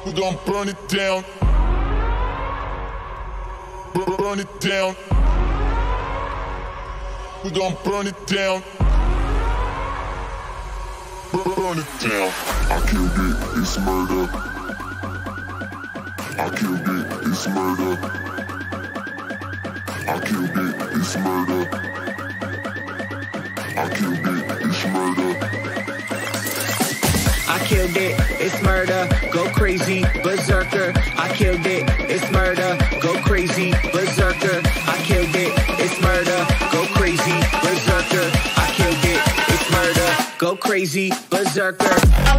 We gon' burn it down. Bur- Burn it down. We gon' burn it down. Bur- Burn it down. I killed it, it's murder. I killed it, it's murder. I killed it, it's murder. I killed it, it's murder. I killed it, it's murder, go crazy, berserker. I killed it, it's murder, go crazy, berserker. I killed it, it's murder, go crazy, berserker. I killed it, it's murder, go crazy, berserker.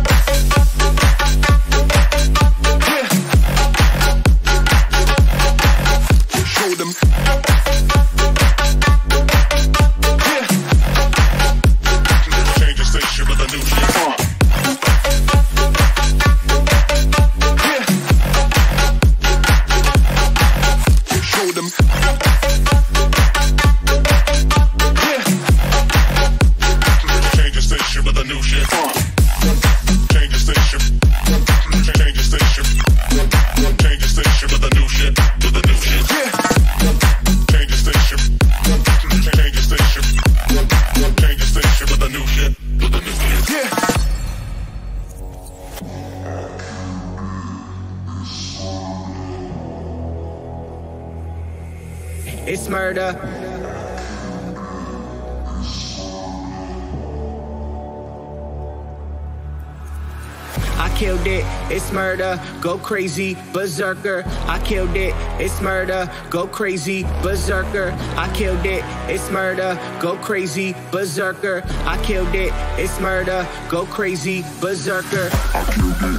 Show them. Change the station with a new shit. Show them. Change the station with a new shit. Change the station. Change the station. Change the station with a new shit. With a new shit. Change the station. Change the station. Change the station with a new shit. With a new shit. It's murder. I killed it, it's murder, go crazy, berserker. I killed it, it's murder, go crazy, berserker. I killed it, it's murder, go crazy, berserker. I killed it, it's murder, go crazy, berserker. I killed it.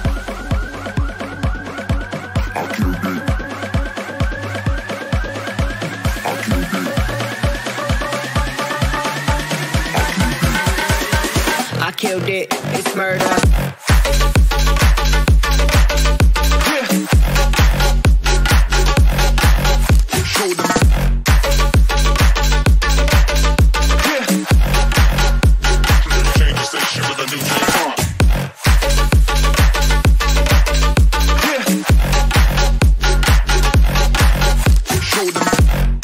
I killed it. I killed it. I killed it, it's murder. Show them. Change the station with a new shit. Show them.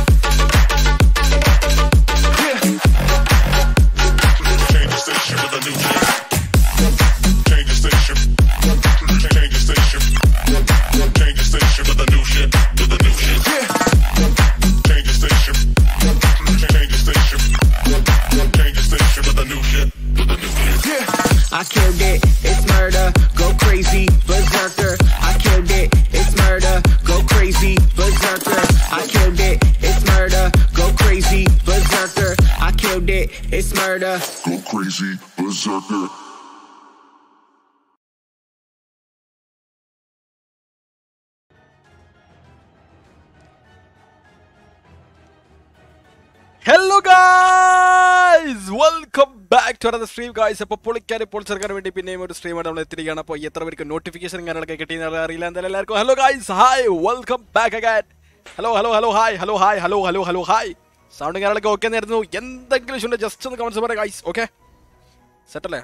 Change the station with a new shit. Change the station. Change the station. Change the station with a new shit. With a new shit. Change the station. Change the station. Change the station with a new shit. With a new shit. I killed it, it's murder, go crazy, berserker. I killed it, it's murder, go crazy, berserker. I killed it, it's murder, go crazy, berserker. I killed it, it's murder. Go crazy, berserker. Hello guys welcome back to another stream guys അപ്പോൾ പൊളിക്കാൻ പൊളിച്ചെടുക്കാൻ വേണ്ടി പിന്നെയും ഒരു സ്ട്രീമായിട്ട് നമ്മൾ എത്തിയിരിക്കുകയാണ് അപ്പോൾ എത്ര പേർക്ക് നോട്ടിഫിക്കേഷൻ കാര്യങ്ങളൊക്കെ കിട്ടിയെന്ന് അറിയില്ല എന്തായാലും എല്ലാവർക്കും hello guys hi welcome back again hello hello hello hi hello hi hello hello hello hi sound കാര്യങ്ങളൊക്കെ ഓക്കെ എന്നായിരുന്നു എന്തെങ്കിലും ഇഷ്യൂ ജസ്റ്റ് ഒന്ന് കമൻസ് പറയാം ഗായ്സ് ഓക്കെ സെറ്റല്ലേ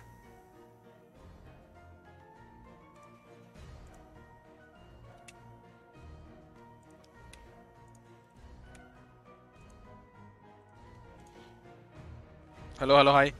ഹലോ ഹലോ ഹായ്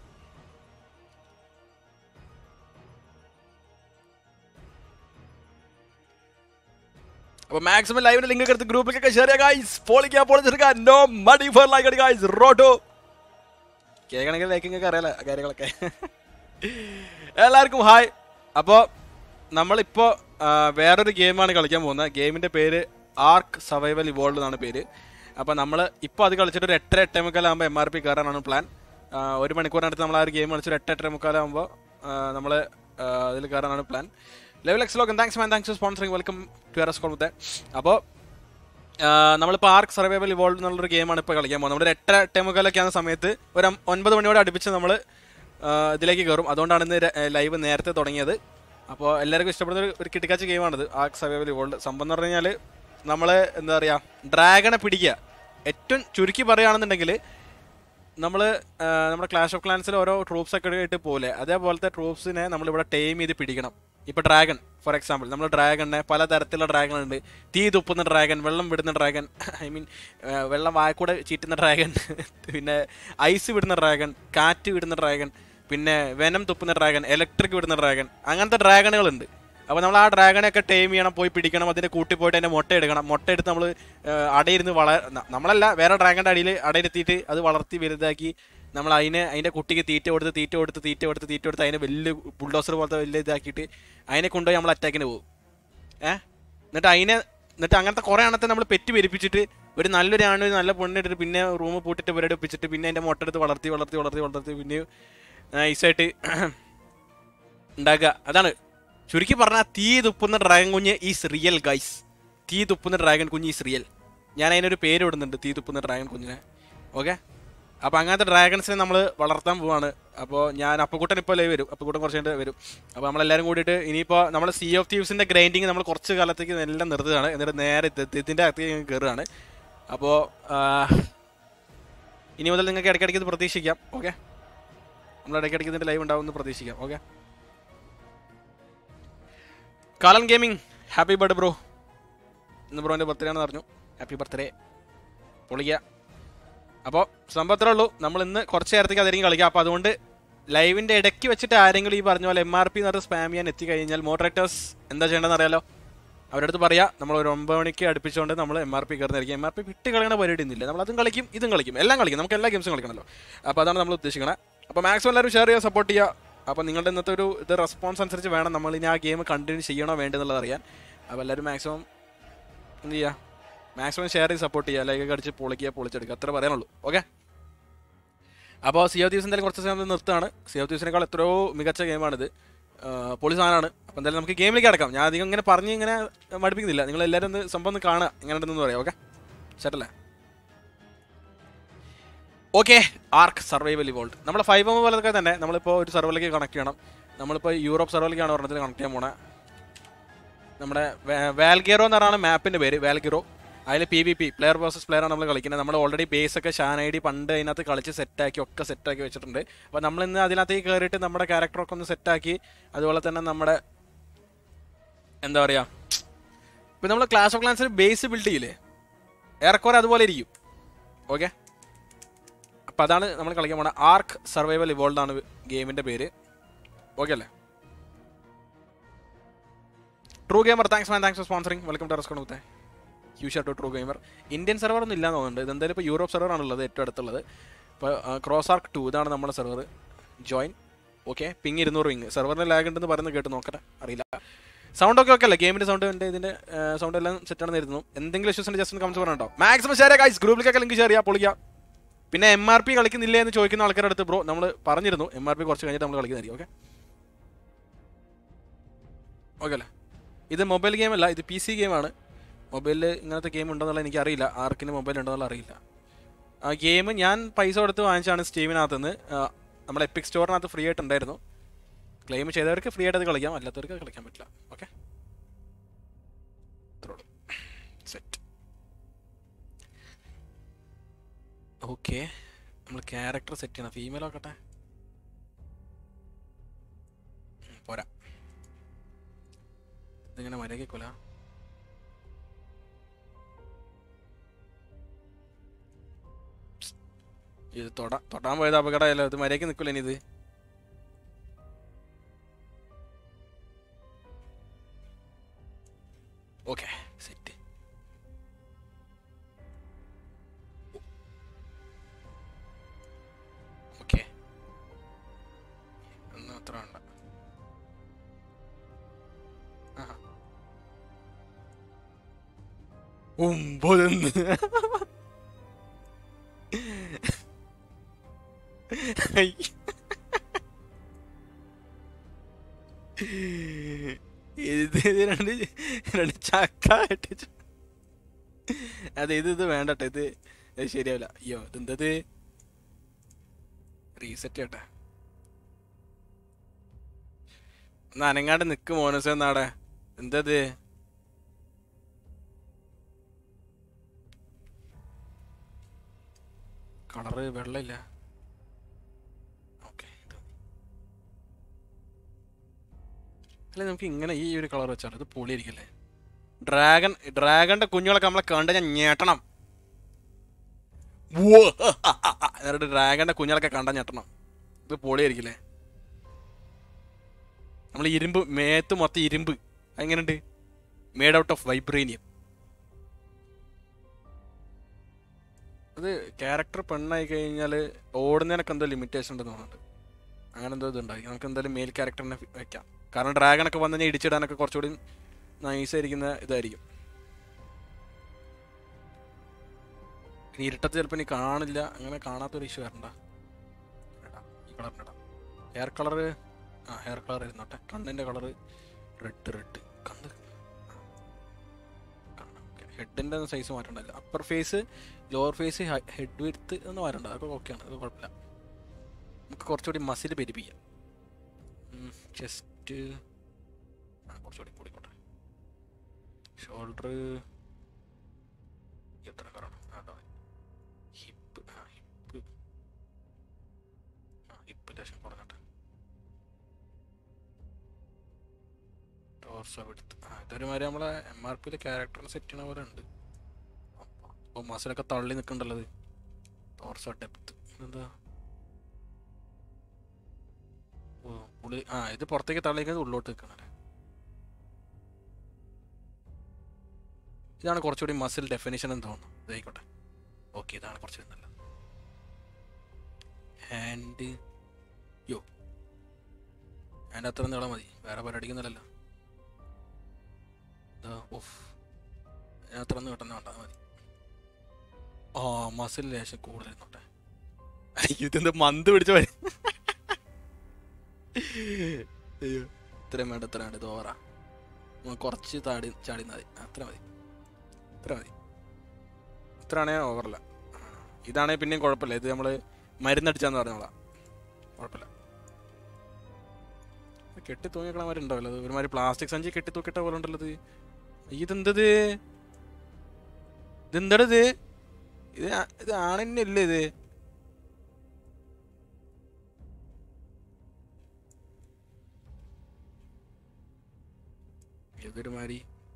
അപ്പൊ മാക്സിമം ലൈവിന്റെ ലിങ്ക് ഒക്കെ എടുത്ത് ഗ്രൂപ്പിലൊക്കെ ഷെയർ ചെയ്യാം ഗൈസ് പൊളിക്കാൻ പൊളിച്ചെടുക്കാൻ നോ മണി ഫോർ ലൈക്ക് അടി ഗൈസ് റോട്ടോ കേൾക്കണമെങ്കിൽ ലൈക്കിംഗ് ഒക്കെ അറിയാലോ ആ കാര്യങ്ങളൊക്കെ എല്ലാവർക്കും ഹായ് അപ്പോൾ നമ്മളിപ്പോൾ വേറൊരു ഗെയിമാണ് കളിക്കാൻ പോകുന്നത് ഗെയിമിൻ്റെ പേര് ആർക്ക് സർവൈവൽ ഇവോൾഡ് എന്നാണ് പേര് അപ്പോൾ നമ്മൾ ഇപ്പോൾ അത് കളിച്ചിട്ട് ഒരു എട്ടര എട്ടേ മുക്കാലാകുമ്പോൾ എം ആർ പി കയറാനാണ് പ്ലാൻ ഒരു മണിക്കൂറിനടുത്ത് നമ്മൾ ആ ഒരു ഗെയിം കളിച്ചിട്ട് എട്ട് എട്ടര മുക്കാലാകുമ്പോൾ നമ്മൾ അതിൽ കയറാനാണ് പ്ലാൻ ലെവൽ എക്സ് ലോക്കൻ thanks man thanks sponsoring welcome to എറസ് കോൾ മുത്തേ അപ്പോൾ നമ്മളിപ്പോൾ ആർക്ക് സർവൈവൽ ഇവോൾവ് എന്നുള്ളൊരു ഗെയിമാണ് ഇപ്പോൾ കളിക്കാൻ പോകുന്നത് നമ്മുടെ ഒരു എട്ടര എട്ടേമുക്കാലൊക്കെ ആകുന്ന സമയത്ത് ഒരു അം- ഒൻപത് മണിയോടെ അടുപ്പിച്ച് നമ്മൾ ഇതിലേക്ക് കയറും അതുകൊണ്ടാണ് ഇന്ന് ലൈവ് നേരത്തെ തുടങ്ങിയത് അപ്പോൾ എല്ലാവർക്കും ഇഷ്ടപ്പെടുന്ന ഒരു- ഒരു കിട്ടിക്കാച്ച ഗെയിമാണിത് ആർക്ക് സർവൈവൽ ഇവോൾവ് സംഭവം എന്ന് പറഞ്ഞു കഴിഞ്ഞാൽ നമ്മൾ എന്താ പറയുക ഡ്രാഗണെ പിടിക്കുക ഏറ്റവും ചുരുക്കി പറയുകയാണെന്നുണ്ടെങ്കിൽ നമ്മൾ നമ്മുടെ ക്ലാഷ് ഓഫ് ക്ലാൻസിൽ ഓരോ ട്രൂപ്സ് ഒക്കെ ആയിട്ട് പോലെ അതേപോലത്തെ ട്രൂപ്സിനെ നമ്മളിവിടെ ടൈം ചെയ്ത് പിടിക്കണം ഇപ്പോൾ ഡ്രാഗൺ ഫോർ എക്സാമ്പിൾ നമ്മൾ ഡ്രാഗണിനെ പല തരത്തിലുള്ള ഡ്രാഗൺ ഉണ്ട് തീ തുപ്പുന്ന ഡ്രാഗൺ വെള്ളം വിടുന്ന ഡ്രാഗൺ ഐ മീൻ വെള്ളം വായക്കൂടെ ചീറ്റുന്ന ഡ്രാഗൺ പിന്നെ ഐസ് വിടുന്ന ഡ്രാഗൺ കാറ്റ് വിടുന്ന ഡ്രാഗൺ പിന്നെ വെനം തുപ്പുന്ന ഡ്രാഗൺ ഇലക്ട്രിക് വിടുന്ന ഡ്രാഗൺ അങ്ങനത്തെ ഡ്രാഗണുകളുണ്ട് അപ്പോൾ നമ്മൾ ആ ഡ്രാഗണൊക്കെ ടൈം ചെയ്യണം പോയി പിടിക്കണം അതിൻ്റെ കൂട്ടി പോയിട്ട് അതിൻ്റെ മുട്ട എടുക്കണം മുട്ട എടുത്ത് നമ്മൾ അടയിരുന്ന് വള ന- നമ്മളല്ല വേറെ ഡ്രാഗണിൻ്റെ അടിയിൽ അടയിരുത്തിയിട്ട് അത് വളർത്തി വലുതാക്കി നമ്മൾ അതിനെ അതിൻ്റെ കുട്ടിക്ക് തീറ്റ കൊടുത്ത് തീറ്റ കൊടുത്ത് തീറ്റ കൊടുത്ത് തീറ്റ കൊടുത്ത് അതിനെ വലിയ ബുൾഡോസർ പോലത്തെ വലിയ ഇതാക്കിയിട്ട് അതിനെ കൊണ്ടുപോയി നമ്മൾ അറ്റാക്കിന് പോകും ഏ എന്നിട്ട് അതിനെ എന്നിട്ട് അങ്ങനത്തെ കുറേ എണ്ണത്തെ നമ്മൾ പെറ്റ് പെരിപ്പിച്ചിട്ട് ഒരു നല്ലൊരു ആണ് ഒരു നല്ല പെണ്ണിട്ടിട്ട് പിന്നെ റൂം പൂട്ടിട്ട് പരിപാടി ഒപ്പിച്ചിട്ട് പിന്നെ അതിൻ്റെ മുട്ട എടുത്ത് വളർത്തി വളർത്തി വളർത്തി വളർത്തി പിന്നെ നൈസായിട്ട് ഉണ്ടാക്കുക അതാണ് ചുരുക്കി പറഞ്ഞാൽ തീ തുപ്പുന്ന ഡ്രാഗൺ കുഞ്ഞ് ഈസ് റിയൽ ഗൈസ് തീ തുപ്പുന്ന ഡ്രാഗൺ കുഞ്ഞ് ഈസ് റിയൽ ഞാൻ അതിനൊരു പേര് ഇടുന്നുണ്ട് തീ തുപ്പുന്ന ഡ്രാഗൺ കുഞ്ഞിനെ ഓക്കെ അപ്പോൾ അങ്ങനത്തെ ഡ്രാഗൺസിനെ നമ്മൾ വളർത്താൻ പോവാണ് അപ്പോൾ ഞാൻ അപ്പുക്കുട്ടൻ ഇപ്പോൾ ലൈവ് വരും അപ്പുക്കുട്ടൻ കുറച്ച് കഴിഞ്ഞിട്ട് വരും അപ്പോൾ നമ്മളെല്ലാവരും കൂടിയിട്ട് ഇനിയിപ്പോൾ നമ്മൾ സി ഓഫ് തീവ്സിൻ്റെ ഗ്രൈൻഡിങ് നമ്മൾ കുറച്ച് കാലത്തേക്ക് എല്ലാം നിർത്തുകയാണ് എന്നിട്ട് നേരെ ഇതിൻ്റെ അകത്തേക്ക് കയറുകയാണ് അപ്പോൾ ഇനി മുതൽ നിങ്ങൾക്ക് ഇടയ്ക്കിടയ്ക്ക് ഇത് പ്രതീക്ഷിക്കാം ഓക്കെ നമ്മൾ ഇടയ്ക്കിടയ്ക്ക് ഇതിൻ്റെ ലൈവ് ഉണ്ടാവുമെന്ന് പ്രതീക്ഷിക്കാം ഓക്കെ കാലൻ ഗെയിമിംഗ് ഹാപ്പി ബർത്ത്ഡേ ബ്രോ ഇന്ന് ബ്രോൻ്റെ ബർത്ത്ഡേ ആണെന്ന് പറഞ്ഞു ഹാപ്പി ബർത്ത്ഡേ പൊളിക്കുക അപ്പോൾ സംഭവത്രേ ഉള്ളൂ നമ്മൾ ഇന്ന് കുറച്ച് നേരത്തേക്ക് അതായിരിക്കും കളിക്കുക അപ്പോൾ അതുകൊണ്ട് ലൈവിൻ്റെ ഇടയ്ക്ക് വെച്ചിട്ട് ആരെങ്കിലും ഈ പറഞ്ഞ പോലെ എം ആർ പി എന്ന് പറഞ്ഞ് സ്പാം ചെയ്യാൻ എത്തിക്കഴിഞ്ഞാൽ മോഡറേറ്റേഴ്സ് എന്താ ചെയ്യേണ്ടതെന്ന് അറിയാലോ അവരുടെ അടുത്ത് പറയാം നമ്മൾ ഒരു ഒമ്പത് മണിക്ക് അടുപ്പിച്ചുകൊണ്ട് നമ്മൾ എം ആർ പി കയറുന്നതായിരിക്കും എം ആർ പി വിട്ട് കളയണ പരിപാടി ഒന്നുമില്ല നമ്മൾ അതും കളിക്കും ഇതും കളിക്കും എല്ലാം കളിക്കും നമുക്ക് എല്ലാ ഗെയിംസും കളിക്കണമല്ലോ അപ്പോൾ അതാണ് നമ്മൾ ഉദ്ദേശിക്കണത് അപ്പോൾ മാക്സിമം എല്ലാവരും ഷെയർ ചെയ്യുക സപ്പോർട്ട് ചെയ്യുക അപ്പോൾ നിങ്ങളുടെ ഇന്നത്തെ ഒരു ഇത് റെസ്പോൺസ് അനുസരിച്ച് വേണം നമ്മൾ ഇനി ആ ഗെയിം കണ്ടിന്യൂ ചെയ്യണോ വേണ്ടെന്നുള്ളത് അറിയാൻ അപ്പോൾ എല്ലാവരും മാക്സിമം എന്ത് ചെയ്യുക മാക്സിമം ഷെയർ ചെയ്ത് സപ്പോർട്ട് ചെയ്യുക ലൈക്ക് അടിച്ച് പൊളിക്കുക പൊളിച്ചെടുക്കുക അത്ര പറയാനുള്ളൂ ഓക്കെ അപ്പോൾ സിയോ ദിവസം എന്തായാലും കുറച്ച് സമയം നിർത്തുകയാണ് സിയോ ദിവസിനേക്കാൾ എത്രയോ മികച്ച ഗെയിമാണിത് ആഹ് പൊളി സാധനമാണ് അപ്പോൾ എന്തായാലും നമുക്ക് ഗെയിമിലേക്ക് അടക്കാം ഞാൻ അധികം ഇങ്ങനെ പറഞ്ഞ് ഇങ്ങനെ മടുപ്പിക്കുന്നില്ല നിങ്ങൾ എല്ലാവരും ഒന്ന് സംഭവം ഒന്ന് കാണുക എങ്ങനെ ഉണ്ടെന്ന് പറയാം ഓക്കെ ചേട്ടല്ലേ ഓക്കെ ആർക്ക് സർവൈവൽ ഇവോൾഡ് നമ്മൾ ഫൈവ് എം പോലൊക്കെ തന്നെ നമ്മളിപ്പോൾ ഒരു സെർവറിലേക്ക് കണക്ട് ചെയ്യണം നമ്മളിപ്പോൾ യൂറോപ്പ് സെർവറിലേക്കാണ് പറഞ്ഞത് കണക്ട് ചെയ്യാൻ പോണേ നമ്മുടെ വാൽഗിറോ എന്ന് പറഞ്ഞാണ് മാപ്പിൻ്റെ പേര് വാൽഗിറോ അതിൽ P V P player versus player ആണ് നമ്മൾ കളിക്കുന്നത് നമ്മൾ ഓൾറെഡി ബേസ് ഒക്കെ ഷാൻ ഐ ഡി പണ്ട് അതിനകത്ത് കളിച്ച് സെറ്റാക്കി ഒക്കെ സെറ്റാക്കി വെച്ചിട്ടുണ്ട് അപ്പോൾ നമ്മൾ ഇന്ന് അതിനകത്തേക്ക് കയറിയിട്ട് നമ്മുടെ ക്യാരക്ടറൊക്കെ ഒന്ന് സെറ്റാക്കി അതുപോലെ തന്നെ നമ്മുടെ എന്താ പറയുക ഇപ്പം നമ്മൾ ക്ലാസ് ഓഫ് ക്ലാൻസിൽ ബേസ് ബിൽഡ് ചെയ്യില്ലേ ഏറെക്കുറെ അതുപോലെ ഇരിക്കും ഓക്കെ അപ്പോൾ അതാണ് നമ്മൾ കളിക്കാൻ പോണ ആർക്ക് സർവൈവൽ ഇവോൾഡ് ആണ് ഗെയിമിൻ്റെ പേര് ഓക്കെ അല്ലേ true gamer thanks man thanks for sponsoring welcome to റെസ്കോൺ വിത്തേ ഹ്യൂഷ് to true gamer Indian server ഒന്നും ഇല്ലാന്ന് തോന്നുന്നുണ്ട് ഇത് എന്തായാലും ഇപ്പോൾ യൂറോപ്പ് സെർവർ ആണുള്ളത് ഏറ്റവും അടുത്തുള്ളത് ഇപ്പോൾ ക്രോസ് ആർക്ക് ടു ഇതാണ് നമ്മുടെ സെർവർ ജോയിൻ ഓക്കെ പിങ് ഇരുന്നൂറ് പിങ് സെർവറിന് ലാഗ് ഉണ്ടെന്ന് പറയുന്നത് കേട്ട് നോക്കട്ടെ അറിയില്ല സൗണ്ട് ഒക്കെ ഓക്കെ അല്ലേ ഗെയിമിന്റെ സൗണ്ട് ഉണ്ട് ഇതിന്റെ സൗണ്ട് എല്ലാം സെറ്റ് ആണെന്ന് ഇരുന്നു എന്തെങ്കിലും ഇഷ്യൂസ് ഉണ്ട് ജസ്റ്റ് ഒന്ന് കമൻസ് പറഞ്ഞോ മാക്സിമം ഷെയർ ഗൈസ് ഗ്രൂപ്പിലേക്കൊക്കെ ലിങ്ക് ഷെയർ ചെയ്യാം പൊളിക്കാം പിന്നെ എം ആർ പി കളിക്കുന്നില്ല എന്ന് ചോദിക്കുന്ന ആൾക്കാരുടെ അടുത്ത് ബ്രോ നമ്മൾ പറഞ്ഞിരുന്നു എം ആർ പി കുറച്ച് കഴിഞ്ഞിട്ട് നമ്മൾ കളിക്കുന്നതായിരിക്കും ഓക്കെ ഓക്കെ അല്ലേ ഇത് മൊബൈൽ ഗെയിം അല്ല ഇത് പി സി ഗെയിമാണ് മൊബൈലിൽ ഇങ്ങനത്തെ ഗെയിം ഉണ്ടെന്നുള്ള എനിക്ക് അറിയില്ല ആർക്കിന് മൊബൈൽ ഉണ്ടെന്നുള്ള അറിയില്ല ആ ഗെയിം ഞാൻ പൈസ കൊടുത്ത് വാങ്ങിച്ചാണ് സ്റ്റീമിനകത്ത് നിന്ന് നമ്മുടെ എപ്പിക് സ്റ്റോറിനകത്ത് ഫ്രീ ആയിട്ട് ഉണ്ടായിരുന്നു ക്ലെയിം ചെയ്തവർക്ക് ഫ്രീ ആയിട്ട് അത് കളിക്കാം അല്ലാത്തവർക്ക് അത് കളിക്കാൻ പറ്റില്ല ഓക്കെ സെറ്റ് ഓക്കെ നമ്മൾ ക്യാരക്ടർ സെറ്റ് ചെയ്യണം ഫീമെയിൽ ആക്കട്ടെ ഉം, പോരാ ഇതിങ്ങനെ മരകെ കൊല ഇത് തൊട തൊടാൻ പോയത് അപകടമല്ലോ ഇത് മരയ്ക്ക് നിൽക്കില്ല ഇനി ഇത് ഓക്കെ സെറ്റ് ഓക്കെ ഒന്നും അത്ര വേണ്ട ആഹാ. ഒമ്പതെന്ന് അയ്യ. ഇത് ഇത് രണ്ട് രണ്ട് ചക്ക ഇട്ടിട്ട് അതെ ഇത് ഇത് വേണ്ടട്ടെ ഇത് ഇത് ശരിയാവില്ല അയ്യോ ഇതെന്തത് റീസെറ്റ് ചെയ്യട്ടെ ഒന്ന് അനങ്ങാണ്ട് നിക്ക് മോനസ് എന്നാടെ എന്തത് കളറ് വെള്ളമില്ല ഓക്കെ അല്ലെ നമുക്ക് ഇങ്ങനെ ഈ ഒരു കളർ വെച്ചാൽ ഇത് പൊളിയിരിക്കല്ലേ ഡ്രാഗൺ ഡ്രാഗന്റെ കുഞ്ഞുങ്ങളൊക്കെ നമ്മളെ കണ്ട് ഞാൻ ഞെട്ടണം ഉവ്വ്. എന്നിട്ട് ഡ്രാഗന്റെ കുഞ്ഞുങ്ങളൊക്കെ കണ്ട ഞെട്ടണം ഇത് പൊളിയായിരിക്കില്ലേ നമ്മൾ ഇരുമ്പ് മേത്ത് മൊത്തം ഇരുമ്പ് എങ്ങനെയുണ്ട് മേഡ് ഔട്ട് ഓഫ് വൈബ്രേനിയം അത് ക്യാരക്ടർ പെണ്ണായി കഴിഞ്ഞാൽ ഓടുന്നതിനൊക്കെ എന്തോ ലിമിറ്റേഷൻ ഉണ്ടെന്ന് തോന്നുന്നുണ്ട് അങ്ങനെ എന്തോ ഇതുണ്ടായി നമുക്ക് എന്തായാലും മെയിൽ ക്യാരക്ടറിനെ വെക്കാം കാരണം ഡ്രാഗണൊക്കെ വന്നു കഴിഞ്ഞാൽ ഇടിച്ചിടാനൊക്കെ കുറച്ചുകൂടി നൈസായിരിക്കുന്ന ഇതായിരിക്കും ഇനി ഇരുട്ടത്ത് ചിലപ്പോൾ ഇനി കാണില്ല അങ്ങനെ കാണാത്തൊരു ഇഷ്യൂ വരണ്ട ഇടാം. ഈ കളറിന് ഇടാം ഹെയർ കളറ് ആ ഹെയർ കളർ ഇരുന്നോട്ടെ കണ്ണിൻ്റെ കളറ് റെഡ് റെഡ് കണ്ണ് ഹെഡിൻ്റെ സൈസ് മാറ്റണ്ടല്ലോ upper face lower face head വിടുത്ത് എന്ന് മാറ്റണ്ട അതൊക്കെ ഓക്കെയാണ് അത് കുഴപ്പമില്ല നമുക്ക് കുറച്ചുകൂടി മസിൽ പെരിപ്പിക്കാം ചെസ്റ്റ് ആ കുറച്ചുകൂടി കൂടിക്കോട്ടെ ഷോൾഡർ എത്ര കറണം ആട്ടോ ഹിപ്പ് ആ ഹിപ്പ് ആ ഹിപ്പ് ലേശം കുറഞ്ഞോട്ടെ ടോർസോ എടുത്ത് ആ ഇതൊരുമാതിരി നമ്മളെ എം ആർ പിയിലെ ക്യാരക്ടറിനെ സെറ്റ് ചെയ്യണ പോലെ ഉണ്ട് അപ്പോൾ മസിലൊക്കെ തള്ളി നിൽക്കണ്ടല്ലത് ടോർസോ ഡെപ്ത് എന്താ ഓ ഉള്ളി ആ ഇത് പുറത്തേക്ക് തള്ളിക്കുന്നത് ഉള്ളോട്ട് നിൽക്കണല്ലേ ഇതാണ് കുറച്ചുകൂടി മസിൽ ഡെഫിനിഷൻ എന്ന് തോന്നുന്നു ഇതായിക്കോട്ടെ ഓക്കെ ഇതാണ് കുറച്ച് നല്ലത് ഹാൻഡ് യോ ഹാൻഡ് അത്ര നീളം മതി വേറെ പരിപാടിക്കുന്നില്ലല്ലോ ഇതാ ഓഫ് അത്ര ഒന്ന് കിട്ടുന്ന വേണ്ട അത് മതി ആ മസിൽ ലേശം കൂടുതൽ നോട്ടെ ഇതെന്ത് മന്ത് പിടിച്ച വരും അയ്യോ ഇത്രയും വേണ്ട ഇത്ര വേണ്ട ഇത് ഓവറാ നമുക്ക് കുറച്ച് താടി ചാടി മതി ആ, അത്ര മതി ഇത്ര മതി ഇത്ര ആണേ ഓവറല്ല ഇതാണേ പിന്നെയും കുഴപ്പമില്ല ഇത് നമ്മൾ മരുന്നടിച്ചാന്ന് പറഞ്ഞോളാം കുഴപ്പമില്ല ഇത് കെട്ടി തൂങ്ങിക്കണമാരുണ്ടാവല്ലോ അത് ഒരുമാതിരി പ്ലാസ്റ്റിക് സഞ്ചി കെട്ടി തൂക്കിട്ട പോലെ ഉണ്ടല്ലോ ഇത് ഇതെന്തത് ഇതെന്തടത് ഇത് ആ- ഇത് ആണെന്നല്ലേ ഇത് ഇതൊരുമാതിരി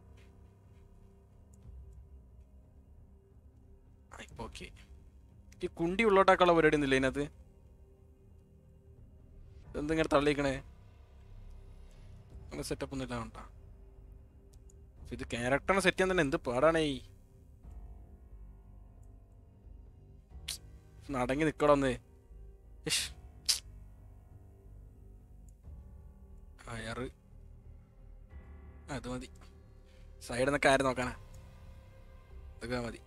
ആ, ഇപ്പൊ ഓക്കെ ഈ കുണ്ടി ഉള്ളോട്ടാക്കുള്ള പരിപാടി ഒന്നുമില്ല ഇതിനകത്ത് എന്തിങ്ങനെ തള്ളിക്കണേ അങ്ങനെ സെറ്റപ്പ് ഒന്നും ഇല്ല കണ്ടാ ഇത് ക്യാരക്ടറിനെ സെറ്റ് ചെയ്യാൻ തന്നെ എന്ത് പാടാണേ ഒന്ന് അടങ്ങി നിക്കട ഒന്ന് ഇഷ്. അയറ് ആ, ഇത് മതി സൈഡിൽ നിന്നൊക്കെ ആര് നോക്കാനാ ഇതൊക്കെ മതി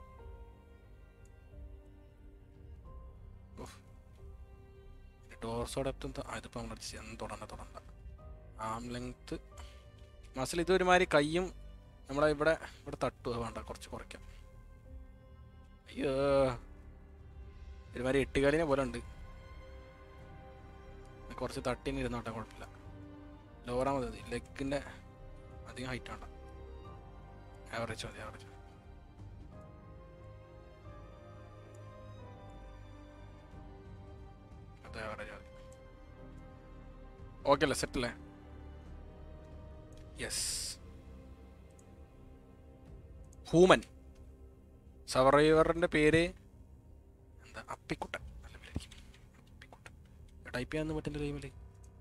ടോർസോ ഡെപ്ത് ഇതിപ്പോൾ നമ്മൾ ചെയ്യാൻ തുടണ്ട തുടണ്ട ആം ലെങ്ത് മസിൽ ഇത് ഒരുമാതിരി കയ്യും നമ്മളെ ഇവിടെ ഇവിടെ തട്ടുക വേണ്ട കുറച്ച് കുറയ്ക്കാം അയ്യോ ഒരുമാതിരി എട്ടുകാലിനെ പോലെ ഉണ്ട് കുറച്ച് തട്ടിന് ഇരുന്നോട്ടെ കുഴപ്പമില്ല ലോറാ മതി ലെഗിൻ്റെ അധികം ഹൈറ്റ് വേണ്ട ആവറേജ് മതി ആവറേജ് അതെ ആവറേജ് മതി ഓക്കെ അല്ലേ സെറ്റ് അല്ലേ യെസ് ഹൂമൻ സർവൈവറിന്റെ പേര് എന്താ അപ്പിക്കുട്ടൻ നല്ല പേരായിരിക്കും അപ്പിക്കുട്ടൻ ടൈപ്പ് ചെയ്യാൻ പറ്റുന്ന ടൈമില്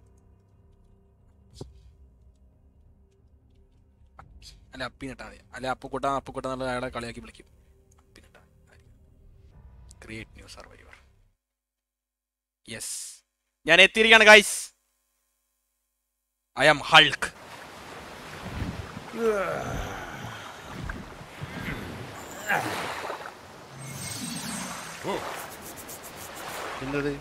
അല്ല അപ്പിനിട്ടാ മതി അല്ല അപ്പുക്കുട്ട അപ്പുക്കുട്ട എന്നുള്ള അയാളെ കളിയാക്കി വിളിക്കും അപ്പിനിട്ടാ ക്രിയേറ്റ് ന്യൂ സർവൈവർ യെസ് ഞാൻ എത്തിയിരിക്കുകയാണ് ഗൈസ് ഐ ആം ഹൾക്ക് എന്തത്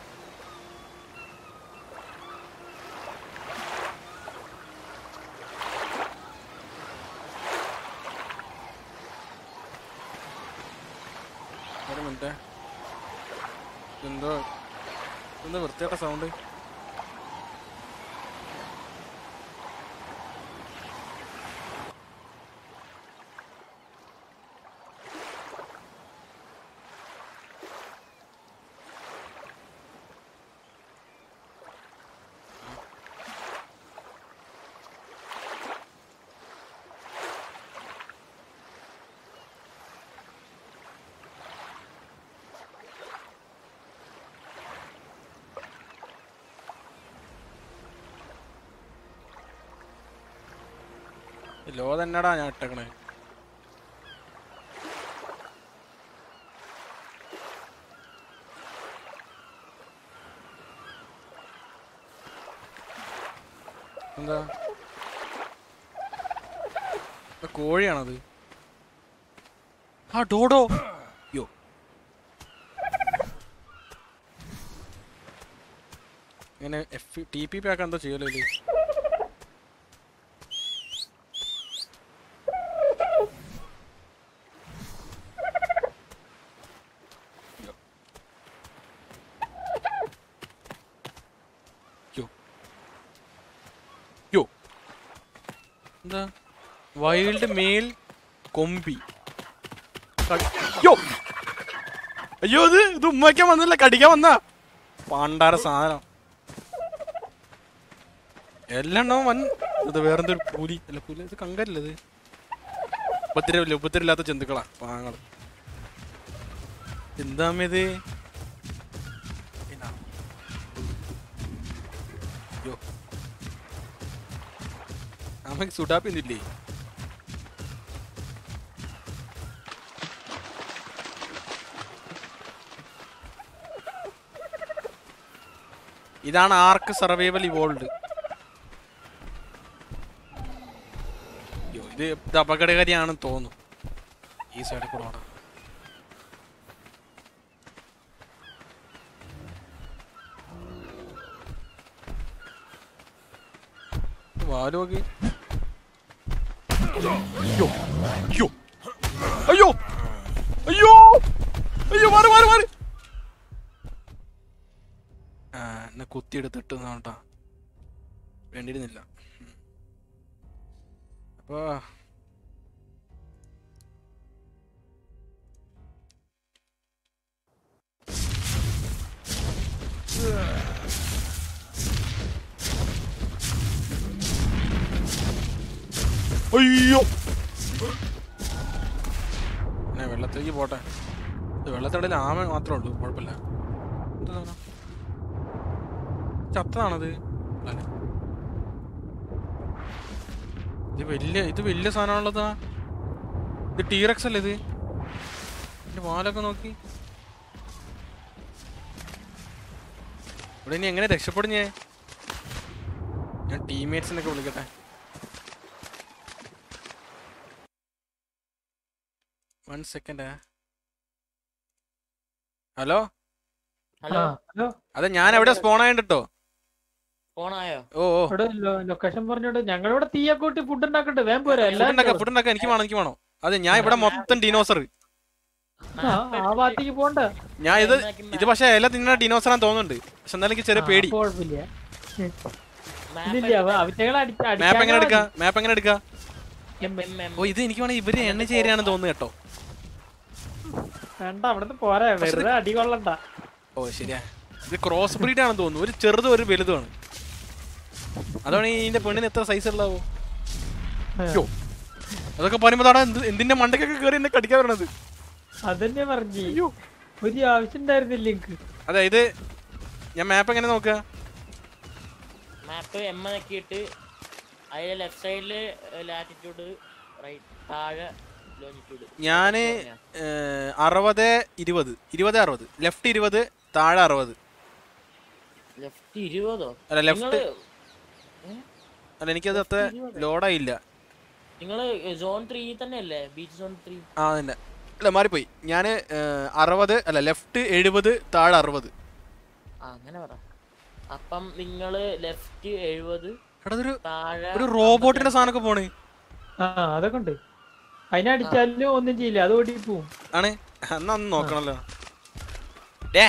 ഒരു മിനിറ്റ് എന്തോ എന്താ വൃത്തിയായിട്ട സൗണ്ട് ലോ തന്നെടാ ഞാൻ ഇട്ടേക്കണേ എന്താ ഇത് കോഴിയാണത് ആ ഡോഡോ യോ ഇങ്ങനെ എഫ് ടി പി പാക്ക് എന്തോ ചെയ്യല്ലോ ഇത് യോ യോ എന്താ വൈൽഡ് മെയിൽ കൊമ്പി ക- യോ അയ്യോ ഇത് ഇത് ഉമ്മയ്ക്കാൻ വന്നില്ല കടിക്കാൻ വന്നാ പണ്ടാര സാധനം എല്ലെണ്ണവും വൻ ഇത് വേറെന്തൊരു പുലി അല്ല പുലി ഇത് കങ്കരല്ല ഇത് ഉപദ്രവില്ല ഉപദ്രവില്ലാത്ത ജന്തുക്കളാ പാങ്ങള് എന്താ അമ്മ ഇത് എന്നാ? യോ അമ്മക്ക് സുഡാപ്പിന്നില്ലേ ഇതാണ് ആർക്ക് സർവൈവൽ ഇവോൾഡ് അയ്യോ ഇത് ഇത് അപകടകാരിയാണെന്ന് തോന്നുന്നു ഈ സൈഡിൽ കൂടെ ഓടാം വാല് നോക്ക് അയ്യോ അയ്യോ അയ്യോ അയ്യോ അയ്യോ മാറി മാറി മാറി ആ എന്നെ കുത്തിയെടുത്തിട്ട് കേട്ടാ വേണ്ടിയിരുന്നില്ല ഉം. അപ്പൊ അയ്യോ ഞാൻ വെള്ളത്തിലേക്ക് പോട്ടെ ഇത് വെള്ളത്തിടയിൽ ആമ മാത്രമേ ഉള്ളൂ കുഴപ്പമില്ല എന്താ സാധനം? ചത്തതാണത് അല്ല. ഇത് വലിയ ഇത് വലിയ സാധനമാണുള്ളതാ ഇത് ടീറക്സ് അല്ലേ ഇത് എന്റെ വാലൊക്കെ നോക്കി ഇവിടെ ഇനി എങ്ങനെ രക്ഷപ്പെടും ഞാൻ ഞാൻ ടീംമേറ്റ്സിനൊക്കെ വിളിക്കട്ടെ one second hello hello hello അതെ ഞാൻ എവിടെ സ്പോൺ ആയിട്ടോ ഫോണായോ ഓ ഓ ഇവിടെ ലൊക്കേഷൻ പറഞ്ഞോണ്ട് ഞങ്ങളിവിടെ തീയൊക്കെ കൂട്ടി ഫുഡ് ഉണ്ടാക്കട്ടെ വേഗം പോരാ ഫുഡ് എല്ലാരും ഉണ്ടാക്കാം ഫുഡ് ഉണ്ടാക്കാം എനിക്ക് വേണം എനിക്ക് വേണം അതെ ഞാൻ ഇവിടെ മൊത്തം ഡിനോസർ ആ, ആ ഭാഗത്തേക്ക് പോണ്ട ഞാൻ ഇത് ഇത് പക്ഷേ ഇല തിന്നുന്ന ഡിനോസറാന്ന് തോന്നുന്നുണ്ട് പക്ഷെ എന്നാലും എനിക്ക് ചെറിയ പേടി ആ, കുഴപ്പമില്ല ഇല്ലില്ല അവ- അവറ്റകളെ അടിച്ച മാപ്പ് എങ്ങനെ അടിക്കാൻ എടുക്കാം മാപ്പ് എങ്ങനെ എടുക്കാം മതി. ഓ ഇത് എനിക്ക് വേണമെങ്കിൽ ഇവര് എണ്ണ ചേരുകയാണെന്ന് തോന്നുന്നു കേട്ടോ വേണ്ട അവിടുന്ന് പോരാ വെറുതെ അടി കൊള്ളണ്ട ഓ ശരിയാ ഇത് ക്രോസ് ബ്രീഡ് ആണെന്ന് തോന്നുന്നു ഒരു ചെറുതും ഒരു വലുതുമാണ് അതാണ് ഈ ഇതിന്റെ പെണ്ണിന് എത്ര സൈസ് ഉള്ളാവോ അയ്യോ അതൊക്കെ പറയുമ്പോ താടാ എന്ത് എന്തിന്റെ മണ്ടക്കൊക്കെ കയറി എന്നെ കടിക്കാൻ വരണത് അതന്നെ പറഞ്ഞു ഒരു ആവശ്യം ഉണ്ടായിരുന്നില്ല എനിക്ക് അതെ ഇത് ഞാൻ മാപ്പ് എങ്ങനെ നോക്കുക മാപ്പ് എം നോക്കിയിട്ട് അതിലെ ലെഫ്റ്റ് സൈഡില് ലാറ്റിറ്റ്യൂഡ് റൈറ്റ് താഴെ ലോഞ്ചിറ്റ്യൂഡ് ഞാന് ഏഹ്, അറുപത് ഇരുപത് ഇരുപത് അറുപത് ലെഫ്റ്റ് ഇരുപത് താഴെ അറുപത് ലെഫ്റ്റ് ഇരുപതോ അല്ല ലെഫ്റ്റ് നിങ്ങള് അല്ല എനിക്കത് അത്ര ലോഡായില്ല നിങ്ങള് സോൺ ത്രീ തന്നെ അല്ലേ ബീച്ച് സോൺ ത്രീ ആ തന്നെ അല്ല മാറിപ്പോയി ഞാൻ അറുപത് അല്ല ലെഫ്റ്റ് എഴുപത് താഴെ അറുപത് ആ അങ്ങനെ പറ അപ്പം നിങ്ങള് ലെഫ്റ്റ് എഴുപത് എടാ ഇതൊരു താഴെ ഒരു റോബോട്ടിന്റെ സാധനമൊക്കെ പോണ് ആ അതൊക്കെ ഉണ്ട് അതിനെ അടിച്ചാലും ഒന്നും ചെയ്യില്ല അത് ഓടി പോവും ആണ് എന്നാ ഒന്ന് നോക്കണല്ലോ ഡേ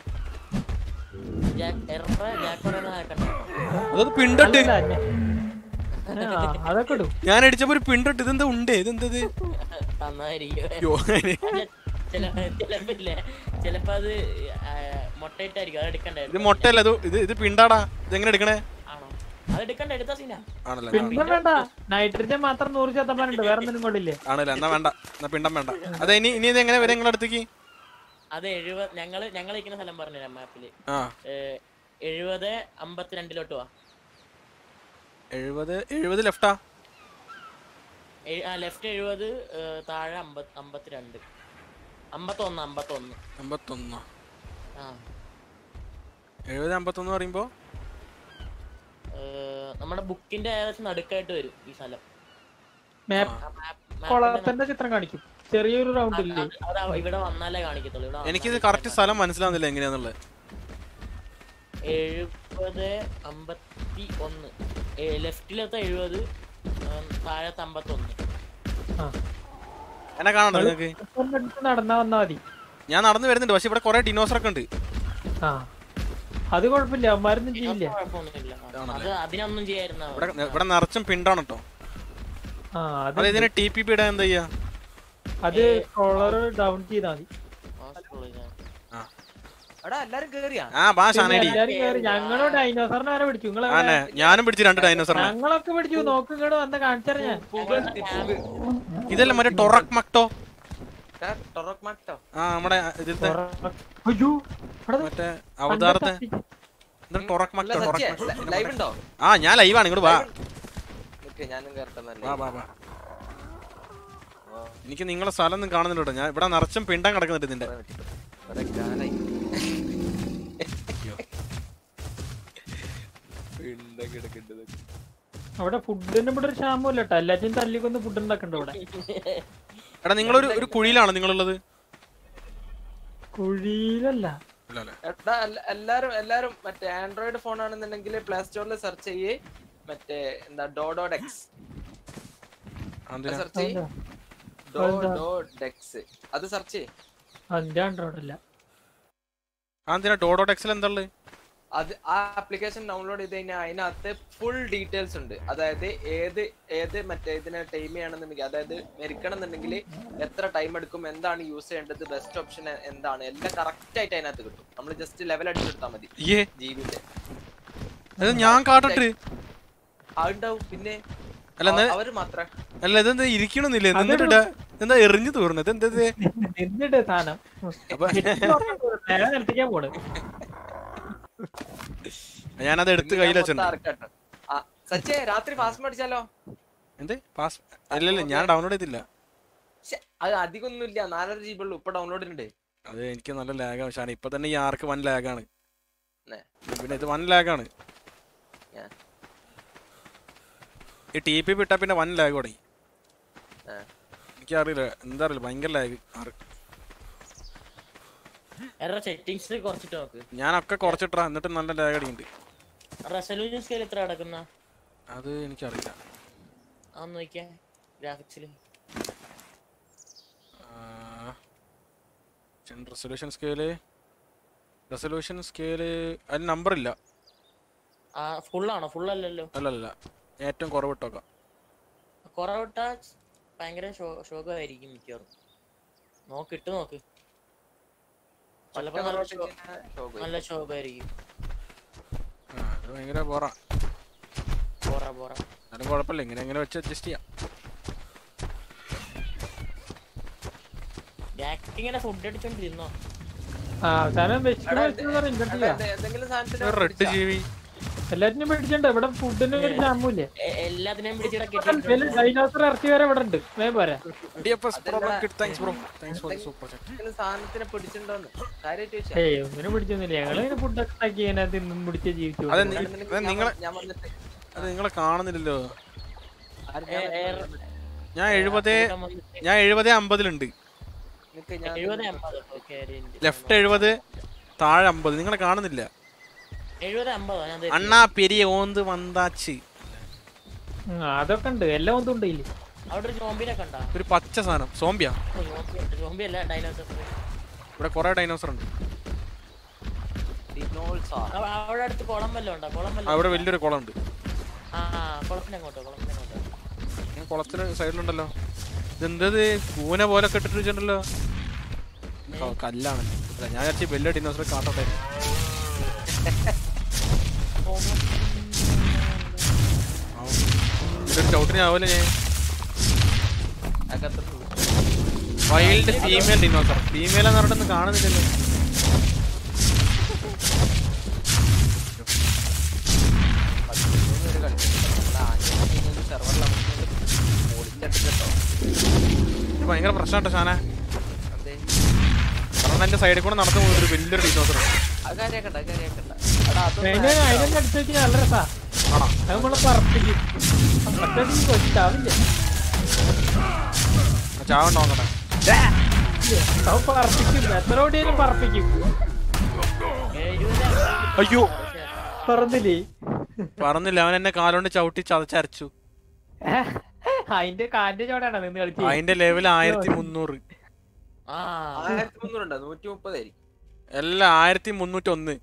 ജാക്ക് എറ ജാക്ക് പറയുന്ന കേട്ടോ അതത് പിണ്ടിട്ട് അല്ലല്ല, ഞ- ആ, അതൊക്കെ ഇടും ഞാൻ അടിച്ചപ്പോ ഒരു പിണ്ടിട്ട് ഇതെന്താ ഉണ്ട് ഇതെന്തത് തന്നായിരിക്കും അയ്യോ ചില ചിലപ്പില്ലേ ചിലപ്പോ അത് ആ, മുട്ടയിട്ടായിരിക്കും അത് ഇത് എടുക്കണ്ടായിരുന്നു മൊട്ടയല്ല ഇത് ഇത് ഇത് പിണ്ടാടാ ഇതെങ്ങനെ എടുക്കണേ ആണോ അത് എടുക്കണ്ട എടുത്ത സീനാ ആണല്ലേ പിന്നെ വേണ്ട നൈട്രജൻ മാത്രം നൂറ് ശതമാനം ഉണ്ട് വേറെ ഒന്നും കൊണ്ടില്ലേ ആണല്ലേ എന്നാ വേണ്ട എന്നാ പിണ്ടം വേണ്ട അതെ ഇനി ഇനി ഇത് എങ്ങനെ വരും നിങ്ങളുടെ അടുത്തേക്ക് അത് എഴുപത് ഞങ്ങള് ഞങ്ങൾ ഇരിക്കുന്ന സ്ഥലം പറഞ്ഞുതരാം മാപ്പില് ആ എഴുപത് അമ്പത്തിരണ്ടിലോട്ട് വാ എഴുപത് എഴുപത് ലെഫ്റ്റാ എഴ്- ആ ലെഫ്റ്റ് എഴുപത് താഴെ അമ്പത് അമ്പത്തിരണ്ട് അമ്പത്തൊന്ന് അമ്പത്തൊന്ന് അമ്പത്തൊന്നോ ആ എഴുപത് അമ്പത്തൊന്ന് പറയുമ്പോ ഏർ, നമ്മുടെ ബുക്കിന്റെ ഏകദേശം നടുക്കായിട്ട് വരും ഈ സ്ഥലം മാപ്പ് ആ map- map ന്റെ കൊളത്തിന്റെ ചിത്രം കാണിക്കും ചെറിയൊരു റൗണ്ട് നടുക്ക് ഇല്ലേ അത് അത് ഇവിടെ വന്നാലേ കാണിക്കത്തുള്ളൂ ഇവിടെ എനിക്കിത് വന്നാലേ കറക്റ്റ് സ്ഥലം മനസ്സിലാവുന്നില്ല എങ്ങനെയാന്നുള്ളത് എഴുപത് അമ്പത്തി ഒന്ന് ലെഫ്റ്റിലത്തെ എഴുപത് താഴത്തെ അമ്പത്തൊന്ന് ആ എന്നെ കാണണ്ടോ നിങ്ങൾക്ക് ഒന്ന് എടുത്ത് നടന്നാ വന്നാ മതി ഞാൻ നടന്നു വരുന്നുണ്ട് പക്ഷെ ഇവിടെ കുറെ ഡിനോസർ ഒക്കെ ഉണ്ട് ആ അത് കുഴപ്പമില്ല അവന്മാരൊന്നും ചെയ്യില്ല കുഴപ്പമൊന്നുമില്ല അത് അതിനൊന്നും ചെയ്യായിരുന്ന ഇവിടെ ഇവിടെ നിറച്ചും പിണ്ടാണ് കേട്ടോ ആ അത് അത് ഇതിന് ടി പി പി ഇടാൻ എന്താ ചെയ്യാ അത് കോളർ ഡൗൺ ചെയ്താ മതി എടാ എല്ലാരും കേറിയാ ആ ബാ പിന്നെ ഷാനേടി എല്ലാരും കേറി ഞങ്ങളോ ഡൈനോസറിനെ വരെ പിടിച്ചു നിങ്ങളെ ആനെ ഞാനും പിടിച്ചു രണ്ട് ഡൈനോസറിനെ ഞങ്ങളൊക്കെ പിടിച്ചു നോക്ക് ഇങ്ങോട്ട് വന്ന് കാണിച്ചാ ഞാൻ ഇതല്ല മറ്റേ ടൊറക് മക്ടോ ടൊറക് മാക്ടോ ആ നമ്മുടെ ഇതിലത്തെ അയ്യോ ഇവിടെ ദേ മറ്റേ അവതാരത്തെ കണ്ടത്തി. ഇത് ടൊറക് മക്ടോ ടൊറക് മക്ടോ ലൈവ് ഉണ്ടോ ആ ഞാൻ ലൈവാണ് ഇങ്ങോട്ട് വാ നിക്ക് ഞാനും കേറട്ടെ വാ വാ വാ എനിക്ക് നിങ്ങളെ സ്ഥലം ഒന്നും കാണുന്നില്ല കേട്ടോ ഞാൻ ഇവിടെ നിറച്ചും പിണ്ടം കിടക്കുന്നുണ്ട് ഇതിന്റെ അവിടെ ഫുഡിന് ഇവിടെ ഒരു ക്ഷാമമില്ല കേട്ടോ എല്ലാറ്റിനും തല്ലിക്കൊന്ന് ഫുഡ് ഉണ്ടാക്കണ്ട ഇവിടെ എടാ നിങ്ങളൊരു ഒരു കുഴിയിലാണോ നിങ്ങളുള്ളത് കുഴിയിലല്ല ഇല്ല അല്ലേ എടാ എല്ല- എല്ലാരും എല്ലാരും മറ്റേ ആൻഡ്രോയിഡ് ഫോൺ ആണെന്നുണ്ടെങ്കിൽ പ്ലേ സ്റ്റോറിൽ സെർച്ച് ചെയ്യേ മറ്റേ എന്താ ഡോഡോ ഡെക്സ് എന്തിനാ സെർച്ച് ചെയ്യ് അതെന്താ? അതെന്താ? ഡോ ഡെക്സ് അത് സെർച്ച് ചെയ്യ് അന്റെ ആൻഡ്രോയിഡ് അല്ല ആ എന്തിനാ ഡോഡോ ടെക്സിൽ എന്താ ഉള്ളത് അത് ആ ആപ്ലിക്കേഷൻ ഡൗൺലോഡ് ചെയ്ത് കഴിഞ്ഞാൽ അതിനകത്ത് ഫുൾ ഡീറ്റെയിൽസ് ഉണ്ട് അതായത് ഏത് ഏത് മറ്റേ ഇതിനെ ടൈം ചെയ്യണമെന്നുണ്ടെങ്കിൽ അതായത് മെരിക്കണം എന്നുണ്ടെങ്കിൽ എത്ര ടൈം എടുക്കും എന്താണ് യൂസ് ചെയ്യേണ്ടത് ബെസ്റ്റ് ഓപ്ഷൻ എന്താണ് എല്ലാം കറക്റ്റ് ആയിട്ട് അതിനകത്ത് കിട്ടും നമ്മൾ ജസ്റ്റ് ലെവൽ അടിച്ചെടുത്താൽ മതി ഏ ജീവിന്റെ അത് ഞാൻ കാട്ടട്ട് അതുണ്ടാവും പിന്നെ അല്ല എന്നാ അവര് മാത്രം അല്ല ഇതെന്താ ഇരിക്കണമെന്നില്ല എന്നിട്ട് എന്താ എറിഞ്ഞു തോർന്നത് എന്താ ഇത്? എന്നിട്ട് സാധനം അപ്പൊ നേരെ നിലത്തേക്കാൻ പോണ് ഞാനത് എടുത്ത് കയ്യിൽ വെച്ചിട്ടുണ്ട് സച്ചേ രാത്രി ഫാസ്റ്റ് അടിച്ചാലോ എന്ത് പാസ് അല്ലല്ല ഞാൻ ഡൗൺലോഡ് ചെയ്തില്ല ശ്ശെ, അത് അധികം ഒന്നുമില്ല നാലര ജി ബി ഉള്ളൂ ഇപ്പൊ ഡൗൺലോഡ് ഉണ്ട് അത് എനിക്ക് നല്ല ലാഗാണ് പക്ഷേ ഇപ്പൊ തന്നെ ഈ ആർക്ക് വൻ ലാഗാണ് ന്നെ. പിന്നെ ഇത് വൻ ലാഗാണ് ഞാൻ. ഈ ടി പി വിട്ടാ പിന്നെ വൻ ലാഗ് തുടങ്ങി ആ. എനിക്കറിയില്ല എന്താ അറിയില്ല ഭയങ്കര ലാഗ് എറ സെറ്റിങ്സ് കുറച്ചിട്ട് നോക്ക് ഞാനൊക്കെ കുറച്ചിട്ടാ എന്നിട്ട് നല്ല ലാഗ് അടിയുണ്ട് റെസൊല്യൂഷൻ സ്കെയിൽ എത്ര കിടക്കുന്ന അത് എനിക്കറിയില്ല അതൊന്ന് നോക്കിയാ ഗ്രാഫിക്സിൽ റെസൊല്യൂഷൻ സ്കെയില് റെസൊല്യൂഷൻ സ്കെയില് അതിന് നമ്പർ ഇല്ല ആ ഫുള്ളാണോ ഫുൾ അല്ലല്ലോ അല്ലല്ല ഏറ്റവും കുറവ് ഇട്ടോക്കാം കുറവിട്ട ഭയങ്കര ശോകമായിരിക്കും മിക്കവാറും നോക്ക് ഇട്ട് നോക്ക് ചിലപ്പോ നല്ല ശോ- നല്ല ശോകമായിരിക്കും ആ, അത് ഭയങ്കര ബോറാ പോറ പോറ എന്നാലും കുഴപ്പമില്ല ഇങ്ങനെ എങ്ങനെ വെച്ച് അഡ്ജസ്റ്റ് ചെയ്യാം ഇങ്ങനെ ഫുഡ് അടിച്ചോണ്ടിരുന്നോ ആ അവസാനം വെച്ചിട്ട് വെച്ചത് ഇൻവെർട്ട് ചെയ്യാം എന്തെങ്കിലും സാധനത്തിന് ഒരു റെഡ് ജീവി എല്ലാറ്റിനും പിടിച്ചിട്ടുണ്ട് ഇവിടെ ഫുഡിന് ഒരു ക്ഷാമമില്ല എ- എല്ലാത്തിനെയും പിടിച്ചിട കെട്ടി ഡൈനോസർ ഇറച്ചി വരെ ഇവിടെ ഉണ്ട് വേ പോരാ DFS Pro Market, thanks bro. Thanks for the super chat. എന്തെങ്കിലും സാധനത്തിനെ പിടിച്ചിട്ടുണ്ടോന്ന് കാര്യമായിട്ട് ചോദിച്ചാ ഏയ് ഒന്നിനും പിടിച്ചൊന്നുമില്ല ഞങ്ങൾ ഇങ്ങനെ ഫുഡൊക്കെ ഉണ്ടാക്കി ഇങ്ങനെ തിന്നും പിടിച്ച് ജീവിച്ചു അതെ പോകും. നി- അത് നിങ്ങളെ ഞാൻ വന്നിട്ട് അത് നിങ്ങളെ കാണുന്നില്ലല്ലോ ആര് ഏ- ഏ- ഞാൻ എഴുപതേ കൂട്ടം വന്നിട്ട് ഞാൻ എഴുപതേ അമ്പതിലുണ്ട് നിക്ക് ഞാൻ എഴുപത് അമ്പത് ഓക്കെ ലെഫ്റ്റ് എഴുപത് താഴെ അമ്പത് നിങ്ങളെ കാണുന്നില്ല എഴുപത് അമ്പതോ ഞാൻ ദേ- അണ്ണാ പെരിയ ഓന്ത് വന്താച്ച് ഉം, അതൊക്കെ ഉണ്ട് എല്ലാം ഒന്നും ഉണ്ട് ഇതില് അവിടെ ഒരു ജോംബിനെ കണ്ടാ ഒരു പച്ച സാധനം സോംബിയാ ജോംബി അല്ല ഡൈനോസർ ഇവിടെ കുറെ ഡൈനോസർ ഉണ്ട് ഡിനോൾസാർ. അവിടെ അടുത്ത് കുളം വല്ലതും ഉണ്ടോ കുളം ആ, വല്ലതും ഇവിടെ വലിയൊരു കുളം ഉണ്ട് ആ കുളത്തിന് അങ്ങോട്ടോ കുളത്തിന് അങ്ങോട്ടോ ഞാൻ കുളത്തിന് സൈഡിലുണ്ടല്ലോ ഇതെന്തത് കൂന പോലെ കെട്ടിട്ട് വെച്ചിട്ടുണ്ടല്ലോ ക- കല്ലാണ് അല്ല ഞാൻ വിചാരിച്ചു വലിയ ഡിനോസർ കാട്ടോട്ടെ ഡൗട്ടിന് ആവില്ല ഞാൻ അകത്ത് പോയി. വൈൽഡ് ഫീമെയിൽ ഡിനോസർ ഫീമെയിൽ എന്ന് പറഞ്ഞിട്ടൊന്നും കാണുന്നില്ലല്ലോ പതിമൂന്ന് പേര് കളിച്ചിട്ടുണ്ട്. നമ്മുടെ ആദ്യം കഴിഞ്ഞ server ൽ അവർക്ക് പൊളിച്ചെടുത്തിട്ട് ഇത് ഭയങ്കര പ്രശ്നമാട്ടോ ഷാനെ എന്തേ കാരണം എന്റെ സൈഡിൽ കൂടെ നടന്നു പോകുന്ന ഒരു വലിയൊരു ഡീനോസർ അത് കാര്യാക്കണ്ട അത് കാര്യാക്കണ്ട എടാ അതിനെ അതൊന്നും അതിനൊക്കെ അടിച്ചു വെച്ചാൽ നല്ല രസാ ആണോ അത് നമ്മളെ പറപ്പിക്കും മറ്റേ കൊച്ചാവില്ല ചാവണ്ട നോക്കട്ടെ അത് പറപ്പിക്കും എത്ര ഓടിയാലും പറപ്പിക്കും അയ്യോ പറന്നില്ലേ പറഞ്ഞില്ല അവൻ എന്നെ കാലുകൊണ്ട് ചവിട്ടി ചതച്ചരച്ചു അതിന്റെ കാലിന്റെ ചോടാണ് നിന്ന് കളിച്ച് അതിന്റെ ലെവൽ ആയിരത്തി മുന്നൂറ് ആ ആയിരത്തി മുന്നൂറുണ്ടോ നൂറ്റി മുപ്പതായിരിക്കും എല്ലാം ആയിരത്തി മുന്നൂറ്റി ഒന്ന്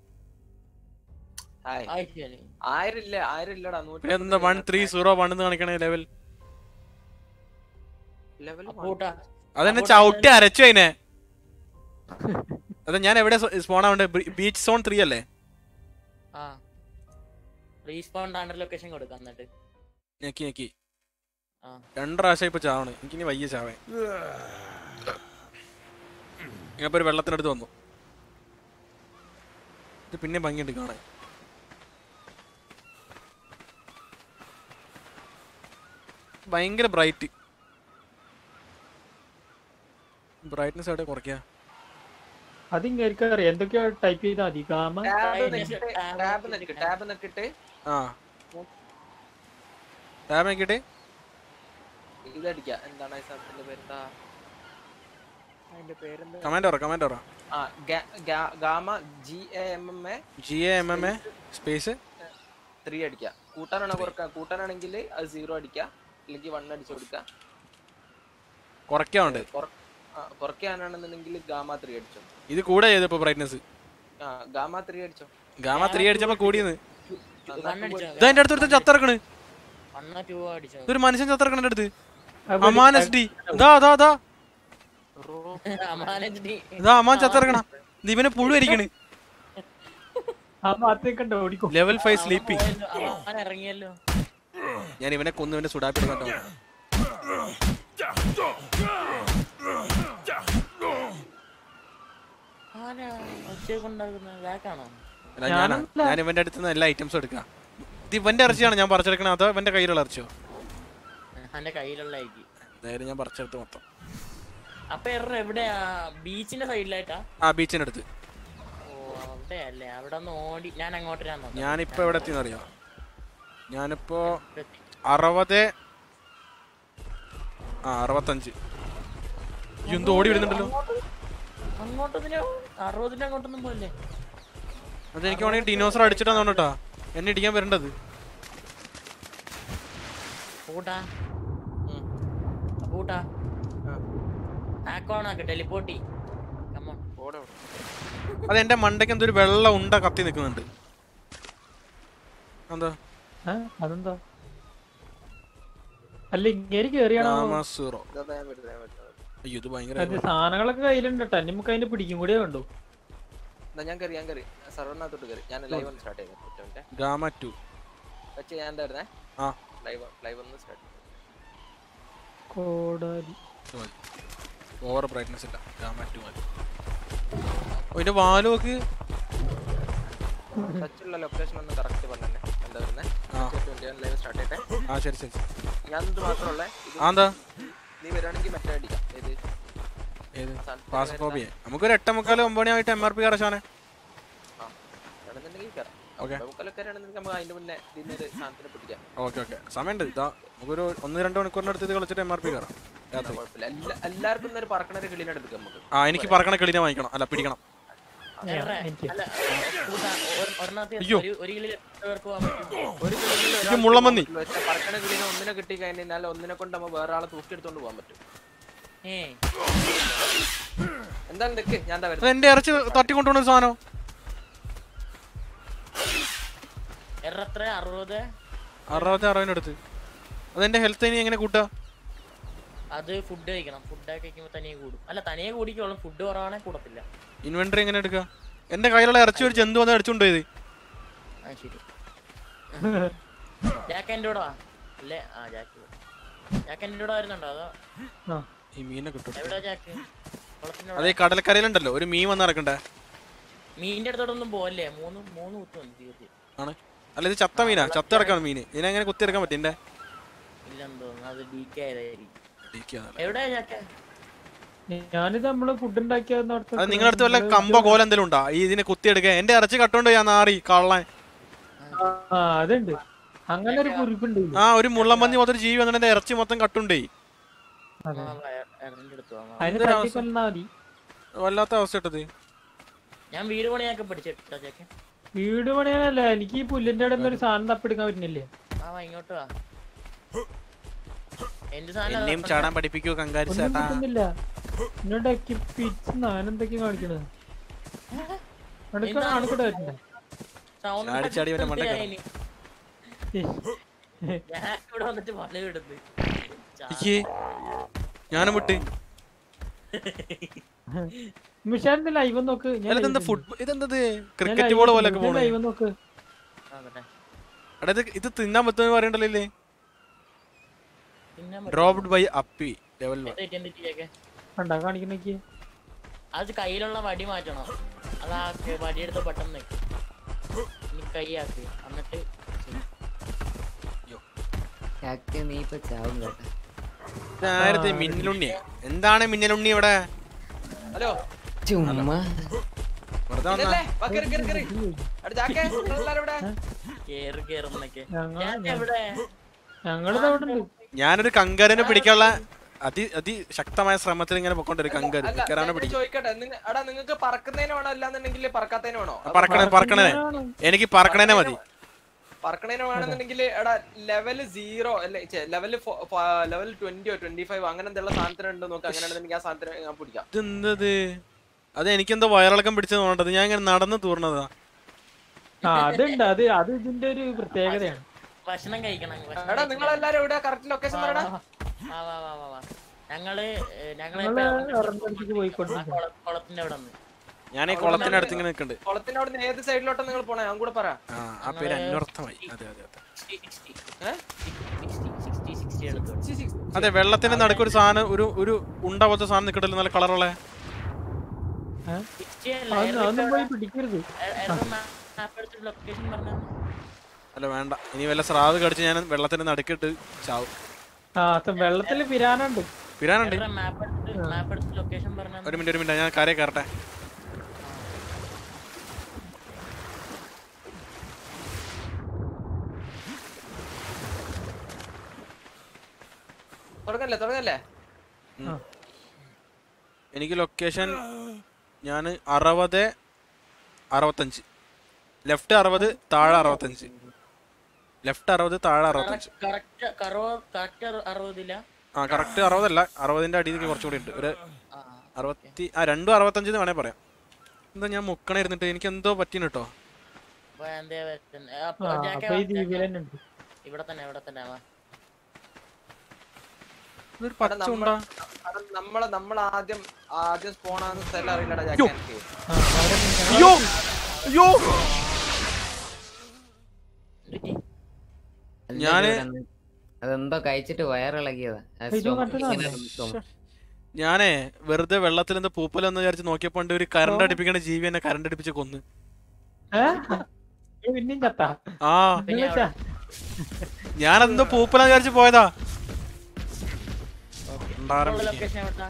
ഹായ് അത് ശരി ആയിരം ഇല്ല ആയിരം ഇല്ലടാ നൂറ്റി പിന്നെ എന്താ വൺ ത്രീ സീറോ വൺ എന്ന് കാണിക്കണ ലെവൽ ലെവൽ അപ്പൂട്ടാ അതെന്നെ ചവിട്ടി അരച്ചു അതിനെ അത് ഞാൻ എവിടെ സ്പോൺ ആവണ്ടേ ബീച്ച് സോൺ ത്രീ അല്ലേ ആ റീസ്പോൺ ആൻഡർ ലൊക്കേഷൻ കൊടുക്കാം എന്നിട്ട് ഞെക്കി ഞെക്കി ആ. രണ്ട് പ്രാവശ്യം ഇപ്പൊ ചാവണ് എനിക്കിനി വയ്യ ചാവേ ഞാൻ ഇപ്പൊ ഒരു വെള്ളത്തിനടുത്ത് വന്നു ഇത് പിന്നെ ഭംഗിയുണ്ട് കാണാൻ ഭയങ്കര ബ്രൈറ്റ് ബ്രൈറ്റ്നസ് എവിടെ കുറയ്ക്കാ അത് ഇങ്ങനെ അറിയാം എന്തൊക്കെയോ ടൈപ്പ് ചെയ്താൽ മതി ഗാമ ടാബ് Tab നെക്കിട്ട് tab ടാബ് നെക്കിട്ട് നെക്ക് ടാബ് നെക്കിട്ട് ആ ടാബ് നോക്കിയിട്ട് ഇതടിക്ക എന്താണ് ഈ സാധനത്തിന്റെ പേരെന്താ അതിന്റെ പേരെന്താ കമാൻഡ് പറ കമാൻഡ് പറ ആ ഗാ- ഗാ- gamma G A M M A G A M M A space three അടിക്കുക കൂട്ടാനാണോ കുറക്കുക കൂട്ടാനാണെങ്കിൽ അത് സീറോ അടിക്കുക അല്ലെങ്കിൽ വൺ അടിച്ചു കൊടുക്കുക കുറയ്ക്കാറുണ്ട് കുറ- ആ, കുറയ്ക്കാനാണെന്നുണ്ടെങ്കിൽ ഗാമ ത്രീ അടിച്ചോ ഇത് കൂടെ ചെയ്തപ്പോ ബ്രൈറ്റ്നസ് ആ ഗാമ ത്രീ അടിച്ചോ ഗാമ ത്രീ അടിച്ചപ്പോ കൂടിയെന്ന് വൺ അടിച്ചോ ഇതാ എന്റെ അടുത്ത് ചത്തിറക്കണ് വണ്ണോ ടൂ അടിച്ചോ ഇതൊരു മനുഷ്യൻ ചത്തിറക്കണ എന്റെ അടുത്ത് അമാൻ എസ് ഡി ഇതാ അതാ അതാ അമാനജി ഇതാ അമാൻ ചത്തിറക്കണ ഇത് ഇവനെ പുഴു അരിക്കണ് ആ ഭാഗത്തേക്ക് ഉണ്ട് ഓടിക്കോ ലെവൽ ഫൈവ് സ്ലീപ്പിംഗ് അവൻ ഇറങ്ങിയല്ലോ ഞാൻ ഇവനെ കൊന്നു ഇവന്റെ സുഡാപ്പി എടുക്കട്ടോ ആരാ ഒച്ചയൊക്കെ ഉണ്ടാക്കുന്നത് ബാക്കാണോ അല്ല ഞാൻ ഞാൻ ഇവന്റെ അടുത്ത് നിന്ന് എല്ലാ ഐറ്റംസും എടുക്കാം ഇത് ഇവന്റെ ഇറച്ചിയാണ് ഞാൻ പറിച്ചെടുക്കണത് അതോ ഇവന്റെ കയ്യിലുള്ള ഇറച്ചിയോ എന്റെ കയ്യിലുള്ളതായിരിക്കും എന്തായാലും ഞാൻ പറിച്ചെടുത്ത് മൊത്തം അപ്പൊ എറ എവിടെയാ ബീച്ചിന്റെ സൈഡിലായിട്ടാ ആ ബീച്ചിന്റെ അടുത്ത് ഓ അവിടെ അല്ലേ അവിടെ ഒന്ന് ഓടി ഞാൻ അങ്ങോട്ട് വരാൻ നോക്കാം ഞാനിപ്പോ എവിടെ എത്തിയെന്ന് അറിയോ ഞാനിപ്പോ അറുപത് ആ അറുപത്തഞ്ച് ഇയ്യോ, എന്തോ ഓടി വരുന്നുണ്ടല്ലോ അങ്ങോട്ടൊന്നിനോ അറുപതിന്റെ അങ്ങോട്ടൊന്നും പോയില്ലേ അതെനിക്ക് വേണമെങ്കിൽ ഡിനോസർ അടിച്ചിട്ടാന്ന് തോന്നട്ടാ എന്നെ ഇടിക്കാൻ വരേണ്ടത് കൂട്ടാ കൂട്ടാ ആക്കോണാക്ക് ടെലിപ്പോട്ടി കമ്മോൺ ഓടെ അത് എന്റെ മണ്ടയ്ക്ക് എന്തോ ഒരു വെള്ള ഉണ്ട കത്തി നിൽക്കുന്നുണ്ട് എന്താ ആ, അതെന്താ അല്ല ഇങ്ങനെ കേറിയാണോ സീറോ ഇതാ ഞാൻ വരുന്നത് ഞാൻ വരുന്നത് അയ്യോ ഇത് ഭയങ്കര അത് സാധനങ്ങളൊക്കെ കയ്യിലുണ്ട് കേട്ടോ നമുക്ക് അതിന്റെ പിടിക്കും കൂടിയേ വേണ്ടു എന്നാ ഞാൻ കയറി ഞാൻ കയറി സർവറിനകത്തോട്ട് കയറി ഞാൻ ലൈവ് ഒന്ന് സ്റ്റാർട്ട് ചെയ്തു ഒറ്റ മിനിറ്റ് ഗാമ ടു വെച്ച് ഞാൻ എന്താ വരുന്നേ ആ ലൈവ് ലൈവ് ഒന്ന് സ്റ്റാർട്ട് കോടാലി ഓവർ ബ്രൈറ്റ്നസ് ഇല്ല ഗാമ ടു മതി ഓ, ഇതിന്റെ വാല് നോക്ക് ടച്ചുള്ള ലൊക്കേഷൻ ഒന്ന് കറക്റ്റ് പറഞ്ഞേ എന്താ വരുന്നേ ആ ലൈവ് സ്റ്റാർട്ട് ചെയ്യട്ടെ ആ ശരി ശരി ഞാൻ ഇത് മാത്രമല്ലേ ഇത് ആ എന്താ നീ വരുവാണെങ്കിൽ മറ്റേ അടിക്കാം ഏത് ഏത് സാധനത്തിന്റെ പാസ്ഫോബിയ നമുക്കൊരു എട്ടേ മുക്കാൽ ഒമ്പത് മണിയായിട്ട് എം ആർ പി കറച്ചാണ് ആ ആണെന്നുണ്ടെങ്കിൽ കയറാം ഓക്കെ നമുക്കൊക്കെ ആണെന്നുണ്ടെങ്കിൽ നമുക്ക് അതിന്റെ മുന്നേ ഇതിന്നൊരു സാധനത്തിന് പിടിക്കാം ഓക്കെ ഓക്കെ സമയമുണ്ട് ഇതാ നമുക്കൊരു ഒന്ന് രണ്ട് മണിക്കൂറിനടുത്ത് ഇത് കളിച്ചിട്ട് എം ആർ പി കയറാം രാത്രി കുഴപ്പമില്ല എല്ലാ- എല്ലാവർക്കും ഇന്നൊരു പറക്കണ ഒരു കിളീനെ എടുക്കാം നമുക്ക് ആ എനിക്ക് പറക്കണ കിളിനെ വാങ്ങിക്കണം അല്ല പിടിക്കണം എറ, എനിക്ക് അല്ല കൂട്ടാ ഒ- ഒരെണ്ണത്തിൽ അയ്യോ. ഒരു ഒരു കിലോ പേർക്ക് പോകാൻ പറ്റും ഒരു കിളിയിൽ എനിക്ക് മുള്ളമന്നി പക്ഷെ പറക്കണ കിളീനെ ഒന്നിനെ കിട്ടി കഴിഞ്ഞാൽ ഒന്നിനെ കൊണ്ട് നമ്മൾ വേറെ ആളെ തൂക്കിയെടുത്തോണ്ട് പോകാൻ പറ്റും ഏ എന്താ നിക്ക് ഞാൻ എന്താ അത് വരുന്നത് എന്റെ ഇറച്ചി തട്ടിക്കൊണ്ടുപോണ ഒരു സാധനം എറ എത്ര അറുപത് അറുപത്തി അറുപതിന്റെ അടുത്ത് അതെന്റെ ഹെൽത്ത് ഇനി എങ്ങനെ കൂട്ടുക അത് ഫുഡ് കഴിക്കണം ഫുഡ് കഴിക്കുമ്പോൾ തനിയെ കൂടും അല്ല തനിയെ കൂടിക്കോളും ഫുഡ് കുറവാണെങ്കിൽ കൂടത്തില്ല ഇൻവെന്ററി എങ്ങനെ എടുക്കുക എന്റെ കയ്യിലുള്ള ഇറച്ചി ഒരു ജന്തു വന്ന് അടിച്ചുകൊണ്ട് പോയത് ആ ശരി ജാക്ക് എൻ്റെ കൂടെ വാ അല്ലേ ആ ജാക്ക് ജാക്ക് എൻ്റെ കൂടെ വരുന്നുണ്ടോ അതോ ആ ഈ മീനെ കിട്ടും എവിടെയാ ജാക്ക് കുളത്തിൻ്റെ അതേ കടൽക്കരയിലുണ്ടല്ലോ ഒരു മീൻ വന്ന് നടക്കണ്ടേ മീനിന്റെ അടുത്തോട്ടൊന്നും പോവല്ലേ മൂന്ന് മൂന്ന് കുത്തു വന്നു തീർച്ചയായും ആണ് അല്ല ഇത് ചത്ത മീനാ ചത്ത കിടക്കാണ് മീന് ഇതിനെങ്ങനെ കുത്തി എടുക്കാൻ പറ്റും എന്റെ ഇല്ലെന്ന് തോന്നുന്നു അത് ഡീക്ക് ആയതായിരിക്കും ഇരിക്കാന്നല്ലേ. എവിടെയാ ചാക്ക ഞാനിത് നമ്മള് ഫുഡ് ഉണ്ടാക്കിയത് അത് നിങ്ങളുടെ അടുത്ത് വല്ല കമ്പോ കോല എന്തെങ്കിലും ഉണ്ടോ ഈ ഇതിനെ കുത്തിയെടുക്കാൻ എന്റെ ഇറച്ചി കട്ടോണ്ട് ഞാൻ നാറി കള്ളൻ ആ അതുണ്ട് അങ്ങനെ ഒരു കുറിപ്പുണ്ട് ഇതില്. ആ ഒരു മുള്ളമ്പന്നി മൊത്തം ജീവി വന്നിട്ട് എന്റെ ഇറച്ചി മൊത്തം കട്ടുണ്ടേ അതെ. ഇറങ്ങിന്റെ അടുത്ത് വാ. അതിന് എന്തൊരു തട്ടിക്കൊന്നാ മതി വല്ലാത്ത അവസ്ഥ ഇട്ടത് ഞാൻ വീട് പണിയൊക്കെ പഠിച്ചിട്ടാ ചാക്ക വീട് പണിയാനല്ല എനിക്ക് ഈ പുല്ലിന്റെ ഇടയിൽ നിന്ന് ഒരു സാധനം തപ്പെടുക്കാൻ പറ്റുന്നില്ലേ ആ വാ ഇങ്ങോട്ട് വാ എന്റെ എന്നെയും സാധനം ചാടാൻ പഠിപ്പിക്കൂ കങ്കാരി ഒന്നും ചേട്ടാ കിട്ടുന്നില്ല എന്നോട് പിച്ച് ഞാനെന്തൊക്കെയാ കാണിക്കണത് എന്താണ് അണക്കിട്ട് പറ്റണ്ടേ sound ചാടി ചാടി ഇവന്റെ മണ്ടയ്ക്ക് ആയിനി. ഞാൻ ഇവിടെ വന്നിട്ട് മല വിടുന്നു ഇയ്യേ. ഞാനും വിട്ട് മിഷാന്റെ ലൈവ് നോക്ക് ഞാൻ അല്ല ഇതെന്താ live ഫുഡ് ഇതെന്തത് ഞാൻ ക്രിക്കറ്റ് live ബോൾ നോക്ക്. പോലൊക്കെ ഞാൻ പോണേ live നോക്ക് നോക്കട്ടെ എടാ ഇത് ഇത് തിന്നാൻ പറ്റുമെന്ന് പറയണ്ടല്ലോ ഇല്ലേ പിന്നെ ഡ്രോപ്ഡ് ബൈ അപ്പി ലെവൽ വൺ ചാക്ക കണ്ടാ കാണിക്കണക്ക് അത് കയ്യിലുള്ള വടി മാറ്റണം അതാ വടിയെടുത്ത് പെട്ടെന്ന് നിൽക്കും ഇനി കൈയാക്ക് എന്നിട്ട് ചെയ്യ്. ചാക്ക് നീ ഇപ്പൊ ചാവും കേട്ടോ ആരത്തെ മിന്നലുണ്ണി എന്താണ് മിന്നലുണ്ണി ഇവിടെ ഹലോ ചുമ്മാ വെറുതെ വന്നാ ഇല്ലല്ലേ വാ കേറി കേറി കേറി എടാ ജാക്കേ നിങ്ങളെല്ലാരും ഇവിടെ കേറി കേറുന്നൊക്കെ ഞങ്ങൾ ഞാൻ എവിടെ ഞങ്ങളിത് അവിടെ ഉണ്ട് ഞാനൊരു കങ്കരനെ പിടിക്കാനുള്ള അതി അതിശക്തമായ ശ്രമത്തിൽ ഇങ്ങനെ പൊക്കോണ്ടൊരു കങ്കര് അല്ല കങ്കരാനെ ഞാൻ പിടിക്കും ചോദിക്കട്ടെ നിങ്ങ- എടാ നിങ്ങൾക്ക് പറക്കുന്നതിന് വേണോ അല്ലാന്നുണ്ടെങ്കിൽ പറക്കാത്തതിന് വേണോ പറക്കണേ പറക്കണേ എനിക്ക് പറക്കണേനെ മതി പറക്കണേന് വേണമെന്നുണ്ടെങ്കിൽ എടാ ലെവൽ സീറോ അല്ലെ ലെവൽ ലെവൽ ട്വന്റിയോ ട്വന്റി ഫൈവ് അങ്ങനെ എന്തെല്ലാം സാധനത്തിനുണ്ട് നോക്ക് അങ്ങനെയാണെന്നുണ്ടെങ്കിൽ ആ സാധനത്തിന് ഞാൻ പിടിക്കാം ഇതെന്തത് അത് എനിക്കെന്തോ വയറിളക്കം പിടിച്ചത് തോന്നട്ടത് ഞാൻ ഇങ്ങനെ നടന്ന് തൂർണതാ ആ അതുണ്ട് അത് അത് ഇതിന്റെ ഒരു പ്രത്യേകതയാണ് ഭക്ഷണം കഴിക്കണം ഭക്ഷണം എടാ കഴിക്കണം. നിങ്ങളെല്ലാരും എവിടെ കറക്റ്റ് ലൊക്കേഷൻ വാ, പറയടാ വാ, വാ, വാ, വാ, വാ, വാ. ഞങ്ങള് ഏ, ഞങ്ങള് ഞങ്ങള് ഇപ്പൊ ഇറങ്ങി ആ പോയിക്കൊണ്ടിരിക്കും കുള- കുളത്തിന്റെ അവിടെ നിന്ന് ഞാൻ ഈ കുളത്തിന്റെ അടുത്ത് ഇങ്ങനെ നിൽക്കുന്നുണ്ട് കുളത്തിന്റെ അവിടെ നിന്ന് ഏത് സൈഡിലോട്ടാ നിങ്ങൾ പോണേ ഞാൻ കൂടെ പറ ആ ആ പേര് അന്വർത്ഥമായി അതെ അതെ അതെ അതെ വെള്ളത്തിന്റെ നടുക്ക് ഒരു സാധനം ഒരു ഒരു ഉണ്ട പോലത്തെ സാധനം നിൽക്കട്ടല്ലോ നല്ല കളറുള്ള അതൊന്നും അതൊന്നും പോയി പിടിക്കരുത് ലൊക്കേഷൻ പറഞ്ഞു അല്ല വേണ്ട ഇനി വല്ല സ്രാവ് കടിച്ച് ഞാൻ വെള്ളത്തിന്റെ നടുക്കിട്ട് ചാവും ആ അത് വെള്ളത്തില് പിരാനുണ്ട് പിരാനുണ്ട് മാപ്പ് എടുത്ത് മാപ്പ് എടുത്ത് ലൊക്കേഷൻ പറഞ്ഞു ഒരു മിനിറ്റ് ഒരു മിനിറ്റ് ഞാൻ കരയെ കയറട്ടെ തുടങ്ങല്ലേ തുടങ്ങല്ലേ എനിക്ക് ലൊക്കേഷൻ ഞാൻ അറുപത് അറുപത്തഞ്ച് ലെഫ്റ്റ് അറുപത് താഴെ അറുപത്തഞ്ച് ലെഫ്റ്റ് അറുപത് താഴെ അറുപത്തഞ്ച് കറക്റ്റ് കറക്റ്റ് അറുപതില്ല ആ കറക്റ്റ് അറുപതല്ല അറുപതിന്റെ അടിയിലേക്ക് കുറച്ചുകൂടി ഉണ്ട് ഒരു ആ അറുപത്തി ആ രണ്ടും അറുപത്തഞ്ചെന്ന് വേണേ പറയാം എന്താ ഞാൻ മുക്കണ ഇരുന്നിട്ട് എനിക്ക് എന്തോ പറ്റീന് കേട്ടോ അപ്പൊ എന്തേ പറ്റുന്നെ? അപ്പൊ ആ ജാക്ക അപ്പൊ ഈ വാ, ദ്വീപിൽ ജാക്ക. തന്നെ ഉണ്ട് ഇവിടെ തന്നെ ഇവിടെ തന്നെ വാ ഇതൊരു പച്ച ഉണ്ടാ എടാ, നമ്മളെ നമ്മൾ ആദ്യം ആദ്യം സ്പോൺ ആകുന്ന സ്ഥലം അറിയില്ലടാ ജാക്കി എനിക്ക് ആ, അവിടെ നിന്ന് അയ്യോ അയ്യോ എന്തുപറ്റി? അല്ല ഞാന് ഇവിടെ നിന്ന് അതെന്തോ കഴിച്ചിട്ട് വയറിളകിയതാ ആ ഇത് stomach കണ്ടതാ? ഇങ്ങനെ നിൽക്കും. ഞാനേ വെറുതെ വെള്ളത്തിൽ എന്താ പൂപ്പലെന്ന് വിചാരിച്ച് നോക്കിയപ്പോ ഉണ്ട് ഒരു കറണ്ട് അടിപ്പിക്കണ ജീവി എന്നെ കറണ്ട് അടിപ്പിച്ച് കൊന്ന് ഏ? ഏ, പിന്നെയും ചത്ത ആ നിങ്ങളെച്ചാ ഞാനെന്തോ പൂപ്പലെന്ന് വിചാരിച്ച് പോയതാ ഉണ്ടാരം ഇപ്പോഴുള്ള പിടിക്കാൻ. ലൊക്കേഷൻ എവിടാ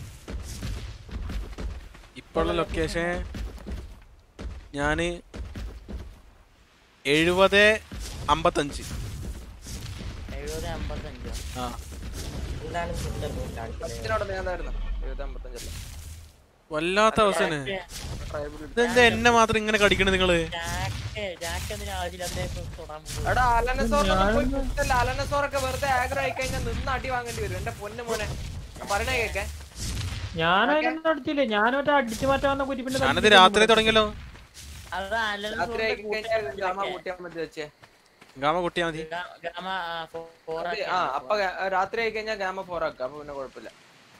ഇപ്പോഴുള്ള ലൊക്കേഷൻ ഞാന് എഴുപത് അമ്പത്തഞ്ച് എഴുപത് അമ്പത്തഞ്ചോ ആ എന്താണ് സുന്ദർ കാണിക്കുന്നത് ഫസ്റ്റിനോട് ഞാൻ എന്തായിരുന്നു എഴുപത് അമ്പത്തഞ്ചല്ലേ വല്ലാത്ത അവസ്ഥയാണ് ഇതെന്താ എന്നെ മാത്രം ഇങ്ങനെ കടിക്കണേ നിങ്ങള് ജാക്ക് ജാക്ക് എന്തിനാ ആവശ്യമില്ലാതെ തൊടാൻ പോകും എടാ അലനസോർ പോയി കുത്തല്ല അലനസോറൊക്കെ വെറുതെ ആഗ്രഹം ആയി കഴിഞ്ഞാൽ നിന്ന് അടി വാങ്ങേണ്ടി വരും എന്റെ പൊന്നു മോനെ ഞാൻ പറയണേ കേക്കെ ഞാനതിനൊന്നും അടിച്ചില്ലേ ഞാനൊറ്റ അടിച്ചു മാറ്റാൻ വന്ന കുരിപ്പിന്റെ ഞാനിത് രാത്രി തുടങ്ങിയല്ലോ അത് അലൻ രാത്രി ആയി കഴിഞ്ഞാൽ ഗാമ കൂട്ടിയാൽ മതി വെച്ചേ ഗാമ കുട്ടിയാ മതി ഗാമ ഫോർ അത് ആ അപ്പൊ ഗ- രാത്രി ആയി കഴിഞ്ഞാൽ ഗാമ ഫോർ ആക്കാം അപ്പൊ പിന്നെ കുഴപ്പമില്ല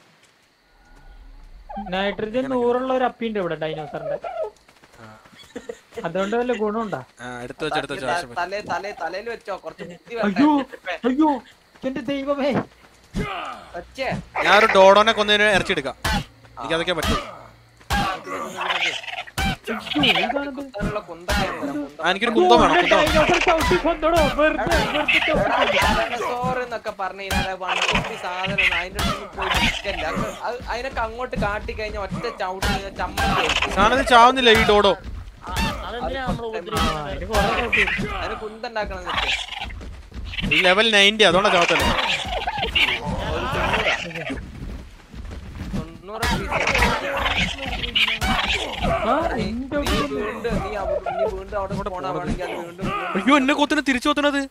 നൈട്രജൻ നൂറുള്ള ഒരു അപ്പിണ്ട് ഇവിടെ ഡൈനോസറിന്റെ അതുകൊണ്ട് വല്ല ഗുണമുണ്ടാ ആ എടുത്തു വെച്ചോ എടുത്തു വെച്ചോ ആവശ്യം വരും. തലേ തലേ തലയിൽ വെച്ചോ കുറച്ച് ബുദ്ധി അയ്യോ വരട്ടെ അയ്യോ എന്റെ ദൈവമേ വെച്ചേ ഞാനൊരു ഡോഡോനെ കൊന്നതിന് ഇറച്ചി എടുക്കാം എനിക്ക് അതൊക്കെ പറ്റും കുത്താനുള്ള കുന്തൊക്കെ ഞാൻ തരാം, കുന്തം. ആ, എനിക്കൊരു കുന്തം വേണം കുന്തം വേണം. ഡൈനോസർ ചവിട്ടി കൊന്നോടോ വെറുതെ വെറുതെ ചവിട്ടി കൊന്നു. സോറ് എന്നൊക്കെ പറഞ്ഞു കഴിഞ്ഞാൽ വൺ ഫിഫ്റ്റി സാധനം അതിന്റെ ഉള്ളിൽ പോയി നിൽക്കല്ല അത് അതിനൊക്കെ അങ്ങോട്ട് കാട്ടി കഴിഞ്ഞാൽ ഒറ്റ ചവിട്ടി കഴിഞ്ഞാൽ ചമ്മന്തി ആയിരിക്കും. സാധനം ചാവുന്നില്ല ഈ ഡോഡോ ആ, അതെന്തിനാ നമ്മൾ ആ, ഉപദ്രവിക്കുന്നത് അതിന് കുറെ ചവിട്ടി. അതിന് കുന്തുണ്ടാക്കണം എന്നിട്ട് ഈ ലെവൽ നയൻറ്റി അതുകൊണ്ടാ ചാവത്തല്ലേ തൊണ്ണൂറ് piece. ആ, നീ എന്റെ നീ വീണ്ടും നീ അവ- നീ വീണ്ടും അവിടെ പോണാണെങ്കിൽ അത് വീണ്ടും വീണ്ടും അയ്യോ എന്നെ കൊത്തിന് തിരിച്ചു കൊത്തണത്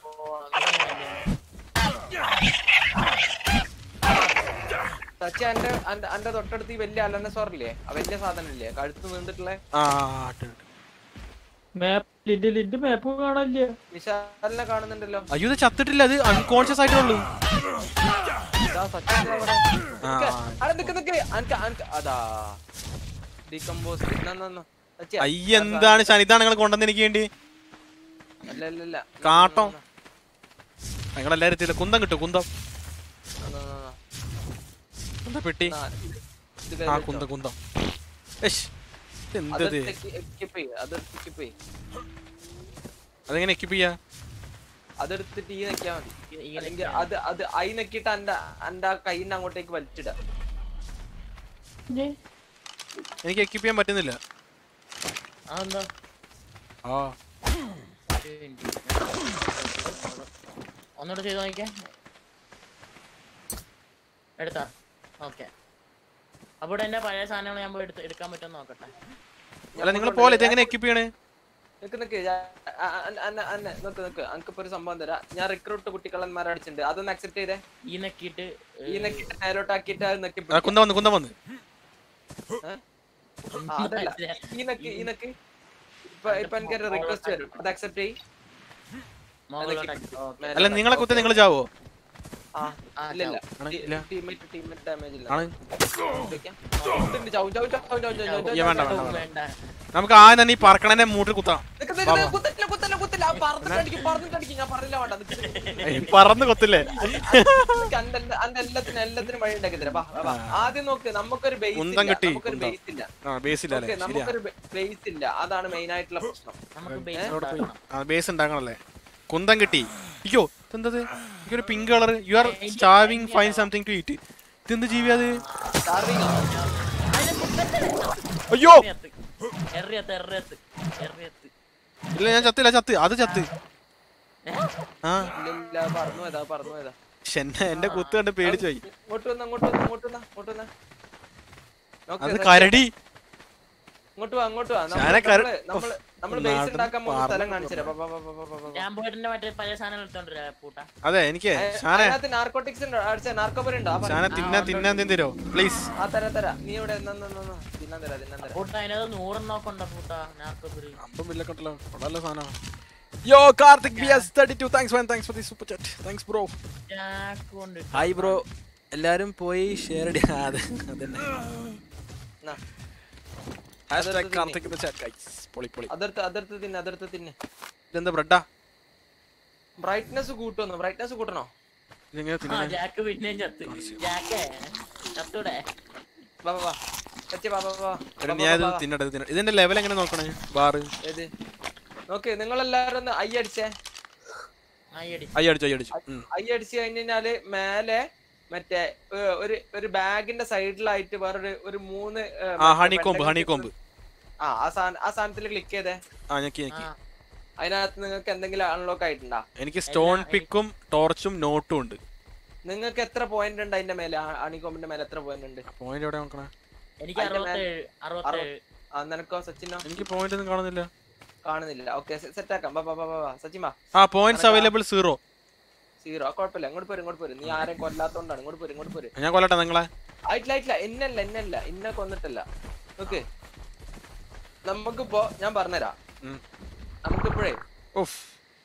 സച്ചി എന്റെ എന്റെ- എന്റെ തൊട്ടടുത്ത് ഈ വലിയ അലനസോറില്ലേ ആ വലിയ സാധനം ഇല്ലേ കഴുത്ത് നീണ്ടിട്ടുള്ള ആ ഉണ്ട്, ഉണ്ട്. മാപ്പ് ലിന്റെ ലിന്റെ മാപ്പ് കാണാനില്ല വിശാലിനെ കാണുന്നുണ്ടല്ലോ അയ്യോ ഇത് ചത്തിട്ടില്ല അത് അൺകോൺഷ്യസ് ആയിട്ടുള്ളൂ ഇതാ സച്ചി ഇതാ അവിടെ. ആ. നിക്ക്. അവിടെ നിക്ക് നിക്ക്. അനക്ക് അനക്ക് അതാ ഡീകമ്പോസ് സച്ചി അയ്യ എന്താണ് ശനി ഇതാണ് നിങ്ങൾ കൊണ്ടുവന്ന് എനിക്ക് വേണ്ടി അല്ല അല്ല അല്ല കാട്ടോ നിങ്ങളെല്ലാരും എത്തിയില്ല കുന്തം കിട്ടും കുന്തം എന്നാ, എന്നാ, എന്നാ. കുന്ത പെട്ടി എന്നാ, ഇത് ഇത് ആ കയ്യിൽ കുന്തം വെച്ചോ. കുന്തം ഏഷ് എന്തത് അതെടുത്ത് എക്കി- എക്കിപ്പ് ചെയ്യ്. അതെടുത്ത് എക്കിപ്പ് ചെയ്യ്. അതെങ്ങനെ എക്യൂപ്പ് ചെയ്യാ അതെടുത്തിട്ട് ഈ നെക്കിയാ മതി ഈ അല്ലെങ്കിൽ അത് അത് ഐ നെക്കിട്ട് എന്റെ എന്റെ കൈയിന്റെ അങ്ങോട്ടേക്ക് വലിച്ചിട എനിക്ക് എക്യൂപ്പ് ചെയ്യാൻ പറ്റുന്നില്ല അതെന്താ ആ ഒരു minute. ഒന്നുകൂടെ ചെയ്ത് നോക്കിയേ എടുത്താ ഓക്കെ അപ്പൊ ഇവിടെ എന്റെ പഴയ സാധനങ്ങൾ ഞാൻ പോയി എടുത്ത് എടുക്കാൻ പറ്റുമെന്ന് നോക്കട്ടെ അല്ല നിങ്ങൾ പോലെ ഇതെങ്ങനെ എക്യൂപ്പ് ചെയ്യണേ നിക്ക് നിക്ക് ഞാൻ- അ- അ- അന്ന അന്ന നിക്ക് നിക്ക് അനക്കിപ്പോ ഒരു സംഭവം തരാം ഞാൻ റിക്രൂട്ട് കുട്ടികളന്മാരെ അടിച്ചിട്ടുണ്ട് അതൊന്ന് അക്സെപ്റ്റ് ചെയ്തേ ഈ നെക്കിയിട്ട് ഈ നെക്കിട്ട് നേരോട്ടാക്കിയിട്ട് അത് നെക്കി ആ കുന്തം വന്ന് കുന്തം വന്ന് ആ, അതല്ല ഈ നെക്ക് ഈ നെക്ക് ഇപ്പൊ ഇപ്പൊ എനിക്ക് ഒരു റിക്വസ്റ്റ് വരും അത് അക്സെപ്റ്റ് ചെയ് മുകളിലോട്ട് അല്ല നിങ്ങളെ കുത്ത നിങ്ങൾ ചാവോ ആ ആ, ഇല്ല ഇല്ല ആണ്, ഇല്ല. ടീമേറ്റ് ടീമേറ്റ് ഡാമേജ് ഇല്ല ആണ് ഇതൊക്കെയാ. ചവിട്ടുണ്ട്, ചവി, ചവി, ചവി, ചവി, ചവി, ചവി, ചവി, ഏ, വേണ്ട, ചവി, വേണ്ട, ചവി. വേണ്ട നമുക്ക് ആദ്യം തന്നെ ഈ പറക്കണന്റെ മൂട്ടിൽ കുത്താം നിക്ക് നിക്ക് നിക്ക് കുത്തല്ല, കുത്തല്ല, കുത്തല്ല. ആ, പറന്നിട്ടടിക്ക്, പറന്നിട്ടടിക്ക്. ഞാൻ പറഞ്ഞില്ല വേണ്ട. നിക്ക് നിക്ക് നിക്ക്. ഏയ്, പറന്ന് കൊത്തില്ലേ നിക്ക് അന്റെ എല്ലാ- അന്റെ എല്ലാത്തിനും എല്ലാത്തിനും വഴി ഉണ്ടാക്കി തരാം വാ, വാ, വാ. ആദ്യം നോക്ക് നമുക്കൊരു ബേസ് കുന്തം ഇല്ല കിട്ടി, നമുക്കൊരു കുന്തം. ബേസ് ഇല്ല ആ ബേസ് ഇല്ല അല്ലേ ഓക്കേ, ശരിയാ നമുക്കൊരു ബേസ് ഇല്ല അതാണ് മെയിൻ ആയിട്ടുള്ള പ്രശ്നം നമുക്ക് ബേസ് അവിടെ പോയി ആ ബേസ് ഉണ്ടാക്കണല്ലേ കുന്തം കിട്ടി അയ്യോ ഇതെന്തത് എനിക്കൊരു pink colour you are starving fine something to eat ഇതെന്ത് ജീവി അത് Starving ആ? അയ്യോ എറിയത്ത് എറിയത്ത് എറിയത്ത് എറിയത്ത് ഇല്ല ഞാൻ ചത്തില്ല ചത്ത് അത് ചത്ത് ആ ഇല്ല, ഇല്ല, അത് പറന്നു പോയതാ അത് പറന്നു പോയതാ ശ്ശെ, എന്നെ എന്റെ കുത്ത് കണ്ട് പേടിച്ചു പോയി ഇങ്ങോട്ട് വന്ന അങ്ങോട്ട് വന്ന അങ്ങോട്ട് വന്ന അങ്ങോട്ട് വന്ന നോക്ക്, അത് സത്യം. കരടി ഇങ്ങോട്ട് വാ അങ്ങോട്ട് വാ നമ്മള് ഞാനെ കര- നമ്മള് നമ്മള് നമ്മള് നാട്ടിൽ ബേസ് ഉണ്ടാക്കാൻ പോകുന്ന പാർന്ന് സ്ഥലം കാണിച്ചു തരാം. വാ, വാ, വാ, വാ, വാ, വാ. ഞാൻ പോയിട്ട് എന്റെ മറ്റേ പഴയ സാധനം എടുത്തോണ്ടിരാ പൂട്ട അതെ എനിക്ക് ഏ, ഷാനെ അതിനകത്ത് നാർക്കോട്ടിക്സ് ഉണ്ടോ അടിച്ച നാർക്കോപരി ഉണ്ടോ ആ, പറ. ഷാനെ തിന്നാൻ തിന്നാൻ എന്തെങ്കിലും തരോ പ്ലീസ് ആ തരാ തരാ നീ ഇവിടെ നിന്ന്, നിന്ന്, നിന്ന്. തിന്നാൻ തരാ തിന്നാൻ തരാ പൂട്ട അതിനകത്ത് നൂറെണ്ണൊക്കെ ഉണ്ടോ പൂട്ട നാർക്കോപുരി അമ്പം വില്ലക്കട്ടല്ലോ കൊള്ളാലോ സാധനം yo Karthik B S thirty two thanks man thanks for the super chat thanks bro Jack കൊണ്ട് ഹായ് ബ്രോ എല്ലാരും പോയി ഷെയർ അടി അതെ അതന്നെ എന്നാ, hashtag Karthik in the chat guys പൊളി പൊളി അതിർത്ത് അതിർത്ത് തിന്നെ അതിർത്ത് തിന്നെ ഇതെന്താ ബ്രെഡാ ബ്രൈറ്റ്നസ് കൂട്ടുന്നു ബ്രൈറ്റ്നസ് കൂട്ടണോ ഇതെങ്ങനെ ആ തിന്നണേ ജാക്ക് പിന്നെയും ചത്ത് ജാക്കേ ചത്തൂടെ വാ വാ വാ കച്ചി വാ വാ വാ എടാ വാ, ഞാൻ വാ, ഇത് വാ, വാ. തിന്നട്ടെ ഇത് തിന്നട്ടെ ഇതിന്റെ ലെവൽ എങ്ങനെ നോക്കണേ ബാറ് ഏത് നോക്ക് നിങ്ങളെല്ലാരും ഒന്ന് ഐ അടിച്ചേ ആയിടി അയ്യ അടിച്ചു അയ്യ അടിച്ചു ഉം. ഐ അടിച്ചു കഴിഞ്ഞാല് മേലെ മറ്റേ ഏ, ഒരു ഒരു ബാഗിന്റെ സൈഡിലായിട്ട് വേറൊരു ഒരു മൂന്ന് ഏ, ആ മറ്റേ honeycomb pendant honeycomb ആ ആ സാധനം ആ സാധനത്തിൽ ക്ലിക്ക് ചെയ്തേ ആ ഞെക്കി ഞെക്കി ആ അതിനകത്ത് നിങ്ങൾക്ക് എന്തെങ്കിലും അൺലോക്ക് ആയിട്ടുണ്ടോ എനിക്ക് സ്റ്റോൺ പിക്കും ടോർച്ചും നോട്ടും ഉണ്ട് നിങ്ങൾക്ക് എത്ര പോയിന്റ് ഉണ്ട് അതിന്റെ മേലെ അണികോമ്പിന്റെ മേലെ എത്ര പോയിന്റ് ഉണ്ട് പോയിന്റ് എവിടെ നോക്കണേ എനിക്ക് അതിന്റെ മേലെ- അറുപത്തേഴ് അറുപത്തേഴ് ആ നിനക്കോ സച്ചിനോ എനിക്ക് പോയിന്റ് ഒന്നും കാണുന്നില്ല കാണുന്നില്ല ഓക്കെ സെറ്റ് ആക്കാം ബാ ബാ ബാ ബാ, ബാ സച്ചിൻ വാ ആ പോയിന്റ്സ് അവൈലബിൾ സീറോ സീറോ കുഴപ്പമില്ല ഇങ്ങോട്ട് പോരും ഇങ്ങോട്ട് പോരും നീ ആരെയും കൊല്ലാത്തോണ്ടാണ് ഇങ്ങോട്ട് പോരും ഇങ്ങോട്ട് പോരും ഞാൻ കൊല്ലട്ടെ നിങ്ങളെ ആയിട്ടില്ല ആയിട്ടില്ല എന്നല്ല എന്നല്ല എന്നെ കൊന്നിട്ടല്ല ഓക്കെ നമുക്കിപ്പോ ഞാൻ പറഞ്ഞുതരാം ഉം. നമുക്കിപ്പോഴേ ഉഫ്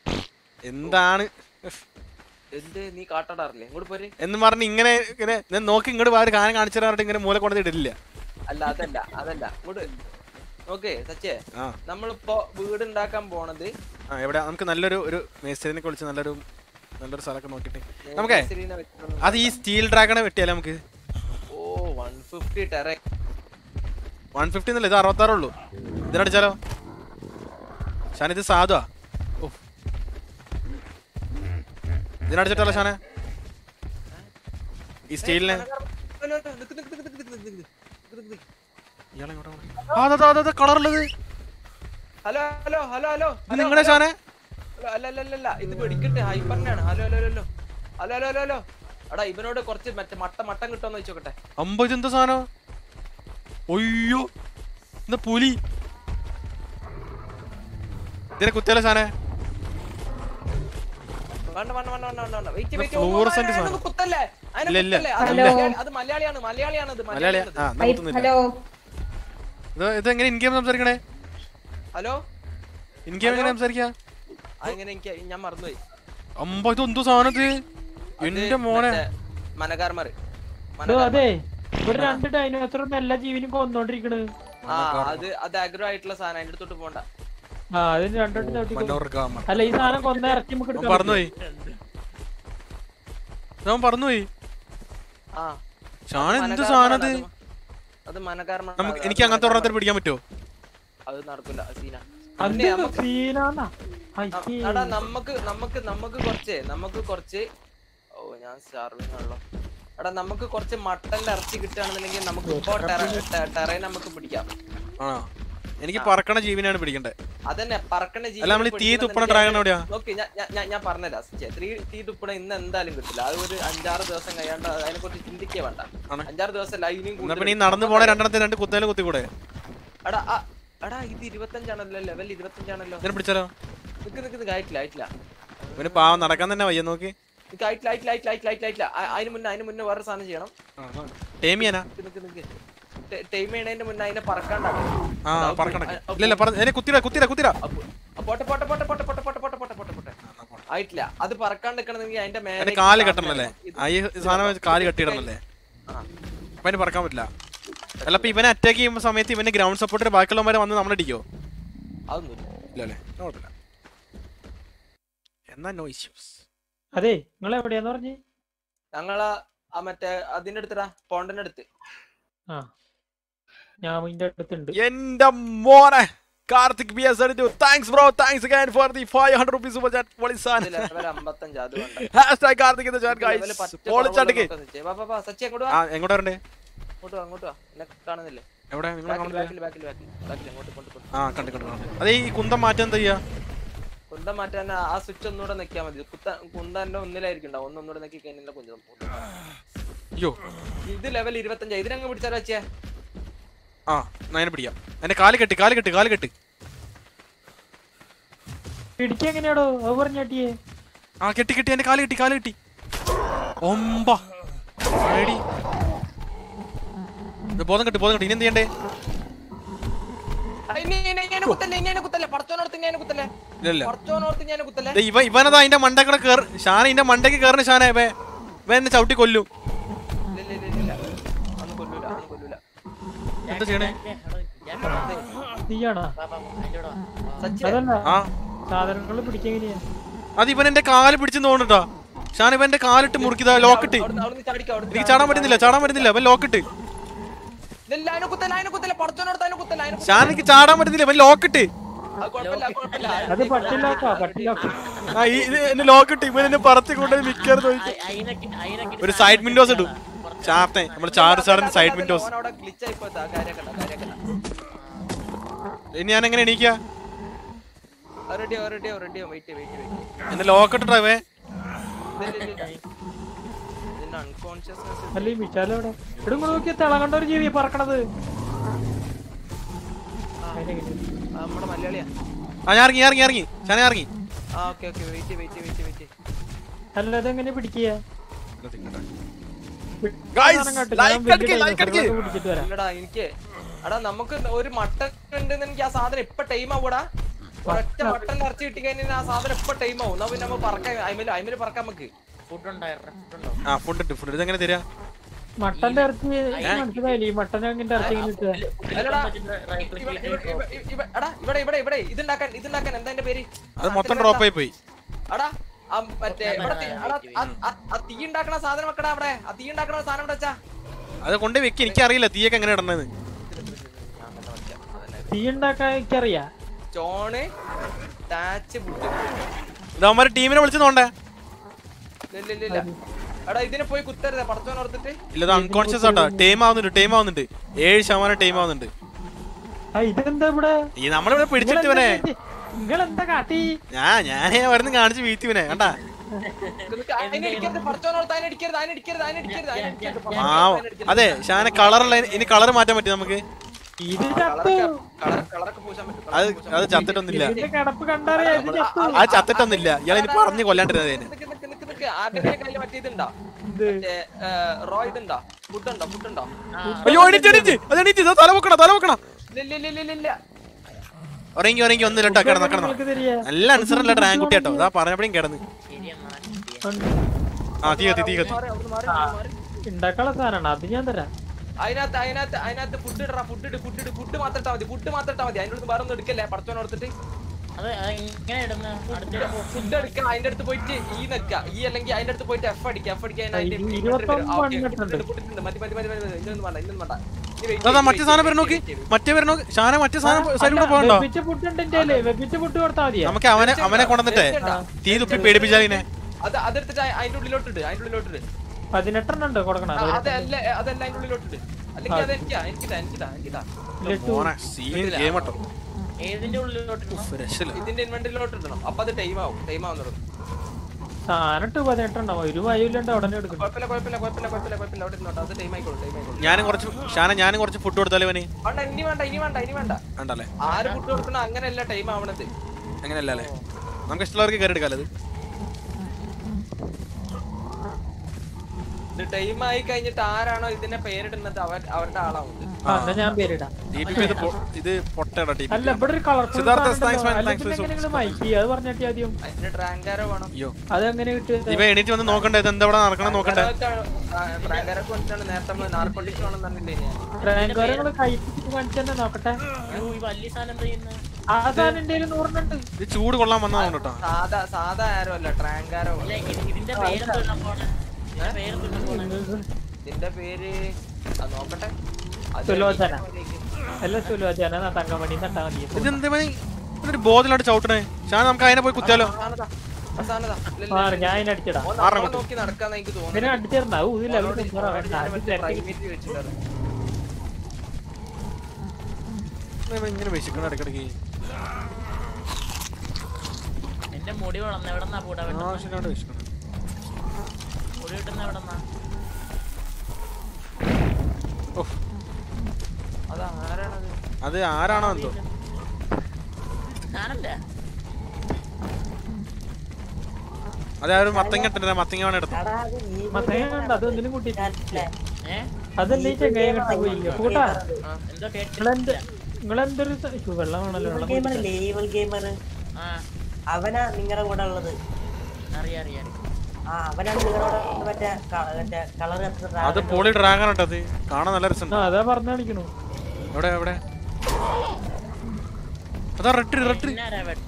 എന്താണ് ഉഫ്. എന്ത് നീ കാട്ടാടാറില്ലേ ഇങ്ങോട്ട് പോര് എന്ന് പറഞ്ഞ് ഇങ്ങനെ ഇങ്ങനെ ഞാൻ നോക്കി ഇങ്ങോട്ട് വേറെ കാര്യം കാണിച്ചു തരാനായിട്ട് ഇങ്ങനെ മൂല കൊണ്ടു ഇടില്ല അല്ല അതല്ല അതല്ല ഇങ്ങോട്ട് ഓക്കെ സച്ചേ ആ നമ്മളിപ്പോ വീട് ഉണ്ടാക്കാൻ പോണത് ആ എവിടെ നമുക്ക് നല്ലൊരു ഒരു മേസ്ത്രിനെ വിളിച്ച് നല്ലൊരു നല്ലൊരു സ്ഥലമൊക്കെ നോക്കിയിട്ട് നമുക്കേ മേസ്തിരീനെ വെച്ചിട്ടൊന്നും- അത് ഈ സ്റ്റീൽ ഡ്രാഗണെ വെട്ടിയാലേ നമുക്ക് ഓ വൺ ഫിഫ്റ്റി ടെറ വൺ ഫിഫ്റ്റി എന്നല്ല ഇത് അറുപത്താറേ ഉള്ളൂ ഇതിനടിച്ചാലോ ഷാൻ ഇത് സാധുവാ ഓ ഇതിനടിച്ചിട്ടല്ലോ ഷാനെ ഈ സ്റ്റീലിനെ ഹലോ, ഹലോ, നിക്ക്, നിക്ക്, നിക്ക്, നിക്ക്, നിക്ക്, നിക്ക്, നിക്ക്, നിക്ക്. ഇയാളെ ഇങ്ങോട്ട് കൊണ്ടുവാ. ആ, അതാ, അതാ, അതാ, കളറുള്ളത് ഹലോ ഹലോ ഹലോ ഹലോ ഇത് നിങ്ങളുടെ ഷാനെ ഹലോ, അല്ല അല്ല അല്ല, അല്ല ഇത് വെടിക്കട്ടെ ഹൈപ്പറിനാണ് hello hello hello hello hello hello hello എടാ ഇവനോട് കുറച്ച് മറ്റേ മട്ട മട്ടം കിട്ടുമെന്ന് വെച്ചോക്കട്ടെ അമ്പ ഇതെന്താ സാധനം ഒയ്യോ എന്താ പുലി ഇതിനെ കുത്തിയാലോ ഷാനെ വേണ്ട വേണ്ട വേണ്ട വേണ്ട വേണ്ട വേണ്ട വെയിറ്റ് ഇത് വെയിറ്റ് fluorescent അതിനൊന്നും സാധനം. കുത്തല്ലേ അതിനെ ഇല്ല, ഇല്ല. കുത്തല്ലേ? അത് ഹലോ. മലയാളി- അത് മലയാളിയാണ് മലയാളിയാണ് അത് മലയാളിയാ മലയാളിയാണ് ആ അത്. എന്നാ കുത്തുന്നില്ല ഹലോ ഇത് ഇത് എങ്ങനെ ഇൻ ഗെയിം സംസാരിക്കണേ ഹലോ ഇൻ ഗെയിം എങ്ങനെ സംസാരിക്കാ അങ്ങനെ എനിക്ക് ഞാൻ മറന്നുപോയി അമ്പ ഇത് എന്തോ സാധനം ഇത് അത് എന്റെ മോനെ മറ്റേ മനകാർമാർ എടോ, അതെ ഇവിടെ രണ്ട് ഡൈനോസറും എല്ലാ ജീവനും കൊന്നോണ്ടിരിക്കണ് ആ അത് അത് അഗ്രോ ആയിട്ടുള്ള സാധനം അതിന്റെ അടുത്തോട്ട് പോണ്ട ആ അതിന് രണ്ടോട്ട് ചവിട്ടി കൊന്നു. മനോർഗാമ അല്ല ഈ സാധനം കൊന്ന ഇറക്കി നമുക്ക് അവൻ എടുക്കാൻ പറന്നുപോയി അവൻ പറന്നുപോയി ആ ഷാൻ എന്ത് മനകാർമാരാണ് സാധനം ഇത് അത് അത് മനകാർമാർ നമുക്ക് എനിക്ക് അങ്ങനത്തെ ഒരെണ്ണത്തിന് പിടിക്കാൻ പറ്റുമോ അത് നടക്കില്ല സീന അത് പിന്നെ നമുക്ക് സീനാന്നാ ന- അയ്യേ. എടാ നമുക്ക് നമുക്ക് നമുക്ക് കുറച്ച് നമുക്ക് കുറച്ച് ഓ ഞാൻ സ്റ്റാർവിംഗ് ആണല്ലോ എടാ നമുക്ക് കുറച്ച് മട്ടന്റെ ഇറച്ചി കിട്ടുകയാണെന്നുണ്ടെങ്കിൽ നമുക്ക് ഇപ്പോ ടെറൈൻ നമുക്ക് പിടിക്കാം ആ എനിക്ക് പറക്കണ ജീവനാണ് പിടിക്കണ്ടേ അതന്നെ പറക്കണ അല്ല, നമ്മൾ ഈ തീ തുപ്പണ dragon എവിടെയാ? നോക്കി ഞാൻ ഞാൻ- ഞാൻ ഞാൻ പറഞ്ഞുതരാം സച്ചിയെ. തീ തീ തുപ്പണ ഇന്ന് എന്തായാലും കിട്ടില്ല അത് ഒരു അഞ്ചാറ് ദിവസം കഴിയാണ്ട് അതിനെ കുറിച്ച് ചിന്തിക്കേ വേണ്ട ആണ്. അഞ്ചാറ് ദിവസം ലൈനിങ് എന്നാ പിന്നെ ഈ നടന്നു പോണ രണ്ടെണ്ണത്തിന് രണ്ട് കുത്തേലും കുത്തിക്കൂടെ എടാ ആ, എടാ ഇത് ഇരുപത്തഞ്ചാണല്ലോ ലെവൽ ഇരുപത്തഞ്ചാണല്ലോ ഇതിനെ പിടിച്ചാലോ നിക്ക് നിക്ക് നിക്ക് ആയിട്ടില്ല ആയിട്ടില്ല ഇവന് പാവം നടക്കാൻ തന്നെ വയ്യ നോക്കി നിക്ക് ആയിട്ടില്ല ആയിട്ടില്ല ആയിട്ടില്ല ആയിട്ടില്ല ആയിട്ടില്ല ആയിട്ടില്ല ആ, അതിന് മുന്നേ അതിന് മുന്നേ വേറെ സാധനം ചെയ്യണം ടേമിയാനാ നിക്ക് നിക്ക് നിക്ക് ടൈ- ടൈം ചെയ്യണതിന്റെ മുന്നേ അതിനെ പറക്കാണ്ടാക്കണം ആ പറക്കണക്ക് ഇല്ല ഇല്ല പറ എന്നെ കുത്തിരാ കുത്തിരാ കുത്തിരാ അപ്പൊ- ആ, പോട്ടെ പോട്ടെ പോട്ടെ പോട്ടെ പോട്ടെ പോട്ടെ പോട്ടെ പോട്ടെ പോട്ടെ പോട്ടെ ആയിട്ടില്ല അത് പറക്കാണ്ട് നിൽക്കണമെങ്കിൽ അതിന്റെ മേലെ എന്റെ കാല് കെട്ടണല്ലേ ആ ഈ സാധനം വെച്ച് കാല് കെട്ടിയിടണല്ലേ ആ. അപ്പൊ അതിന് പറക്കാൻ പറ്റില്ല അല്ല അപ്പൊ ഇവനെ അറ്റാക്ക് ചെയ്യുമ്പോ സമയത്ത് ഇവന്റെ ഗ്രൗണ്ട് സപ്പോർട്ടിന് ബാക്കിയുള്ളവരെ വന്ന് നമ്മളടിക്കോ അതൊന്നുമില്ല ഇല്ല അല്ലേ കുഴപ്പമില്ല എന്നാ നോ ഇഷ്യൂസ് അതെ നിങ്ങൾ എവിടെയാന്ന് പറഞ്ഞ് ഞങ്ങളാ ആ മറ്റേ അതിന്റെ അടുത്തടാ പോണ്ടിന്റെ അടുത്ത് ആ ഞാൻ ഇതിന്റെ അടുത്തുണ്ട് എന്റെ മോനെ Karthik B S thanks bro thanks again for the 500 rupees super chat പൊളിസാൻ ലെവൽ അമ്പത്തഞ്ച് അത് വേണ്ട hashtag Karthik in the chat level guys പറ്റ പൊളിച്ചാട്ടിക്ക് കുറവുള്ള നോക്കാം സച്ചി. വാ, വാ, വാ, സച്ചി അങ്ങോട്ട് വാ ആ എങ്ങോട്ടാ വരണ്ടേ അങ്ങോട്ട് വാ അങ്ങോട്ട് വാ എന്നെ കാണുന്നില്ലേ എവിടെ നിങ്ങൾ ബാക്കിൽ കാണുന്നില്ല ബാക്കിൽ ബാക്കിൽ ബാക്കിൽ ബാക്കിൽ അങ്ങോട്ട് കൊണ്ട് കൊണ്ട് ആ കണ്ടു കണ്ടു കണ്ടു അതെ ഈ കുന്തം മാറ്റം എന്താ ചെയ്യാ കുന്തം മാറ്റാൻ ആ സ്വിച്ച് ഒന്നുകൂടെ നിൽക്കിയാൽ മതി കുത്ത കുന്തന്റെ ഒന്നിലായിരിക്കും ഉണ്ടാവും ഒന്ന് ഒന്നുകൂടെ നിൽക്കി കഴിഞ്ഞാൽ കുന്തം പോകും. അയ്യോ ഇത് ലെവൽ ഇരുപത്തഞ്ച് ഇതിനങ്ങ് പിടിച്ചാലോ വെച്ചേ ആ എന്നാ അതിനെ പിടിക്കാം എന്റെ കാല് കെട്ടി കാല് കെട്ടി കാല് കെട്ടി പിടിക്കുക എങ്ങനെയാടോ അത് പറഞ്ഞാട്ടിയേ ആ കെട്ടി കെട്ടി എന്റെ കാല് കെട്ടി കാല് കെട്ടി ഒമ്പ എടി. ഇത് ബോധം കെട്ടി ബോധം കെട്ടി ഇനി എന്ത് ചെയ്യണ്ടേ ഇനി ഇനി ഇനി കുത്തല്ലേ ഇനി ഇനി കുത്തല്ലേ പടച്ചോനോർത്ത് ഞാൻ കുത്തല്ലേ ഇല്ല ഇല്ല പടച്ചോനോർത്ത് ഞാൻ കുത്തല്ലേ ദേ ഇവ ഇവനതാ അതിന്റെ മണ്ടക്കടെ കേറ് ഷാന ഇതിന്റെ മണ്ടയ്ക്ക് കേറുന്ന ഷാന ഇവ ഇവ എന്നെ ചവിട്ടി കൊല്ലും ഇല്ല ഇല്ല ഇല്ല ഇല്ല അന്ന് കൊല്ലൂല അന്ന് കൊല്ലൂല എന്താ ചെയ്യണേ നീയാണോ സച്ചി അതല്ല ആ സാധനങ്ങൾ പിടിക്കുക എങ്ങനെയാ അത് ഇവൻ എന്റെ കാല് പിടിച്ചു തോന്നുട്ടാ ഷാന ഇവന്റെ കാലിട്ട് മുറുക്കിതാ ലോക്കിട്ട് അവിടുന്ന് അവിടുന്ന് ചാടിക്കോ അവിടുന്ന് എനിക്ക് ചാടാൻ പറ്റുന്നില്ല ചാടാൻ പറ്റുന്നില്ല അവൻ ലോക്കിട്ട് ഇല്ല അതിനെ കുത്തല്ല അതിനെ കുത്തല്ല പടച്ചോനോർത്ത് അതിനെ കുത്തല്ല അതിനെ ഷാന എനിക്ക് ചാടാൻ പറ്റുന്നില്ല അവൻ ലോക്കിട്ട് അത് കുഴപ്പമില്ല അത് കുഴപ്പമില്ല അത് പട്ടില്ലാക്കാ പട്ടില്ലാക്കാ ആ ഈ ഇത് എന്നെ ലോക്കിട്ട് ഇവൻ എന്നെ പറത്തി കൊണ്ടുപോയി മിക്കറും ഒരു സൈഡ് വിൻഡോസ് ഇടും ചാർത്തെ നമ്മള് ചാറ് ചാറിന്റെ സൈഡ് വിൻഡോസ് ഓൻ അവിടെ glitch ആയി പോയതാ. കാര്യാക്കണ്ട, കാര്യാക്കണ്ട. ഇനി ഞാൻ എങ്ങനെ എണീക്കാ അത് ready ആവും, ready ആവും, ready ആവും. wait, wait, wait. എന്നെ ലോക്കിട്ടാ ഇവേ ഇല്ല, ഇല്ല, ഇല്ല. ഇതിന്റെ unconsciousness അല്ല ഈ മിച്ചാലോ ഇവിടെ ഇവിടെ ഇങ്ങോട്ട് നോക്കിയ തിളകണ്ട ഒരു ജീവി പറക്കണത് അതിനെങ്ങനെ? ആ, നമ്മുടെ മലയാളിയാ ആ ഞാൻ ഇറങ്ങി ഞാൻ ഇറങ്ങി ഇറങ്ങി ഷാന ഞാൻ ഇറങ്ങി ആ okay okay wait wait wait wait അല്ല അതെങ്ങനെ പിടിക്കുക Guys, സാധനം കാട്ട്. like ഞാൻ വലിയ അടിക്ക്, like dinosaur അടിക്ക്. കളൊക്കെ പിടിച്ചിട്ട് വരാം ഇല്ലടാ എനിക്ക് എടാ നമുക്ക് ഒരു മട്ടൺ ഉണ്ടെന്ന് എനിക്ക് ആ സാധനം ഇപ്പൊ ടൈം ആവൂടാ ഒരൊറ്റ മട്ടൺ ഇറച്ചി കിട്ടി കഴിഞ്ഞാൽ ആ സാധനം ഇപ്പൊ ടൈം ആവും എന്നാ പിന്നെ നമുക്ക് പറക്കാൻ അയിമല് അയിമല് പറക്കാൻ നമുക്ക് ഫുഡ് ഉണ്ടായിരുന്നു ഫുഡ് ഉണ്ടോ ആ ഫുഡ് ഇട്ട് ഫുഡ് ഇതെങ്ങനെ തരാ മട്ടന്റെ ഇറച്ചി മനസ്സിലായില്ലേ ഈ മട്ടൻ അങ്ങനത്തെ ഇറച്ചി എങ്ങനെ കിട്ടുക അല്ലടാ, റൈറ്റ് ക്ലിക്ക് ഇവ- ഇവ- ഇവ- ഇവ- ഇവ- എടാ ഇവിടെ ഇവിടെ ഇവിടെ ഇതുണ്ടാക്കാൻ ഇതുണ്ടാക്കാൻ എന്താ എന്റെ പേര് അത് മൊത്തം ഡ്രോപ്പ് ആയി പോയി എടാ ആ മറ്റേ ഇവിടെ തീ- എടാ, ആ- ആ- ആ തീ ഉണ്ടാക്കണ സാധനം വെക്കടാ അവിടെ ആ തീ ഉണ്ടാക്കണ സാധനം ഇവിടെ വെച്ചാ അത് കൊണ്ട് വെക്ക് എനിക്ക് അറിയില്ല തീയൊക്കെ എങ്ങനെ ഇടണെന്ന് ഞാൻ തീ ഉണ്ടാക്കാൻ എനിക്കറിയാ ചോണ് ടാച്ച് ബുട്ട് ഇത് അവന്മാര് ടീമിനെ വിളിച്ചു നോണ്ടേ ഇല്ല ഇല്ല ഇല്ല എടാ ഇതിനെ പോയി കുത്തരുത് പടച്ചോൻ ഓർത്തിട്ട് ഇല്ല ഇത് അൺകോൺഷ്യസ് ആട്ടോ ടൈം ആവുന്നുണ്ട് ടൈം ആവുന്നുണ്ട് ഏഴ് ശതമാനം ടൈം ആവുന്നുണ്ട് ആ ഇതെന്താ ഇവിടെ ഈ നമ്മളിവിടെ പിടിച്ചിട്ട് ഇവനെ നിങ്ങളെന്താ കാട്ടി ഞാൻ ഞാനേ വരുന്ന കാണിച്ച് വീഴ്ത്തി ഇവനെ കണ്ടാ അതിനെ അടിക്കരുത് പടച്ചോൻ ഓർത്ത് അതിനെ അടിക്കരുത് അതിനെ അടിക്കരുത് അതിനെ അടിക്കരുത് അതിനെ അടിക്കരുത് പടച്ചോൻ ആ ഓർത്ത് അതിനെ അടിക്കരുത്. അതെ ഷാന കളറുള്ള ഇനി കളർ മാറ്റാൻ പറ്റും നമുക്ക് ഇത് ചത്തു കളർ കളറൊക്കെ പൂശാൻ പറ്റും അത് അത് ചത്തിട്ടൊന്നുമില്ല ഇതിന്റെ കിടപ്പ് കണ്ടറിയാ ഇത് ചത്തു അത് ചത്തിട്ടൊന്നുമില്ല ഇയാൾ ഇനി പറഞ്ഞു കൊല്ലാണ്ടിരുന്നത് അതിന് നിക്ക് നിക്ക് നിക്ക് നിക്ക് ആരുടെ കയ്യിൽ മറ്റേ ഇതുണ്ടോ ഇത് മറ്റേ റോ ഇതുണ്ടോ ഫുഡ് ഉണ്ടോ ഫുഡ് ഉണ്ടോ അയ്യോ എണീറ്റ് എണീറ്റ് അത് എണീറ്റ് ഇതാ തല വെക്കണം തല വെക്കണം ഇല്ല ഇല്ല ഇല്ല ഇല്ല ഇല്ല ഉറങ്ങി ഉറങ്ങി ഒന്ന് രണ്ടോ കിടന്നു കിടന്നു നിങ്ങൾക്ക് തരിക നല്ല അനുസരണല്ല റാങ്കുട്ടി കേട്ടോ അതാ പറഞ്ഞപ്പോഴും കിടന്ന് ശരി എന്നാ ആ തീ കത്തി തീ കത്തി മാറി, അവിടുന്ന് മാറി, അവിടുന്ന് മാറി. ഉണ്ടാക്കാനുള്ള സാധനമാണ് അത് ഞാൻ തരാം അതിനകത്ത് അതിനകത്ത് അതിനകത്ത് ഫുഡ് ഇടറാ ഫുഡ് ഇട് ഫുഡ് ഇട് ഫുഡ് മാത്രം ഇട്ടാ മതി ഫുഡ് മാത്രം ഇട്ടാ മതി അതിൻ്റെ അടുത്ത് വേറെ ഒന്നും എടുക്കല്ലേ പടച്ചോൻ ഓർത്തിട്ട് അത് ഇങ്ങനെ ഇടുന്ന അടുത്തിടെ ഫുഡ് എടുക്കുക അതിന്റെ അടുത്ത് പോയിട്ട് ഈ നിൽക്കുക ഈ അല്ലെങ്കിൽ അതിന്റെ അടുത്ത് പോയിട്ട് എഫ് അടിക്കുക എഫ് അടിക്കുക അതിന്റെ ഇത് inventory ഇരുപത്തൊന്ന് വരും. ആ, okay, പണിയിട്ടുണ്ട്. ഫുഡ് ഇട്ടിട്ടുണ്ട്. മതി മതി മതി മതി മതി. ഇതൊന്നും വേണ്ട ഇതൊന്നും വേണ്ട ഇനി wait അതാ ചെയ്യ്, മറ്റേ wait സാധനം ചെയ്യ്, വരണം നോക്കി wait ചെയ്യ്. മറ്റേ വരണം നോക്കി ഷാന മറ്റേ സാധനം സൈഡിലൂടെ പോകണ്ടോ വെപ്പിച്ച ഫുഡ് ഉണ്ട് എന്റെ കയ്യില്. വെപ്പിച്ച ഫുഡ് കൊടുത്താൽ മതിയാ നമുക്ക് അവനെ അവനെ കൊണ്ടുവന്നിട്ടേ തീ തുപ്പി പേടിപ്പിച്ചാലിനെ അത് അതെടുത്തിട്ട് അ- അതിന്റെ ഉള്ളിലോട്ടിട് അതിന്റെ ഉള്ളിലോട്ടിട് പതിനെട്ടെണ്ണം ഉണ്ട് കൊടുക്കണം ആ, അതല്ല അതല്ല അതിന്റെ ഉള്ളിലോട്ടിട് അല്ലെങ്കിൽ അത് എനിക്കാ എനിക്കിതാ എനിക്കിതാ എനിക്കിതാ മോനെ സീൻ ഗെയിം കേട്ടോ ഏതിന്റെ ഉള്ളിലോട്ട് രക്ഷയില്ല ഇതിന്റെ ഇൻവെന്ററിലോട്ട് ഇടണം അപ്പൊ അത് ടൈം ആവും ടൈം ആവും തുടങ്ങും സാധനട്ട് പതിനെട്ടുണ്ടാവും ഒരു വഴിയില്ലാണ്ട് ഉടനെ എടുക്കണം കുഴപ്പമില്ല കുഴപ്പമില്ല കുഴപ്പമില്ല കുഴപ്പമില്ല കുഴപ്പമില്ല അവിടെ ഇരുന്നോട്ടെ അത് ടൈം ആയിക്കോളും ടൈം ആയിക്കോളും ഞാനും കുറച്ച് ഷാന ഞാനും കുറച്ച് ഫുഡ് കൊടുത്താലേ ഇവന് വേണ്ട ഇനി വേണ്ട ഇനി വേണ്ട ഇനി വേണ്ട വേണ്ടല്ലേ ആര് ഫുഡ് കൊടുക്കണ അങ്ങനെയല്ല ടൈം ആവണത് അങ്ങനെയല്ല അല്ലേ നമുക്ക് ഇഷ്ടമുള്ളവർക്ക് കയറി എടുക്കാലോ അത് ഇത് ടൈം ആയി കഴിഞ്ഞിട്ട് ആരാണോ ഇതിനെ പേരിടുന്നത് അവർ അവരുടെ ആളാവുന്നത് ആ എന്നാ ഞാൻ പേരിടാം ടി പി ഇത് പൊ- ഇത് പൊട്ടടാ ടി അല്ല ഇവിടെ ഒരു colourful Siddhartha, thanks man, thanks for നിങ്ങൾ മൈക്കി അത് പറഞ്ഞിട്ട് ആദ്യം അതിന്റെ ട്രാങ്കാരോ വേണം അയ്യോ അത് എങ്ങനെ കിട്ടുക ഇവ എണീറ്റ് വന്ന് നോക്കണ്ടേ ഇത് എന്താ ഇവിടെ നടക്കണം നോക്കണ്ടേ ട്രാങ്കാരൊക്കെ വന്നിട്ടാണ് നേരത്തെ നമ്മൾ നാർക്കോട്ടിക്സ് വേണം പറഞ്ഞില്ലേ ഞാൻ ട്രാങ്കാരങ്ങൾ കഴിച്ചിട്ട് കാണിച്ചെന്നെ നോക്കട്ടെ അയ്യോ ഈ വലിയ സാധനം എന്താ ചെയ്യുന്നത് ആ സാധനം എന്റെ കയ്യില് നൂറിനുണ്ട് ഇത് ചൂട് കൊള്ളാൻ വന്നതാണ് കേട്ടോ സാധാ സാധാ ആരോ അല്ല ട്രാങ്കാരോ ഇല്ല ഇത് ഇതിന്റെ പേരെന്താ പോണെ ഇതിന്റെ പേരെന്താ പോണെ ഇതിന്റെ പേര് അത് നോക്കട്ടെ അത് സുലോചന. അല്ല സുലോചന തങ്കമണി നട്ടാ മതി ഇത് എന്താ മണി ഒരു ബോധമില്ലാണ്ട് ചവിട്ടണേ ഷാന നമുക്ക് അതിനെ പോയി കുത്തിയാലോ അവസാനതാ, അവസാനതാ. ഇല്ല, ഇല്ല, ആ ഇല്ല. ഞാൻ അതിനെ അടിച്ചിടാം ഓൻ നമ്മളെ നോക്കി നടക്കാന്ന് എനിക്ക് ഇതിനെ തോന്നുന്നു അടിച്ചിരുന്ന ഇത് ലെവൽ ഓനോട് ഞാൻ മറ്റേ primate വെച്ചിട്ടാണ്. ഇവൻ ഇങ്ങനെ വിശക്കണം ഇടയ്ക്കിടയ്ക്ക് എന്റെ മുടി വളർന്ന എവിടെന്നാ പൂടാ വെട്ടുന്നത് ആവശ്യമില്ലാണ്ട് വിശക്കണം മുടി കിട്ടുന്ന എവിടെന്നാ ഓഹ് അത് ആരാണത് അത് ആരാണോ എന്തോ ഞാനല്ല അത് ആ ഒരു മത്തങ്ങ ഇട്ടിട്ട് മത്തങ്ങ വേണം എടുത്തു മത്തങ്ങ കണ്ട അത് എന്തിനും കൂട്ടി ഏ അതല്ല ഈ ചെങ്ങായി കിട്ടാൻ പോയില്ല കൂട്ടാ എന്തോ കേട്ടില്ല നിങ്ങളെന്ത് നിങ്ങളെന്തൊരു സ- ശ്ശോ, വെള്ളമാണല്ലോ വെള്ളം ഗെയിമർ കുടിച്ചാ. അല്ലേ ഈവൽ ഗെയിമർ ആ അവനാ നിങ്ങളുടെ കൂടെ ഉള്ളത് അറിയാം അറിയാം ആ അവനാണ് നിങ്ങളുടെ കൂടെ മറ്റേ ക- മറ്റേ കളർ അത് പോളി ഡ്രാഗൺ കേട്ടോ അത് കാണാൻ നല്ല രസം ആ അതാ പറഞ്ഞു കാണിക്കണു എവിടെ എവിടെ അതാ റെഡ് റെഡ് പിന്നെ ആരാ വെട്ട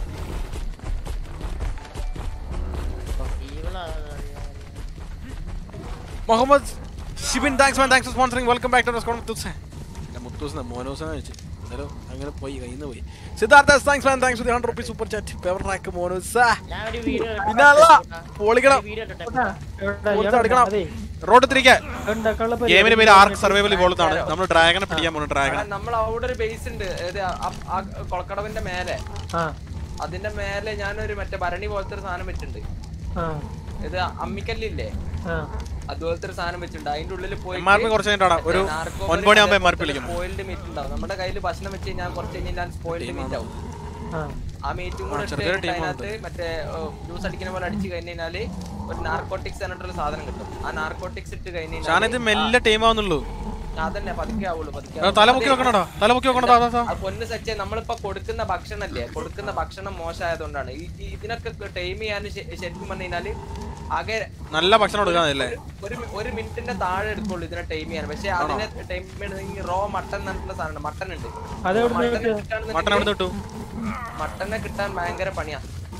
ഈവിളാ അറിയാം Muhammad Shibin thanks man thanks for sponsoring welcome back to റെസ്കോൺ മുത്തൂസ് അല്ല മുത്തൂസ് മോനോസ് വെച്ച് എന്നാലും അങ്ങനെ പോയി കയ്യിൽ നിന്ന് പോയി Siddhartha thanks man thanks for hundred rupees super chat ഫേവർ റാക്ക് മോനോസ് ഞാൻ ഒരു വീഡിയോ പിന്നല്ല പൊളിക്കണം വീഡിയോ ഇട്ടേ കൂട്ടാ, എവിടെ? കൊടുത്ത് ഇയാളെ അടിക്കണം അതെ, റോഡ് തിരിക്കാൻ ഉണ്ടാക്കാനുള്ള ഗെയിമിന്റെ പേര് പരിപാടി ആർക്ക് സർവൈവൽ ഇവോളത്താണ് നമ്മൾ ഡ്രാഗനെ പിടിക്കാൻ പോകുന്നു ഡ്രാഗൺ എടാ, നമ്മൾ അവിടെ ഒരു ബേസ് ഉണ്ട് ഏത് ആ- ആ കൊളക്കടവിന്റെ മേലെ ആ അതിന്റെ മേലെ ഞാനൊരു മറ്റേ ഭരണി പോലത്തെ ഒരു സാധനം വെച്ചിട്ടുണ്ട് ആ ഇത് അമ്മിക്കല്ലില്ലേ ആ അതുപോലത്തെ ഒരു സാധനം വെച്ചിട്ടുണ്ട് അതിന്റെ ഉള്ളിൽ പോയി എം ആർ പി കുറച്ച് കഴിഞ്ഞിട്ടാണ് ഒരു ഒൻപത് മണിയാകുമ്പോൾ എം ആർ പി വിളിക്കും സ്പോയിൽഡ് മീറ്റ് ഉണ്ടാവും നമ്മുടെ കയ്യിൽ ഭക്ഷണം വെച്ച് കഴിഞ്ഞാൽ കുറച്ച് കഴിഞ്ഞാൽ സ്പോയിൽഡ് മീറ്റ് ആവും ആ ആ മീറ്റും കൂടെ ആ, ഇട്ട് ചെറിയൊരു കഴിഞ്ഞിട്ട് team അതിനകത്ത് മറ്റേ ജ്യൂസ് അടിക്കുന്ന പോലെ അടിച്ചു കഴിഞ്ഞാല് ഒരു നാർക്കോട്ടിക്സ് എന്നിട്ടൊരു സാധനം കിട്ടും ആ നാർക്കോട്ടിക്സ് ഇട്ട് കഴിഞ്ഞാൽ ഷാനിത് മെല്ലെ ടൈം ആവുന്നുള്ളൂ അതന്നെ പതുക്കെ ആവുള്ളൂ പതുക്കെ ആ, തല പൊക്കി വെക്കണോടാ തല പൊക്കി വെക്കണോ താ, താ, താ. ആ പൊന്ന് സച്ചേ നമ്മളിപ്പോ കൊടുക്കുന്ന ഭക്ഷണല്ലേ കൊടുക്കുന്ന ഭക്ഷണം മോശമായതുകൊണ്ടാണ് ഈ ഈ ഇതിനൊക്കെ ടൈം ചെയ്യാൻ ശരിക്കും പറഞ്ഞു കഴിഞ്ഞാല് ആകെ നല്ല ഭക്ഷണം കൊടുക്കാന്നല്ലേ ഒരു മി- ഒരു മിനിറ്റിന്റെ താഴെ എടുക്കുള്ളൂ ഇതിനെ ടൈം ചെയ്യാൻ പക്ഷെ അതിനെ ടൈം ചെയ്യണമെങ്കിൽ റോ മട്ടൺ എന്നുള്ള സാധനം മട്ടൺ ഉണ്ട് അതെവിടുന്ന് മട്ടനെ കിട്ടുക? കിട്ടാണെന്നുണ്ടെങ്കിൽ മട്ടൺ എവിടെ കിട്ടും മട്ടനെ കിട്ടാൻ ഭയങ്കര പണിയാ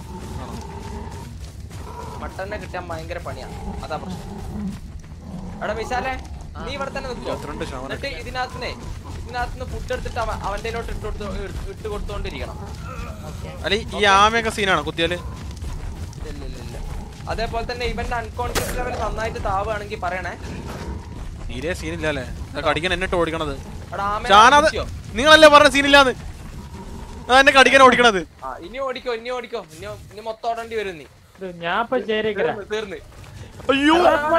മട്ടനെ കിട്ടാൻ ഭയങ്കര പണിയാ അതാ പ്രശ്നം എടാ വിശാലെ നീ ഇവിടെ തന്നെ നിൽക്കോ ഇരുപത്തിരണ്ട് ശതമാനം എന്നിട്ട് ഇതിനകത്തുനിന്നേ ഇതിനകത്തുനിന്ന് ഫുഡ് എടുത്തിട്ട് അവൻ അവന്റെ ഇട്ട് കൊടുത്തു ഇട്ട് കൊടുത്തോണ്ടിരിക്കണം അല്ല ഈ ആമയൊക്കെ സീനാണ് കുത്തിയാല് ഇല്ല ഇല്ല ഇല്ല അതേപോലെ തന്നെ ഇവന്റെ അൺകോൺഷ്യസ് ലെവൽ നന്നായിട്ട് താവുകയാണെങ്കിൽ പറയണേ തീരെ സീനില്ല അല്ലേ കടിക്കാൻ എന്നിട്ട് ഓടിക്കണത് എടാ ആമ ഷാനത് നിങ്ങളല്ലേ പറഞ്ഞ സീനില്ലാന്ന് ആ എന്നെ കടിക്കാൻ ഓടിക്കണത് ആ ഇനി ഓടിക്കോ ഇനി ഓടിക്കോ ഇനി ഇനി മൊത്തം ഓടേണ്ടി വരും നീ ഇത് ഞാൻ ഇപ്പൊ ചേരേക്കര തീർന്ന് തീർന്ന് അയ്യോ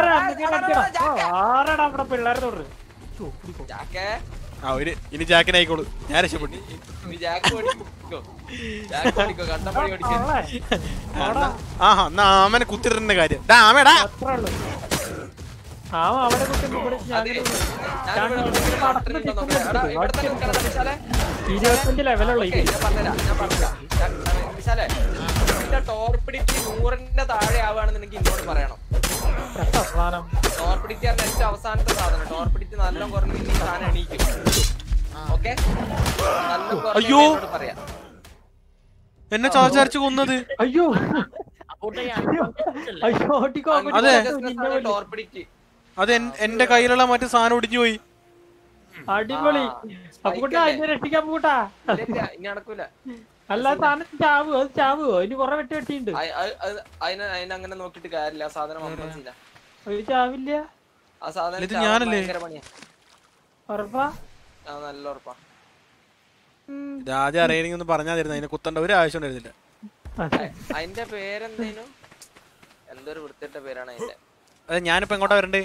ആരടാ അവിടെ പിള്ളേരെ തൊട്ട് ജാക്കേ ആ ഒരു ഇനി ജാക്കിനെ ആയിക്കോളൂ ഞാൻ രക്ഷപ്പെട്ടു നീ ജാക്ക് ഓടിക്കോ ജാക്ക് ഓടിക്കോ കണ്ടപ്പടി ഓടിക്കോ ആ എന്നാ ആമനെ കുത്തിരുന്ന കാര്യം ഡാ ആമേടാ അത്രേ ഉള്ളൂ ആ അവിടെ കുത്തുമ്പോ ഇവിടെ അതെ ഞാൻ ഞാൻ ഇവിടെ ഇവിടെ നടക്കുന്നുണ്ടോ നോക്കാം. എടാ, ഇവിടെ തന്നെ നിൽക്കണം, വിശാലേ. ഇരുപത്തഞ്ച് ലെവലുള്ള ഓക്കേ, ഇത് ഞാൻ പറഞ്ഞുതരാം, ഞാൻ പറഞ്ഞുതരാം. ഞാൻ, ആ, വിശാലേ, ഇതിന്റെ ടോർപിഡിറ്റി നൂറിന്റെ താഴെ ആവുകയാണെന്നുണ്ടെങ്കിൽ ഇന്നോട് പറയണം സാധനം ടോർപിഡിറ്റി പറഞ്ഞ ഏറ്റവും അവസാനത്തെ സാധനം ടോർപിഡിറ്റി നല്ല കുറഞ്ഞ ഈ സാധനം എണീക്കും ഓക്കെ നല്ല കുറഞ്ഞ അയ്യോ. എന്നോട് പറയാം എന്നെ ചാച്ചാരിച്ച് കൊന്നത് അയ്യോ അപ്പൂട്ട ഈ അയ്യോ ഓട്ടിക്കോ അതെ. ടോർപിഡിറ്റി അത് എൻ- എന്റെ കയ്യിലുള്ള മറ്റു സാധനം ഒടിഞ്ഞു പോയി അടിപൊളി അപ്പൂട്ട അതിനെ രക്ഷിക്കാൻ പൂട്ടാ ഇനി നടക്കൂല അല്ല സാധനം ചാവുക അത് ചാവുകോ ഇനി കൊറേ വെട്ടി വെട്ടിണ്ട് അയ്- അയ്- അത് അതിനെ അതിനങ്ങനെ നോക്കിയിട്ട് കാര്യമില്ല ആ സാധനം വമ്പൻ സീനാ. ഒരു ചാവില്ല ആ സാധനം ഇത് ചാവാൻ ഞാനല്ലേ? ഭയങ്കര പണിയാ ഉറപ്പാ ആ നല്ല ഉറപ്പാ രാജ അറിയണെങ്കിൽ ഒന്ന് പറഞ്ഞാൽ തരുന്ന അതിനെ കുത്തേണ്ട ഒരു ആവശ്യം ഉണ്ടായിരുന്നില്ല അതെ. അതിന്റെ പേരെന്തേനു എന്തൊരു വൃത്തിയിട്ട പേരാണ് അതിന്റെ അതെ ഞാനിപ്പോ എങ്ങോട്ടാ വരണ്ടേ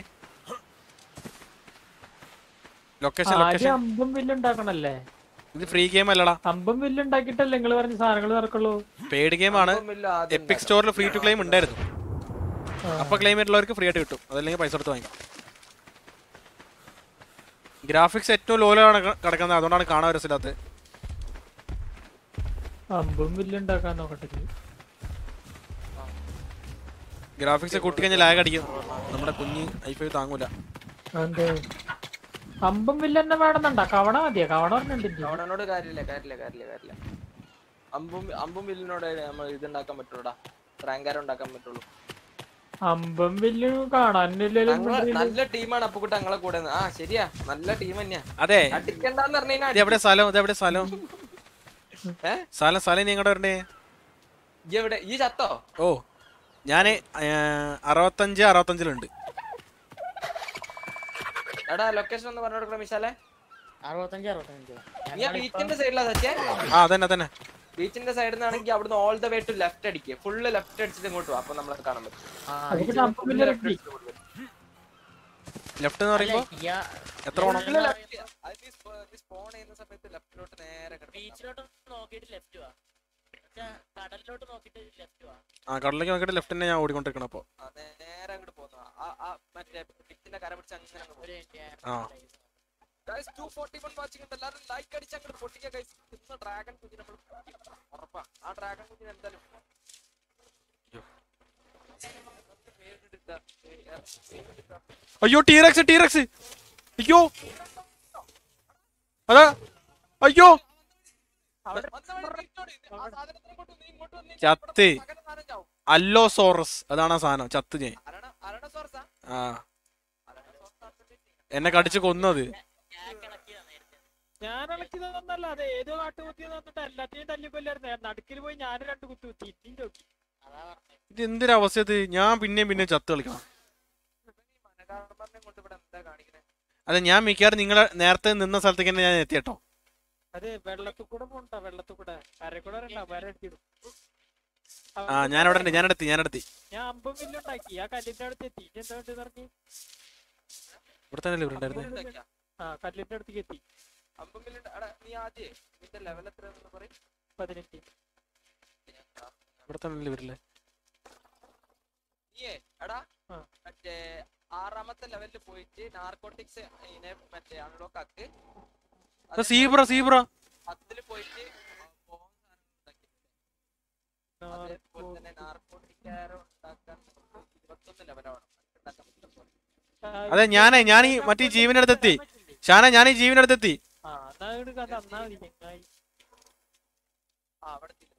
ലൊക്കേഷൻ ആദ്യം ലൊക്കേഷൻ അമ്പും വില്ലും ഉണ്ടാക്കണല്ലേ ഇത് ഫ്രീ ഗെയിം അല്ലടാ അമ്പും വില്ലും ഉണ്ടാക്കിയിട്ടല്ലേ നിങ്ങൾ പറഞ്ഞ സാധനങ്ങൾ നടക്കുള്ളൂ പെയ്ഡ് ഗെയിം ആണ് ഒന്നുമില്ല, ആദ്യം എപ്പിക് സ്റ്റോറിൽ ഫ്രീ ടു ക്ലെയിം ഉണ്ടായിരുന്നു അപ്പൊ ക്ലെയിം ചെയ്തിട്ടുള്ളവർക്ക് ഫ്രീ ആയിട്ട് കിട്ടും അതല്ലെങ്കിൽ പൈസ കൊടുത്ത് വാങ്ങിക്കും ഗ്രാഫിക്സ് ഏറ്റവും ലോലാണ് കിടക്കുന്നത് അതുകൊണ്ടാണ് കാണാൻ രസമില്ലാത്തത് അമ്പും വില്ലും ഉണ്ടാക്കാൻ നോക്കട്ടെ ഇനി. ഗ്രാഫിക്സ് കൂട്ടിക്കഴിഞ്ഞാൽ ലാഗ് അടിക്കും നമ്മുടെ കുഞ്ഞ് ഐഫൈ താങ്ങൂല അതെന്തേ? അമ്പും വില്ല് തന്നെ വേണമെന്നുണ്ടാ കവണ മതിയോ കവണ പറഞ്ഞിട്ടുണ്ട് അവനോട് കാര്യമില്ല കാര്യമില്ല കാര്യമില്ല കാര്യമില്ല അമ്പും അമ്പും വില്ലിനോട് നമ്മൾ ഇത് ഉണ്ടാക്കാൻ പറ്റുള്ളൂടാ റാങ്കാരം ഉണ്ടാക്കാൻ പറ്റുള്ളൂ അമ്പും വില്ലും കാണാനില്ലല്ലോ ഞങ്ങള് നല്ല ടീമാണ് അപ്പുക്കുട്ട ഞങ്ങളെ കൂടെ നിന്ന്. ആ ശരിയാ നല്ല ടീം തന്നെയാ അതെ അടിക്കണ്ടെന്ന് പറഞ്ഞു ഇത് എവിടെ സ്ഥലം ഇത് എവിടെ സ്ഥലം ഏ സ്ഥലം സ്ഥലം നീ എങ്ങോട്ട് വരണ്ടേ ഈ എവിടെ ഈ ചത്തോ ഓ ഞാന് അറുപത്തഞ്ച് അറുപത്തഞ്ചിലുണ്ട് എടാ ലൊക്കേഷൻ ഒന്ന് പറഞ്ഞു കൊടുക്കണം മിശാലെ അറുപത്തഞ്ച് അറുപത്തഞ്ച് നീ ആ ബീച്ചിന്റെ സൈഡിലാ സത്യ ആ അതന്നെ തന്നെ ബീച്ചിന്റെ സൈഡിൽ നിന്നാണെങ്കിൽ അവിടുന്ന് all the way to left അടിക്കുക ഫുള്ള് ലെഫ്റ്റ് അടിച്ചിട്ട് ഇങ്ങോട്ട് പോകും അപ്പൊ നമ്മളെ കാണാൻ പറ്റും അതിപ്പോ അമ്പും വില്ല് റെഡി ലെഫ്റ്റ് എന്ന് പറയുമ്പോ എത്ര പോണം സ്പോൺ ചെയ്യുന്ന സമയത്ത് ലെഫ്റ്റിലോട്ട് നേരെ കിടക്കും ബീച്ചിലോട്ട് നോക്കിയിട്ട് ലെഫ്റ്റ് വാ പക്ഷേ കടലിലോട്ട് നോക്കിയിട്ട് ലെഫ്റ്റ് വാ ആ കടലേക്ക് നോക്കിയിട്ട് ലെഫ്റ്റ് തന്നെ ഞാൻ ഓടിക്കൊണ്ടിരിക്കണം അപ്പൊ ആ, നേരെ അങ്ങോട്ട് പോകുന്നു ആ ആ മറ്റേ ബീച്ചിന്റെ കര പിടിച്ച് അങ്ങനെ അങ്ങ് പോകും ഒരു minute. ആ ഗൈസ് 241 വാച്ചിങ് ഉണ്ട് എല്ലാവരും ലൈക്ക് അടിച്ച് അങ്ങോട്ട് പൊട്ടിക്കുക ഗൈസ് ഇന്ന് ഡ്രാഗൺ കുഞ്ഞിനെ നമ്മൾ പൊട്ടിക്കും. ഉറപ്പാ ആ ഡ്രാഗൺ കുഞ്ഞിനെ എന്തായാലും പേരിട്ടിട്ടാ, പേരിട്ടിട്ടാ. അയ്യോ ടീറക്സ് ടീറക്സ് അയ്യോ അതാ അയ്യോ വന്ന വഴി തിരിച്ചോടി. ആ സാധനത്തിനെ ഇങ്ങോട്ട് നീ ഇങ്ങോട്ട് വന്ന് ചത്ത് സകല സാധനം ചാവും. അല്ലോസോറസ് അതാണ് ആ സാധനം ചത്ത് ഞാൻ അരണ- അരണസോർസാ? ആ എന്നെ കടിച്ച് കൊന്നത് ഞാൻ ഇളക്കി തന്നല്ല അത് ഏതോ കാട്ടുകുത്തി തന്നിട്ട് എല്ലാത്തിനെയും തല്ലിക്കൊല്ലായിരുന്നു നടുക്കിൽ പോയി ഞാൻ രണ്ട് കുത്തി കുത്തി ഇത്തിയും ചോക്കി അതാ പറഞ്ഞത് ഇത് എന്തൊരു അവസ്ഥ ഇത് ഞാൻ പിന്നെയും പിന്നെയും ചത്ത് കളിക്കണം മനകാർമ്മനെ കൊണ്ട് ഇവിടെ എന്താ കാണിക്കണേ? അതെ ഞാൻ മിക്കവാറും നിങ്ങളെ നേരത്തെ നിന്ന സ്ഥലത്തേക്ക് തന്നെ ഞാൻ എത്തിയട്ടോ അത് വെള്ളത്തിൽ കൂടെ പോണ്ടാ വെള്ളത്തിൽ കൂടെ കരക്കൂടെ വരണ്ട വര അടിച്ചിടും ആ ഞാൻ അവിടെ ഉണ്ട് ഞാനെടുത്തി ഞാനെടുത്തി ഞാൻ അമ്പും വില്ലുണ്ടാക്കി ആ കല്ലിന്റെ അടുത്ത് എത്തി ഇനി എന്താ വേണ്ടി പറഞ്ഞു ഇവിടെ തന്നെ ഇവിടെ ഉണ്ടായിരുന്നേ ഉണ്ടാക്കിയാ? ആ കല്ലിന്റെ അടുത്തേക്ക് എത്തി അമ്പും വില്ലുണ്ട്. എടാ, നീ ആദ്യേ നിന്റെ ലെവൽ എത്രയാണെന്ന് പറയും പതിനെട്ട് ഇവിടെ തന്നെ ഇവരില്ലേ നീയേ എടാ ആ. മറ്റേ ആറാമത്തെ ലെവലിൽ പോയിട്ട് നാർക്കോട്ടിക്സ് ഇതിനെ മറ്റേ അൺലോക്ക് ആക്ക് സീബ്ര സീബ്ര പത്തില് പോയിട്ട് ബോംബ് സാധനം ഉണ്ടാക്കി അതേപോലെ തന്നെ നാർക്കോട്ടിക് ആരോ ഉണ്ടാക്കാൻ നമുക്ക് ഇരുപത്തൊന്ന് ലെവലാണ് ഉണ്ടാക്കാൻ പറ്റും അതെ ഞാനേ ഞാൻ ഈ മറ്റേ ജീവന്റെ അടുത്തെത്തി ഷാന ഞാൻ ഈ ജീവന്റെ അടുത്തെത്തി ആ എന്നാ ഇങ്ങട് കഥ തന്നാ മതി ചങ്ങായി ആ അവിടെ എത്തി.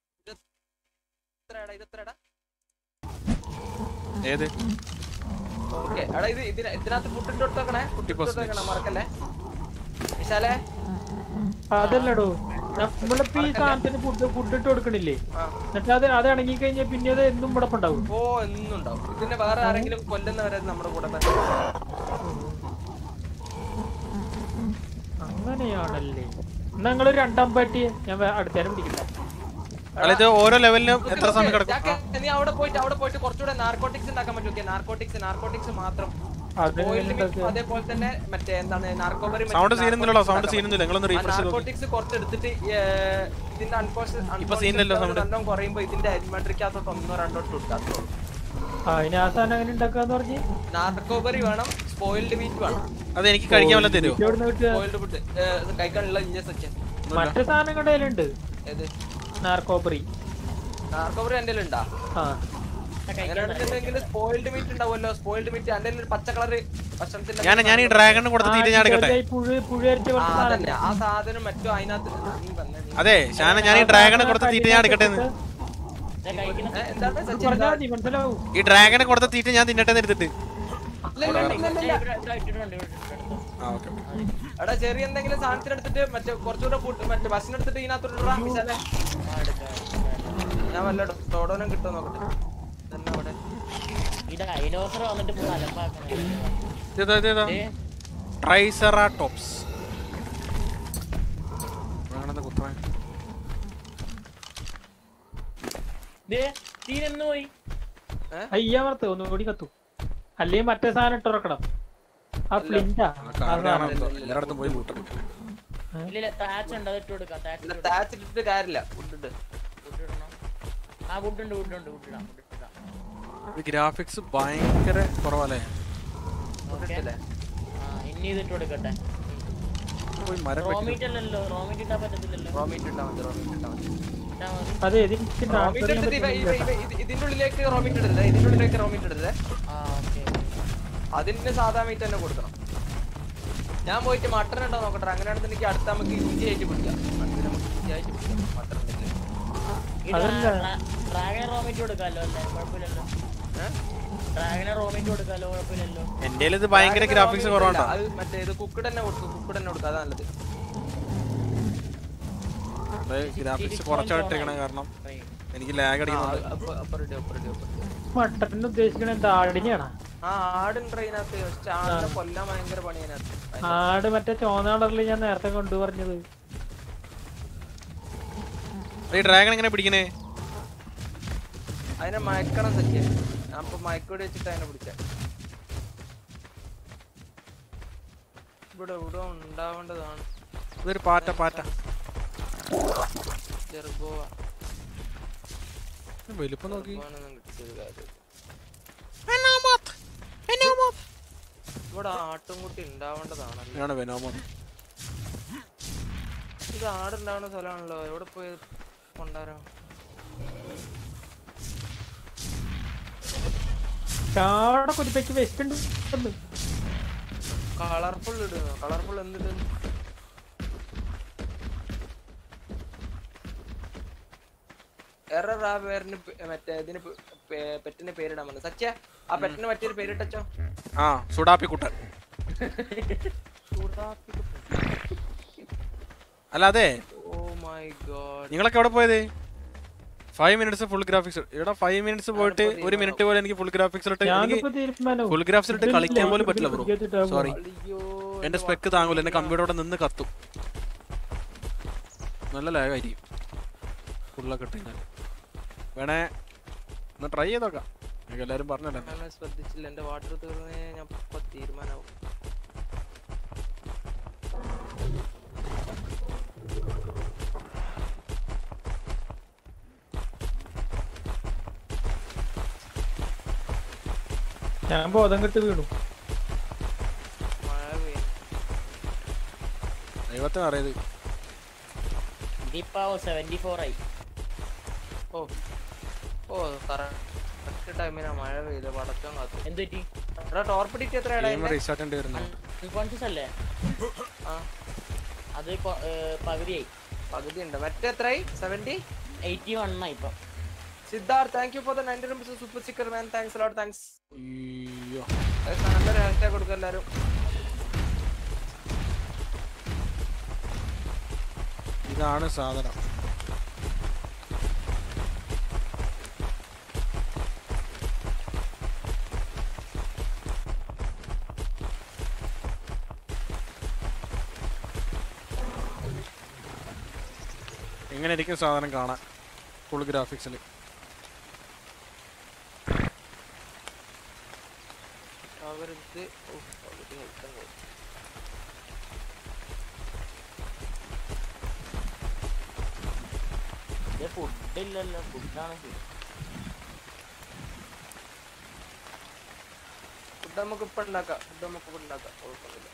ഇത് എത്രയാടാ ഇത് എത്രയാടാ ഏത് ഓക്കെ എടാ ഇത് ഇതിന ഇതിനകത്ത് ഫുഡ് ഇട്ട് കൊടുത്തോക്കണേ ഫുഡ് ഇട്ട് കൊടുത്തോക്കണേ മറക്കല്ലേ വിശാലേ അതല്ലടോ നമ്മളിപ്പോ ഈ സാധനത്തിന് ഫുഡ് ഫുഡ് ഇട്ട് കൊടുക്കണില്ലേ ആ. എന്നിട്ട് അത് അത് ഇണങ്ങി കഴിഞ്ഞാൽ പിന്നെ അത് എന്നും ഇവിടെ ഉണ്ടാവും ഓ എന്നും ഉണ്ടാവും ഇതിന് വേറെ ആരെങ്കിലും കൊല്ലുന്നവരെ നമ്മുടെ കൂടെ തന്നെ അങ്ങനെയാണല്ലേ എന്നാ നിങ്ങള് രണ്ടാം പറ്റിയെ ഞാൻ വേ- അടുത്തേരം പിടിക്കില്ല അല്ല ഇത് ഓരോ ലെവലിനും എത്ര സമയം കിടക്കും ജാക്കെ, നീ അവിടെ പോയിട്ട് അവിടെ പോയിട്ട് കുറച്ചുകൂടെ നാർക്കോട്ടിക്സ് ഉണ്ടാക്കാൻ പറ്റും നാർക്കോട്ടിക്സ് നാർക്കോട്ടിക്സ് മാത്രം അത് Oil mix അതേപോലെ തന്നെ മറ്റേ എന്താണ് നാർക്കോബറി സൗണ്ട് സീനുന്നില്ലല്ലോ സൗണ്ട് സീനുന്നില്ല നിങ്ങളൊന്ന് റീഫ്രഷ് ചെയ്ത് നോക്കി നാർക്കോട്ടിക്സ് കുറച്ചെടുത്തിട്ട് ഇതിന്റെ അൺകോൺഷ്യസ് ഇപ്പൊ scene ഇല്ലല്ലോ sound. നല്ലോണം കുറയുമ്പോ ഇതിന്റെ അരിമട്രിക്കകത്തോട്ട് ഒന്നോ രണ്ടോ ഇട്ട് കൊടുക്കാം ആ ഇനി ആ സാധനം എങ്ങനെ ഉണ്ടാക്കാന്ന് പറഞ്ഞ് നാർക്കോബറി വേണം സ്പോയിൽഡ് മീറ്റ് വേണം അത് എനിക്ക് കഴിക്കാൻ വല്ല തരുമോ എവിടുന്ന് കിട്ടുക സ്പോയിൽഡ് ഫുഡ് കഴിക്കാനുള്ള ഇഞ്ച സെക്ഷൻ മറ്റേ സാധനങ്ങളുടെ കയ്യിലുണ്ട് ഏത് നാർക്കോപ്പറി നാർക്കോബറി എന്റെ ഉണ്ടാ ആ അങ്ങനെയാണെന്നുണ്ടെങ്കിൽ സ്പോയിൽഡ് മീറ്റ് ഉണ്ടാവുമല്ലോ സ്പോയിൽഡ് മീറ്റ് എന്റെ ഒരു പച്ച കളറ് ഭക്ഷണത്തിന്റെ ഞാൻ ഞാൻ ഈ ഡ്രാഗണിന് കൊടുത്ത തീറ്റ ഞാൻ എടുക്കട്ടെ ഈ പുഴു പുഴു അരിച്ച ആ, പോലത്തെ അതന്നെ സാധനം ആ സാധനം മറ്റോ അതിനകത്ത് നീ വന്നേ, നീ- അതെ ഷാന ഞാൻ ഈ ഡ്രാഗണ് കൊടുത്ത തീറ്റ ഞാൻ എടുക്കട്ടെ എന്ന്. ദേ കഴിക്കുന്ന ഏ, എന്താണ് സച്ചിൻ പറഞ്ഞാൽ മതി മനസ്സിലാവും ഈ ഡ്രാഗണ് കൊടുത്ത തീറ്റ ഞാൻ തിന്നട്ടെ എന്ന് എടുത്തിട്ട് ഇല്ല, ഇല്ല, ഇല്ല, ഇല്ല, ഇല്ല. ഇവിടെ ഇവിടെ ഇട്ടിട്ടുണ്ട് ഇവിടെ ഇട്ടിട്ടുണ്ട് ആ ഓക്കെ എടാ ചെറിയ എന്തെങ്കിലും സാധനത്തിന് എടുത്തിട്ട് മറ്റേ കുറച്ചുകൂടെ കൂട്ട് മറ്റേ ബസ്സിന് എടുത്തിട്ട് ഇതിനകത്തോട്ട് ഇടാം വിശാലേ ആ, എടുക്കാം, എടുക്കാം. ഞാൻ വല്ല തോടോനം കിട്ടുമോ നോക്കട്ടെ തന്നെ അവിടെ ഇത് ഡൈനോസർ വന്നിട്ട് ഫുൾ അലമ്പാക്കണം ഇതേതാ ഇതേതാ ദേ, ട്രൈസറാടോപ്സ് വേണമെന്ന് കുത്താൻ ദേ തീരെന്ന് പോയി അയ്യാമർത്ത് ഒന്നുകൂടി കത്തു അല്ലെങ്കിൽ മറ്റേ സാധനം ഇട്ടുറക്കണം ആ ഫ്ലിന്റാ കാരണമാണ് എല്ലായിടത്തും പോയി കൂട്ടണം ഇല്ല ഇല്ല താച്ച് ഉണ്ട് അത് ഇട്ട് കൊടുക്കാം താച്ച് ഇല്ല, താച്ചിട്ടിട്ട് കാര്യമില്ല ഫുഡ് ഇടണം ആ വുഡുണ്ട് വുഡുണ്ട് വുഡിടാം വുഡിടാം ഇത് ഗ്രാഫിക്സ് ഭയങ്കര കുറവല്ലേ ഓക്കെ ആ ഇനി ഇത് ഇട്ട് കൊടുക്കട്ടെ പോയി മരം വെട്ടി റോമീറ്റ് അല്ലല്ലോ റോമീറ്റ് ഇട്ടാൻ പറ്റത്തില്ലല്ലോ റോമീറ്റ് ഇട്ടാ മതി റോമീറ്റ് ഇട്ടാ മതി ഇട്ടാ മതി അതെ ഇതിന് റോമീറ്റ് എടുത്തിട്ട് ഇവ- ഇവ- ഇവ- ഇത് ഇതിന്റെ ഉള്ളിലേക്ക് റോമീറ്റ് ഇടരുത് ഇതിന്റെ ഉള്ളിലേക്ക് റോമീറ്റ് ഇടരുത് ആ ഓക്കെ അതിന് സാധാ മീറ്റ് തന്നെ കൊടുക്കണം ഞാൻ പോയിട്ട് മട്ടൺ ഉണ്ടോ നോക്കട്ടെ അങ്ങനെയാണെന്ന് എനിക്ക് അടുത്ത നമുക്ക് ഇഞ്ചി ആയിട്ട് പിടിക്കാം അടുത്ത് നമുക്ക് ഇഞ്ചി ആയിട്ട് പിടിക്കാം മട്ടൺ ഉണ്ടെങ്കിൽ ഡ്രാഗനെ റോമീറ്റ് കൊടുക്കാമല്ലോ അല്ലേ കുഴപ്പമില്ലല്ലോ ഡ്രാഗനെ റോമീറ്റ് കൊടുക്കാമല്ലോ കുഴപ്പമില്ലല്ലോ എന്റെ ഇത് ഭയങ്കര ഗ്രാഫിക്സ് കുറവാട്ടോ അത് മറ്റേ ഇത് കുക്ക് തന്നെ കൊടുക്കും കുക്ക് തന്നെ കൊടുക്കുക അതാ നല്ലത് ഗ്രാഫിക്സ് കുറച്ചായിട്ടിരിക്കണം കാരണം എനിക്ക് ലാഗ് അടിക്കുന്നുണ്ട് അപ്പൊ അപ്പൊ ready, അപ്പൊ ready, അപ്പൊ ready. മട്ടൻ ഉദ്ദേശിക്കണ എന്താ ആടിനെയാണോ ആ ആടും ട്രെയിനകത്ത് പക്ഷെ ആടിനെ കൊല്ലാൻ ഭയങ്കര പണി അതിനകത്ത് ആട് മറ്റേ ചോന്ന കളറിൽ ഞാൻ നേരത്തെ കൊണ്ടു പറഞ്ഞത് ഈ ഡ്രാഗൺ എങ്ങനെ പിടിക്കണേ അതിനെ മയക്കണം സത്യ ഞാൻ ഇപ്പൊ മയക്കോടി വെച്ചിട്ട് അതിനെ പിടിച്ച ഇവിടെ ഇവിടെ ഉണ്ടാവേണ്ടതാണ് ഇതൊരു പാറ്റ പാറ്റ ജെർബോവ വലിപ്പം നോക്കി ജെർബോവനൊന്നും കിട്ടിയത് കാര്യം ഇവിടെ ആട്ടുംകുട്ടി ഉണ്ടാവേണ്ടതാണല്ലോ ഇതാണ് വെനോമോ ഇത് ആടുണ്ടാവുന്ന സ്ഥലമാണല്ലോ എവിടെ പോയി കൊണ്ടുവരാം ചാട കുതിപ്പയ്ക്ക് വെസ്റ്റ് ഉണ്ട് ഒന്ന്. കളർഫുൾ ഇടുന്നു കളർഫുൾ എന്തിടുന്നു എറർ ആ പേരിന് പേ- മറ്റേ ഇതിന് പേ- പേ- പെറ്റിന് പേരിടാൻ പറഞ്ഞു സത്യ ആ പെറ്റിന് പറ്റിയൊരു പേരിട്ടോ ആ സുഡാപ്പി കുട്ടൻ അല്ല അതെ ഓ മൈ ഗോഡ് നിങ്ങളൊക്കെ എവിടെ പോയത് ഫൈവ് മിനിറ്റ്സ് ഫുൾ ഗ്രാഫിക്സ് ഇവിടെ ഫൈവ് മിനിറ്റ്സ് പോയിട്ട് ഒരു മിനിറ്റ് പോലെ എനിക്ക് ഫുൾ ഗ്രാഫിക്സ് ഇട്ട് ഞാനിപ്പോ എനിക്ക് തീരുമാനവും ഫുൾ ഗ്രാഫിക്സ് ഇട്ട് കളിക്കാൻ പോലും പറ്റില്ല ബ്രോ ഇതിൽ സോറി അയ്യോ എന്റെ സ്പെക്ക് താങ്ങൂല എന്റെ കമ്പ്യൂട്ടർ നിന്ന് കത്തും നല്ല ലാഗായിരിക്കും ഫുള്ളൊക്കെ ഇട്ട് കഴിഞ്ഞാൽ വേണേ ഒന്ന് ട്രൈ ചെയ്ത് നോക്കാം നിങ്ങൾക്ക് എല്ലാവരും പറഞ്ഞല്ലോ ഞാൻ ശ്രദ്ധിച്ചില്ല എന്റെ വാട്ടർ തീർന്നേ ഞാൻ ഇപ്പൊ തീരുമാനമാവും ഞാൻ ബോധം കെട്ട് വീണു മഴ പെയ്യും ദൈവത്തിന് അറിയത് ഇതിപ്പോ സെവന്റി ഫോർ ആയി ഓ ഓ കറക്റ്റ് ടൈമിനാ മഴ പെയ്ത് പടച്ചോൻ കാത്തു എന്ത് പറ്റി എടാ ടോർപ്പിഡിറ്റ് എത്രയാടാ ഗെയിം റീസ്റ്റാർട്ട് ചെയ്യേണ്ടി വരുന്നുണ്ട് അൺകോൺഷ്യസ് അല്ലേ ആ അത് കൊ- ഏർ പകുതിയായി പകുതി ഉണ്ട് മറ്റേ എത്രയായി സെവന്റി എയ്റ്റി വണ്ണായി ഇപ്പൊ Siddharth thank you for the ninety rupees super sticker man thanks lot thanks അയ്യോ നല്ലൊരു ഹാഷ്ടാഗ് കൊടുക്കുക എല്ലാവരും ഇതാണ് സാധനം ഇങ്ങനെ ഇരിക്കും സാധനം കാണാൻ ഫുൾ ഗ്രാഫിക്സിൽ അവരത് ഉഫ്, അവര് health അങ്ങ് പോയി. ഇത് ഫുഡില്ലല്ലോ ഫുഡാണ് ഫുഡ് നമുക്ക് ഇപ്പൊ ഉണ്ടാക്കാം ഫുഡ് നമുക്ക് ഇപ്പൊ ഉണ്ടാക്കാം കുഴപ്പമൊന്നുമില്ല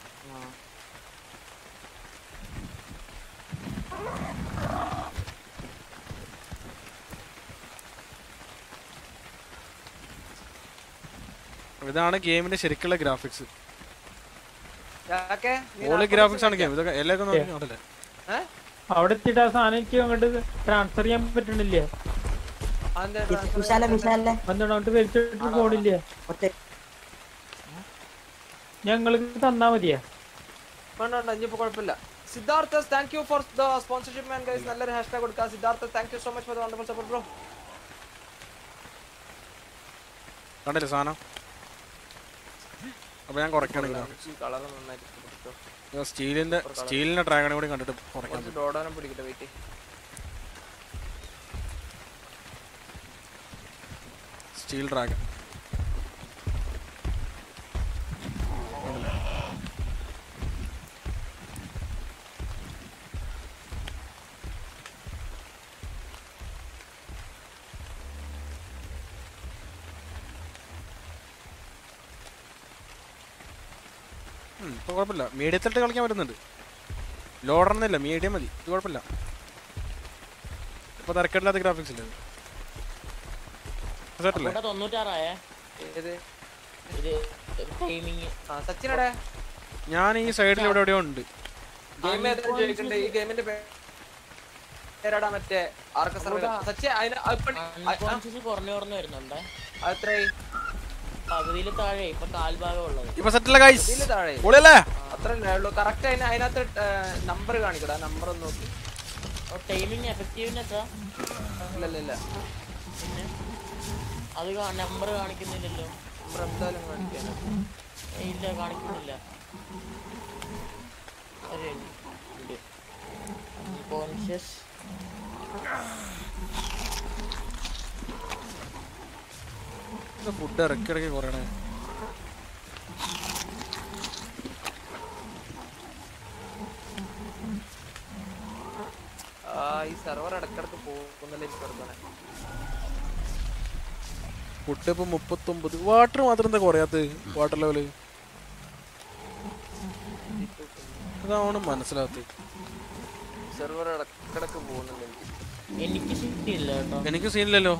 ഇതാണ് ഗെയിമിന്റെ ശരിക്കുള്ള ഗ്രാഫിക്സ് ചാക്കെ, നീ ഓളി നാപ്പത് ഗ്രാഫിക്സ് ആണ് ദിവസം ഗെയിം ഇതൊക്കെ എല്ലാം നോക്കി കണ്ടില്ലേ ഏ? അവിടെ എത്തിയിട്ട് ആ സാധനം എനിക്ക് അങ്ങോട്ട് ട്രാൻസ്ഫർ ചെയ്യാൻ പറ്റണില്ലേ അതെന്താ transfer വിശാല വിശാലെ എന്താണ് അങ്ങോട്ട് വലിച്ചിട്ട് പോണില്ലേ ഒറ്റ ഞങ്ങൾക്ക് തന്നാ മതിയാ വേണ്ട വേണ്ട ഇനിയിപ്പോ കുഴപ്പമില്ല Siddhartha thank you for the sponsorship man guys നല്ലൊരു ഹാഷ്ടാഗ് കൊടുക്കുക Siddhartha thank you so much for the wonderful support bro കണ്ടില്ലേ സാധനം അപ്പൊ ഞാൻ കുറയ്ക്കാണ് ഗ്രാഫിക്സ് കളർ നന്നായിട്ട് സ്റ്റീലിന്റെ സ്റ്റീലിന്റെ ഡ്രാഗണെ കൂടി കണ്ടിട്ട് കുറയ്ക്കാൻ കുറച്ച് ഡോഡോനം പിടിക്കട്ടെ വെയിറ്റ് സ്റ്റീൽ ഡ്രാഗൺ ഇപ്പൊ കുഴപ്പമില്ല മീഡിയത്തിലിട്ട് കളിക്കാൻ പറ്റുന്നുണ്ട് ലോഡറൊന്നുമില്ല മീഡിയം മതി ഇത് കുഴപ്പമില്ല ഇപ്പൊ തിരക്കേടില്ലാത്ത ഗ്രാഫിക്സ് ഇല്ല സെറ്റല്ലേ ഇവിടെ തൊണ്ണൂറ്റാറായേ ഏത് ഇത് ടൈമിങ് ആ സച്ചിനടെ ഞാൻ ഈ സൈഡിൽ ഇവിടെ എവിടെയോ ഉണ്ട് ഗെയിം ഏതാ ചോദിക്കണ്ടേ ഈ ഗെയിമിന്റെ പേരാടാ മറ്റേ ആർക്ക സർവേ സച്ചി അതിന് അൺകോൺഷ്യസ് കുറഞ്ഞു കുറഞ്ഞു വരുന്നുണ്ടേ അത്രേ പകുതിയിൽ താഴെ ഇപ്പൊ കാൽഭാഗം ഉള്ളത് ഇപ്പൊ സെറ്റല്ല ഗൈസ് ഇതില് താഴെ പൊളിയല്ലേ അത്ര ഉള്ളൂ കറക്റ്റ് അതിന് അതിനകത്ത് നമ്പർ കാണിക്കടാ നമ്പർ ഒന്ന് നോക്കി ടൈമിങ് എഫക്റ്റീവിന് എത്ര ഇല്ല ഇല്ല ഇല്ല പിന്നെ അത് നമ്പർ കാണിക്കുന്നില്ലല്ലോ നമ്പർ എന്തായാലും കാണിക്കാനാ ഏയ് ഇല്ല കാണിക്കുന്നില്ല കോൺഷ്യസ് ഫുഡ് ഇറക്കിടക്ക് കുറയണേ ആ ഈ സെർവർ ഇടക്കിടക്ക് പോകുന്നല്ലേ എനിക്ക് വെറുതെ ഫുഡ് ഇപ്പൊ മുപ്പത്തൊമ്പത് വാട്ടർ മാത്രം എന്താ കുറയാത്ത വാട്ടർ ലെവല് അതാണ് മനസ്സിലാത്തത് സെർവർ ഇടക്കിടക്ക് പോകുന്നുണ്ട് എനിക്ക് എനിക്ക് ശക്തിയില്ല കേട്ടോ എനിക്ക് സീനില്ലല്ലോ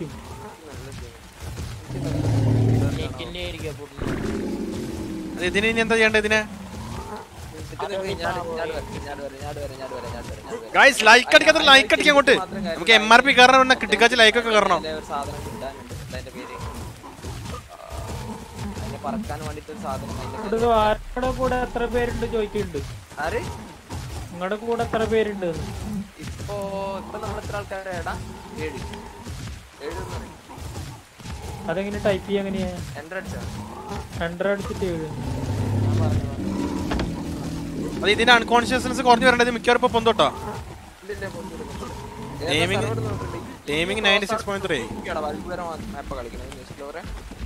നെറ്റിന്റെ ആയിരിക്കും പൊട്ടുന്നത്. അത് ഇതിന് ഇനി എന്താ ചെയ്യേണ്ടത് ഇതിനെ നിക്ക് നിക്ക് ഞാൻ ഞാൻ വരാം ഞാൻ വരാം ഞാൻ വരാം ഞാൻ വരാം ഞാൻ വരാം ഞാൻ വരാം ഗൈസ് ലൈക്ക് അടിക്കാത്ത ലൈക്ക് അടിക്കാൻ അങ്ങോട്ട് നമുക്ക് എം ആർ പി കയറണം പിന്നെ കിട്ടിക്കാച്ച് ലൈക്ക് ഒക്കെ കയറണം അതിലെ ഒരു സാധനം കിട്ടാനുണ്ട് അതിന്റെ പേര് ആ, അതിനെ പറക്കാൻ വേണ്ടിട്ട് ഒരു സാധനം അതിന്റെ ഇവിടെ ആരുടെ കൂടെ എത്ര പേരുണ്ട് ചോദിക്കുന്നുണ്ട് ആര് നിങ്ങളുടെ കൂടെ എത്ര പേരുണ്ട് ഇപ്പോ ഇപ്പൊ നമ്മൾ എത്ര ആൾക്കാരെ എടാ ഏഴ് ഏഴ് എന്ന് പറയും അതെങ്ങനെ ടൈപ്പ് ചെയ്യാൻ എങ്ങനെയാ എന്റെ അടിച്ചാ ഹൺഡ്രഡ് അടിച്ചിട്ട് ഏഴ് ഞാൻ പറഞ്ഞു അത് ഇതിന്റെ അൺകോൺഷ്യസ്നെസ് കുറഞ്ഞു വരേണ്ടത് മിക്കവാറും ഇപ്പൊ പൊന്തോട്ടോ ഇതിന്റെ പൊന്നില് പൊന്നില്. Gaming- ഏതാ server നോക്കണ്ടേ? Timing ninety six point three ഇരിക്കടാ, വൈകുന്നേരം മാപ്പ് കളിക്കണത് ന്യൂസിലോറെ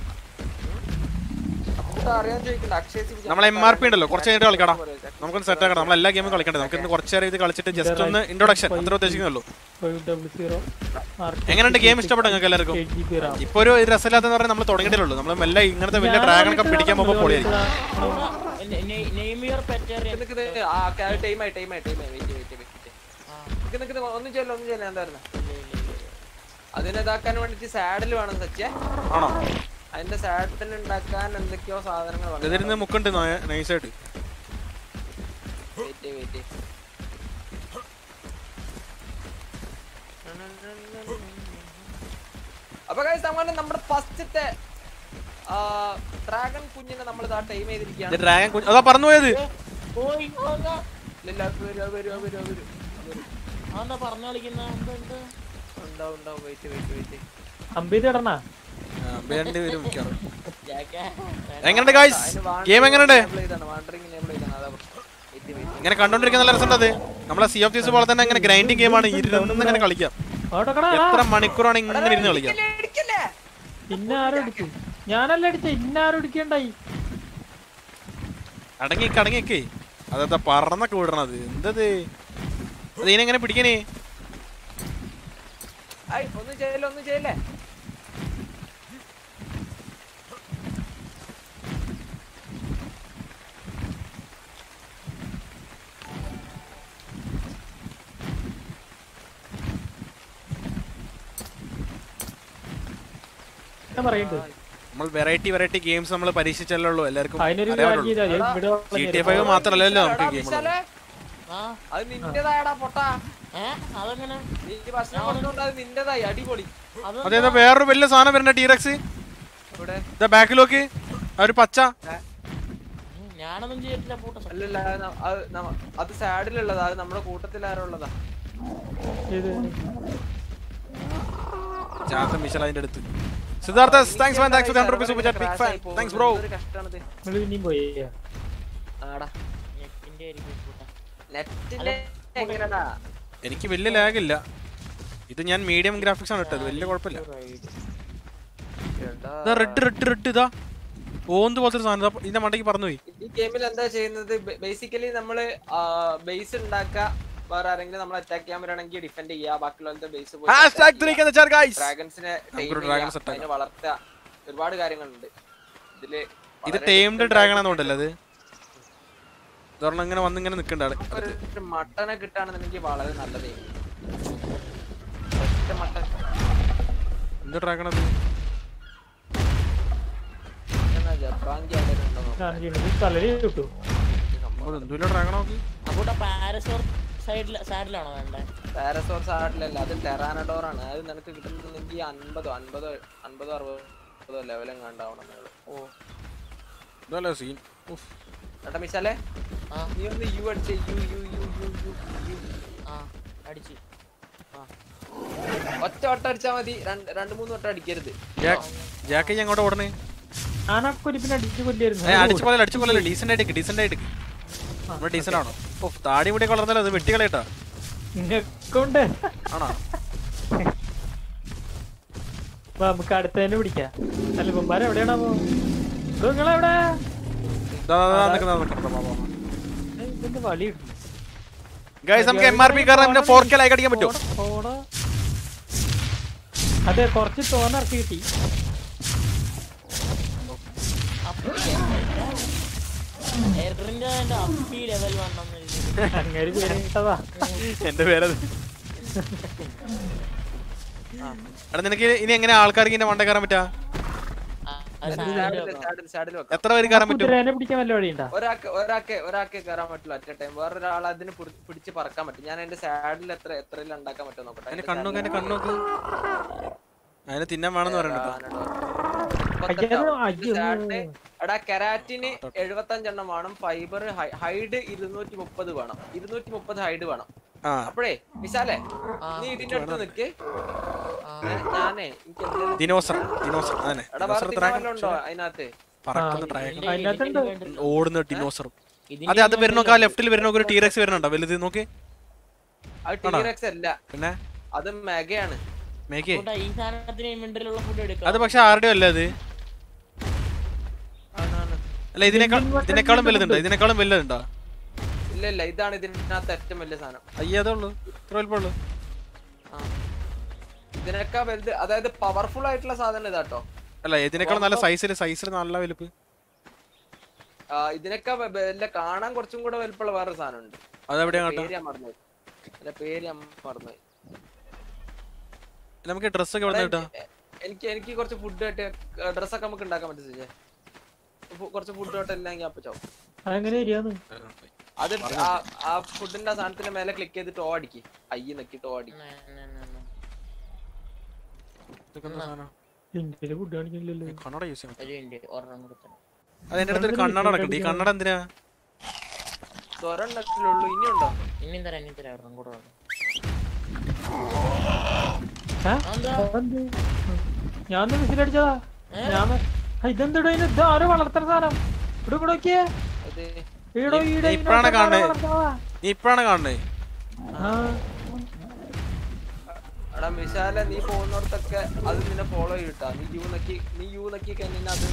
അപ്പൊ അറിയാൻ ചോദിക്കണ്ട അക്ഷയ നമ്മൾ എം ആർ പി ഉണ്ടല്ലോ കുറച്ച് കഴിഞ്ഞിട്ട് കളിക്കണം നമുക്കൊന്ന് സെറ്റ് ആക്കണം നമ്മൾ എല്ലാ ഗെയിമും കളിക്കണ്ടേ നമുക്ക് ഇന്ന് കുറച്ച് നേരം ഇത് കളിച്ചിട്ട് ജസ്റ്റ് ഒന്ന് ഇൻട്രൊഡക്ഷൻ അത്ര ഉദ്ദേശിക്കുന്നുള്ളൂ ഫൈവ് ഡബിൾ സീറോ എങ്ങനെയുണ്ട് ഗെയിം ഇഷ്ടപ്പെട്ടു നിങ്ങൾക്ക് എല്ലാവർക്കും എയ്റ്റ് ജി ബി റാം ഇപ്പൊ ഒരു രസമില്ലാത്തെന്ന് പറഞ്ഞാൽ നമ്മൾ തുടങ്ങിയിട്ടേ നമ്മൾ മെല്ലെ ഇങ്ങനത്തെ വലിയ ഡ്രാഗൺ ഒക്കെ പിടിക്കാൻ പോകുമ്പോൾ പൊളിയായിരിക്കും നെയിം യുവർ പെറ്റർ ടൈമായി ടൈമായി ടൈമായി വെയിറ്റ് വെയിറ്റ് വെയിറ്റ് നിക്ക് നിക്ക് ഒന്നും ചെയ്യല്ല ഒന്നും ചെയ്യല്ല എന്തായിരുന്നു അതിനെ ഇതാക്കാൻ വേണ്ടിട്ട് സാഡിൽ വേണം സച്ചേ ആണോ അതിന്റെ സാഡിൽ ഉണ്ടാക്കാൻ എന്തൊക്കെയോ സാധനങ്ങൾ വേണം ഇതിരുന്ന് മുക്കുണ്ട് നൈസായിട്ട് വെയിറ്റ് വെയിറ്റ് അപ്പൊ guys, അങ്ങനെ നമ്മുടെ ഫസ്റ്റത്തെ ഡ്രാഗൺ കുഞ്ഞിനെ നമ്മൾ ഇതാ ടൈം ഇത് ചെയ്തിരിക്കുകയാണ് ഡ്രാഗൺ കുഞ്ഞ് അതാ പറന്നു പോയത് പോയി പോകാ. ഇല്ല, വരൂ, വരൂ, വരൂ, വരൂ. അതെന്താ പറഞ്ഞു കളിക്കുന്ന എന്ത് എന്ത് ഉണ്ടാവും ഉണ്ടാവും വെയിറ്റ് വെയിറ്റ് വെയിറ്റ് അമ്പീത് ഇടണ ആ, വേണ്ടി വരും മിക്കവാറും. ജാക്കാ. എങ്ങനെയുണ്ട് ഗായ്സ് ഗെയിം എങ്ങനെയുണ്ട് വാണ്ടറിംഗ് എനേബിൾ ചെയ്താണ് അതാ വെയിറ്റ് വെയിറ്റ് ഇങ്ങനെ കണ്ടോണ്ടിരിക്കുന്ന നല്ല രസമുണ്ട് അത് നമ്മളെ സി ഓഫ് തീസ് പോലെ തന്നെ ഇങ്ങനെ ഗ്രൈൻഡിങ് ഗെയിമാണ് ഇരുന്ന് ഇങ്ങനെ കളിക്കാം ഓടക്കടാ എത്ര മണിക്കൂറാണ് ഇങ്ങനെ ഇരുന്ന് കളിക്കാം പിന്നെ ആരും അടിച്ചു ഞാനല്ല അടിച്ച ഇന്ന ആരും അടിക്കണ്ടായി അടങ്ങി അടങ്ങിയൊക്കെ അതെന്താ പറന്നൊക്കെ വിടണത് എന്തത് അത് ഇതിനെങ്ങനെ പിടിക്കണേ ഐ ഒന്നും ചെയ്യല്ലേ ഒന്നും ചെയ്യല്ലേ ഞാൻ പറയുന്നുണ്ട് നമ്മൾ വെറൈറ്റി വെറൈറ്റി ഗെയിംസ് നമ്മൾ പരീക്ഷിച്ചല്ലേ ഉള്ളൂ എല്ലാവർക്കും അതിനൊരു അറിയാവുള്ളൂ. കാര്യം ചെയ്താൽ മതി. ഇവിടെ ജി ടി ഫൈവ് മാത്രമല്ലല്ലോ എടാ, നമുക്ക് ഗെയിം വിശാലേ, ആ അത് നിന്റേതായടാ പൊട്ടാ ഏ അതെങ്ങനെ നീ ഭക്ഷണം കൊടുത്തോണ്ട് അത് നിന്റേതായി അടിപൊളി അതെന്താ? അതേതാ വേറൊരു വലിയ സാധനം വരുന്ന ടീറക്സ് ഇവിടെ ഇതാ ബാക്കിലോക്ക് ആ ഒരു പച്ച ഉം, ഞാനൊന്നും ചെയ്തിട്ടില്ല പൂട്ട അല്ലല്ല അത് ന- അത് നമ്മ- അത് സാഡിലുള്ളതാ അത് നമ്മുടെ കൂട്ടത്തിൽ ആരോ ഉള്ളതാ ഇത് ചാത്തൻ വിശാൽ അതിന്റെ അടുത്ത് Siddhartha thanks man thanks for 100 rupees super chat big fan thanks bro ഒരു കഷ്ടാണത് നിങ്ങൾ പിന്നെയും പോയി ആടാ നെറ്റിന്റെ ആയിരിക്കും പൂട്ട നെറ്റിന്റെ എങ്ങനെടാ എനിക്ക് വലിയ ലാഗ് ഇല്ല ഇത് ഞാൻ മീഡിയം ഗ്രാഫിക്സ് ആണ് ഇട്ടത് വലിയ കുഴപ്പമില്ല എടാ. ഇതാ റെഡ് റെഡ് റെഡ് ഇതാ ഓന്ത് പോലത്തെ ഒരു സാധനം ഇതാ ഇതിന്റെ മണ്ടയ്ക്ക് പറഞ്ഞു പോയി ഈ ഗെയിമിൽ എന്താ ചെയ്യുന്നത് ബേസിക്കലി നമ്മള് ബേസ് ഉണ്ടാക്ക വേറെ ആരെങ്കിലും നമ്മൾ അറ്റാക്ക് ചെയ്യാൻ വരാണെങ്കിൽ ഡിഫെൻഡ് ചെയ്യാ ബാക്കിയുള്ളവരുടെ ബേസ് ഹാഷ്ടാഗ് ത്രീക്ക് ചാർ ഗൈസ് ഡ്രാഗൺസിനെ നമുക്കൊരു dragon set ആക്കാം. അതിനെ വളർത്തുക ഒരുപാട് കാര്യങ്ങളുണ്ട് ഇതില് ഇത് വളരെ ടേംഡ് different ഡ്രാഗൺ ആയിട്ട് ആണെന്നുണ്ടല്ലോ അത് ഇതൊരെണ്ണം ഇങ്ങനെ വന്ന് ഇങ്ങനെ നിൽക്കണ്ട ഒരു ഒരു മട്ടനെ കിട്ടുകയാണെന്നുണ്ടെങ്കിൽ വളരെ നല്ലതായിരിക്കും ഒറ്റ മട്ടൻ എന്ത് ഡ്രാഗൺ അത് എന്നാ ജപ്പാങ്കി അവിടെ ഉണ്ടോ നോക്കാം. ഞാൻ ചെയ്യുന്നത് തലരി കിട്ടു എന്തുമില്ല ഡ്രാഗൺ നോക്ക് പൂട്ട പാരസോർ സൈഡിൽ സൈഡിലാണോ വേണ്ടേ പാരസോർസ് ആട്ടിലല്ല അത് ടെറാനഡോർ ആണ് അത് നിനക്ക് കിട്ടുന്നുണ്ടെങ്കിൽ അൻപതോ അൻപതോ അൻപതോ അറുപതോ ലെവലും കണ്ടാവണം നിങ്ങള് ഓ ഇതല്ലേ സീൻ എടാ മിശാലേ ആ നീ ഒന്ന് യു അടിച്ചേ U U U U U U ആ അടിച്ച് ഒറ്റ വട്ടം അടിച്ചാ മതി രണ്ട് രണ്ട് മൂന്ന് വട്ടം അടിക്കരുത് ജാക്കി അങ്ങോട്ട് ഓടണേ ഞാൻ ആ കുരിപ്പിനെ അടിച്ചു കൊല്ലായിരുന്നു ഏ അടിച്ചു കൊല്ലല്ല അടിച്ചു കൊല്ലല്ല ഡീസെന്റ് ആയിട്ട് ഡീസെന്റ് ആയിട്ട് നമ്മൾ ഡീസെന്റ് ആണോ ഓ താടി മുടി കളർന്നല്ലോ അത് വെട്ടി കളയട്ടാ നിങ്ങൾക്കൊണ്ട് ആണോ വാ, നമുക്ക് അടുത്തതിനെ പിടിക്കാം അല്ല പൊമ്പാര എവിടെയാണോ നിങ്ങളെവിടെ ദാ, ദാ, ദാ, നിക്ക്, ദാ, നിക്ക്, ദാ, വാ, വാ, വാ. ഇതിന്റെ വളി ഇടുന്നു ഗൈസ് നമുക്ക് എം ആർ പി കാരണം പിന്നെ ഫോർ കെ ലൈക്ക് അടിക്കാൻ പറ്റുമോ ഓടാ അതെ കുറച്ച് തോന്നിറക്കി കിട്ടി എയറിന്റെ അപ്പി ലെവൽ വണ്ണം അങ്ങനെ പേര് കിട്ടതാ എന്റെ പേരത് എടാ നിനക്ക് ഇനി എങ്ങനെ ആൾക്കാർക്ക് ഇങ്ങനെ മണ്ട കയറാൻ പറ്റാ സാഡിൽ സാഡിൽ സാഡിൽ വെക്കാം എത്ര പേര് കയറാൻ പറ്റും കുതിരേനെ പിടിക്കാൻ വല്ല വഴിയുണ്ടാ ഒരാൾക്ക് ഒരാൾക്ക് ഒരാൾക്ക് കയറാൻ പറ്റില്ല അറ്റ് ടൈം വേറൊരാൾ അതിന് പിടി- പിടിച്ച് പറക്കാൻ പറ്റും ഞാൻ എന്റെ സാഡിൽ എത്ര എത്രയിൽ ഉണ്ടാക്കാൻ പറ്റും നോക്കട്ടെ അതിന് കണ്ണോക്ക് അതിന് കണ്ണോക്ക് അതിന് തിന്നാൻ വേണമെന്ന് പറയണ്ടോ അയ്യോ, അയ്യോ. എടാ കെരാറ്റിന് എഴുപത്തഞ്ചെണ്ണം വേണം ഫൈബർ ഹൈഡ് ഇരുന്നൂറ്റി മുപ്പത് വേണം ഇരുന്നൂറ്റി മുപ്പത് ഹൈഡ് വേണം ആ അപ്പോഴേ വിശാലേ നീ ഇതിന്റെ അടുത്ത് നിക്ക് ഏ, ഞാനേ എനിക്ക് എന്തേലും- ദിനോസർ ദിനോസർ അതന്നെ എടാ വേറെ ദിനോസർ തിന്നാൻ ഡ്രാഗൺ വല്ലതും ഉണ്ടോ അതിനകത്ത് പറക്കുന്ന ഡ്രാഗൺ അതിനകത്തുണ്ട് ഓടുന്ന ഡിനോസറും അതെ അത് വരുന്നോക്ക് ആ ലെഫ്റ്റിൽ വരുന്നോക്ക് ഒരു ടീറക്സ് വരുന്നുണ്ടോ വലുത് നോക്ക് അത് ടീറക്സ് അല്ല പിന്നെ അത് മെഗയാണ് മേക്കേ ഈ സാധനത്തിന് ഇൻവെന്ററിലുള്ള ഫുഡ് എടുക്കാം അത് പക്ഷെ ആരുടെയും അല്ല അത് ആണാണ് അല്ല ഇതിനേക്കാൾ ഇതിനേക്കാളും വലുതുണ്ടോ ഇതിനേക്കാളും വലുതുണ്ടോ ഇല്ല ഇല്ല ഇതാണ് ഇതിനകത്ത് ഏറ്റവും വലിയ സാധനം അയ്യേ അതേ ഉള്ളൂ ഇത്ര വലുപ്പമുള്ളൂ ആ. ഇതിനൊക്കെ വലുത് അതായത് പവർഫുൾ ആയിട്ടുള്ള സാധനം ഇതാട്ടോ അല്ല ഇതിനേക്കാളും നല്ല സൈസിൽ സൈസിൽ നല്ല വലുപ്പ് ആ, ഇതിനൊക്കെ വ- വല്ല കാണാൻ കുറച്ചും കൂടെ വലുപ്പമുള്ള വേറൊരു സാധനം ഉണ്ട് അതെവിടെയാ കേട്ടോ പേര് ഞാൻ മറന്നുപോയി അതിന്റെ പേര് ഞാൻ മറന്നുപോയി നമുക്ക് ഡ്രസ് ഒക്കെ എവിടെ കിട്ടാ എ- എനിക്ക് എനിക്ക് കുറച്ച് ഫുഡ് കിട്ടിയ ഡ്രസ്സൊക്കെ നമുക്ക് ഉണ്ടാക്കാൻ പറ്റും ചേച്ചി ഫു- കുറച്ച് ഫുഡ് തൊട്ടില്ലെങ്കിൽ അപ്പൊ ചാവും അതെങ്ങനെ ശരിയാന്ന് അത് ആ- ആ ഫുഡിന്റെ സാധനത്തിന്റെ മേലെ ക്ലിക്ക് ചെയ്തിട്ട് ഓ അടിക്ക് അയ്യ നിക്കിട്ട് ഓ അടിക്ക് ഇതൊക്കെ എന്താ സാധനം ഇന്ത്യയില് ഫുഡ് കാണിക്കില്ലല്ലോ കണ്ണട യൂസ് ചെയ്യാം ഒരു മിനിറ്റ് ഒരെണ്ണം കൊടുത്തണം അത് എന്റെ അടുത്ത് ഒരു കണ്ണട നടക്കുന്നുണ്ട് ഈ കണ്ണട എന്തിനാ സ്വരണ്ടത്തിലുള്ളൂ ഇനിയുണ്ടോ ഇനിയും തരാം ഇനിയും തരാം ഒരെണ്ണം കൂടെ വേണം. ഏ? അതെന്താ? അതെന്ത്? ഞാൻ മിസിലടിച്ചതാ ഞാൻ ഇതെന്തിടോ ഇത് ഇത് ആരോ വളർത്തുന്ന സാധനം ഇവിടെ ഇവിടെ നോക്കിയേ അത് ഈടോ നീ- ഈടെ നീ ഇപ്പഴാണ് ഇതിനകത്ത് കാണുന്നത്. വളർത്തുന്നതാ. നീ ഇപ്പഴാണ് കാണുന്നേ ആ എടാ വിശാല നീ പോകുന്നിടത്തൊക്കെ അത് നിന്നെ ഫോളോ ചെയ്യട്ടാ നീ യു നക്കി നീ യു നക്കി കഴിഞ്ഞാൽ അത്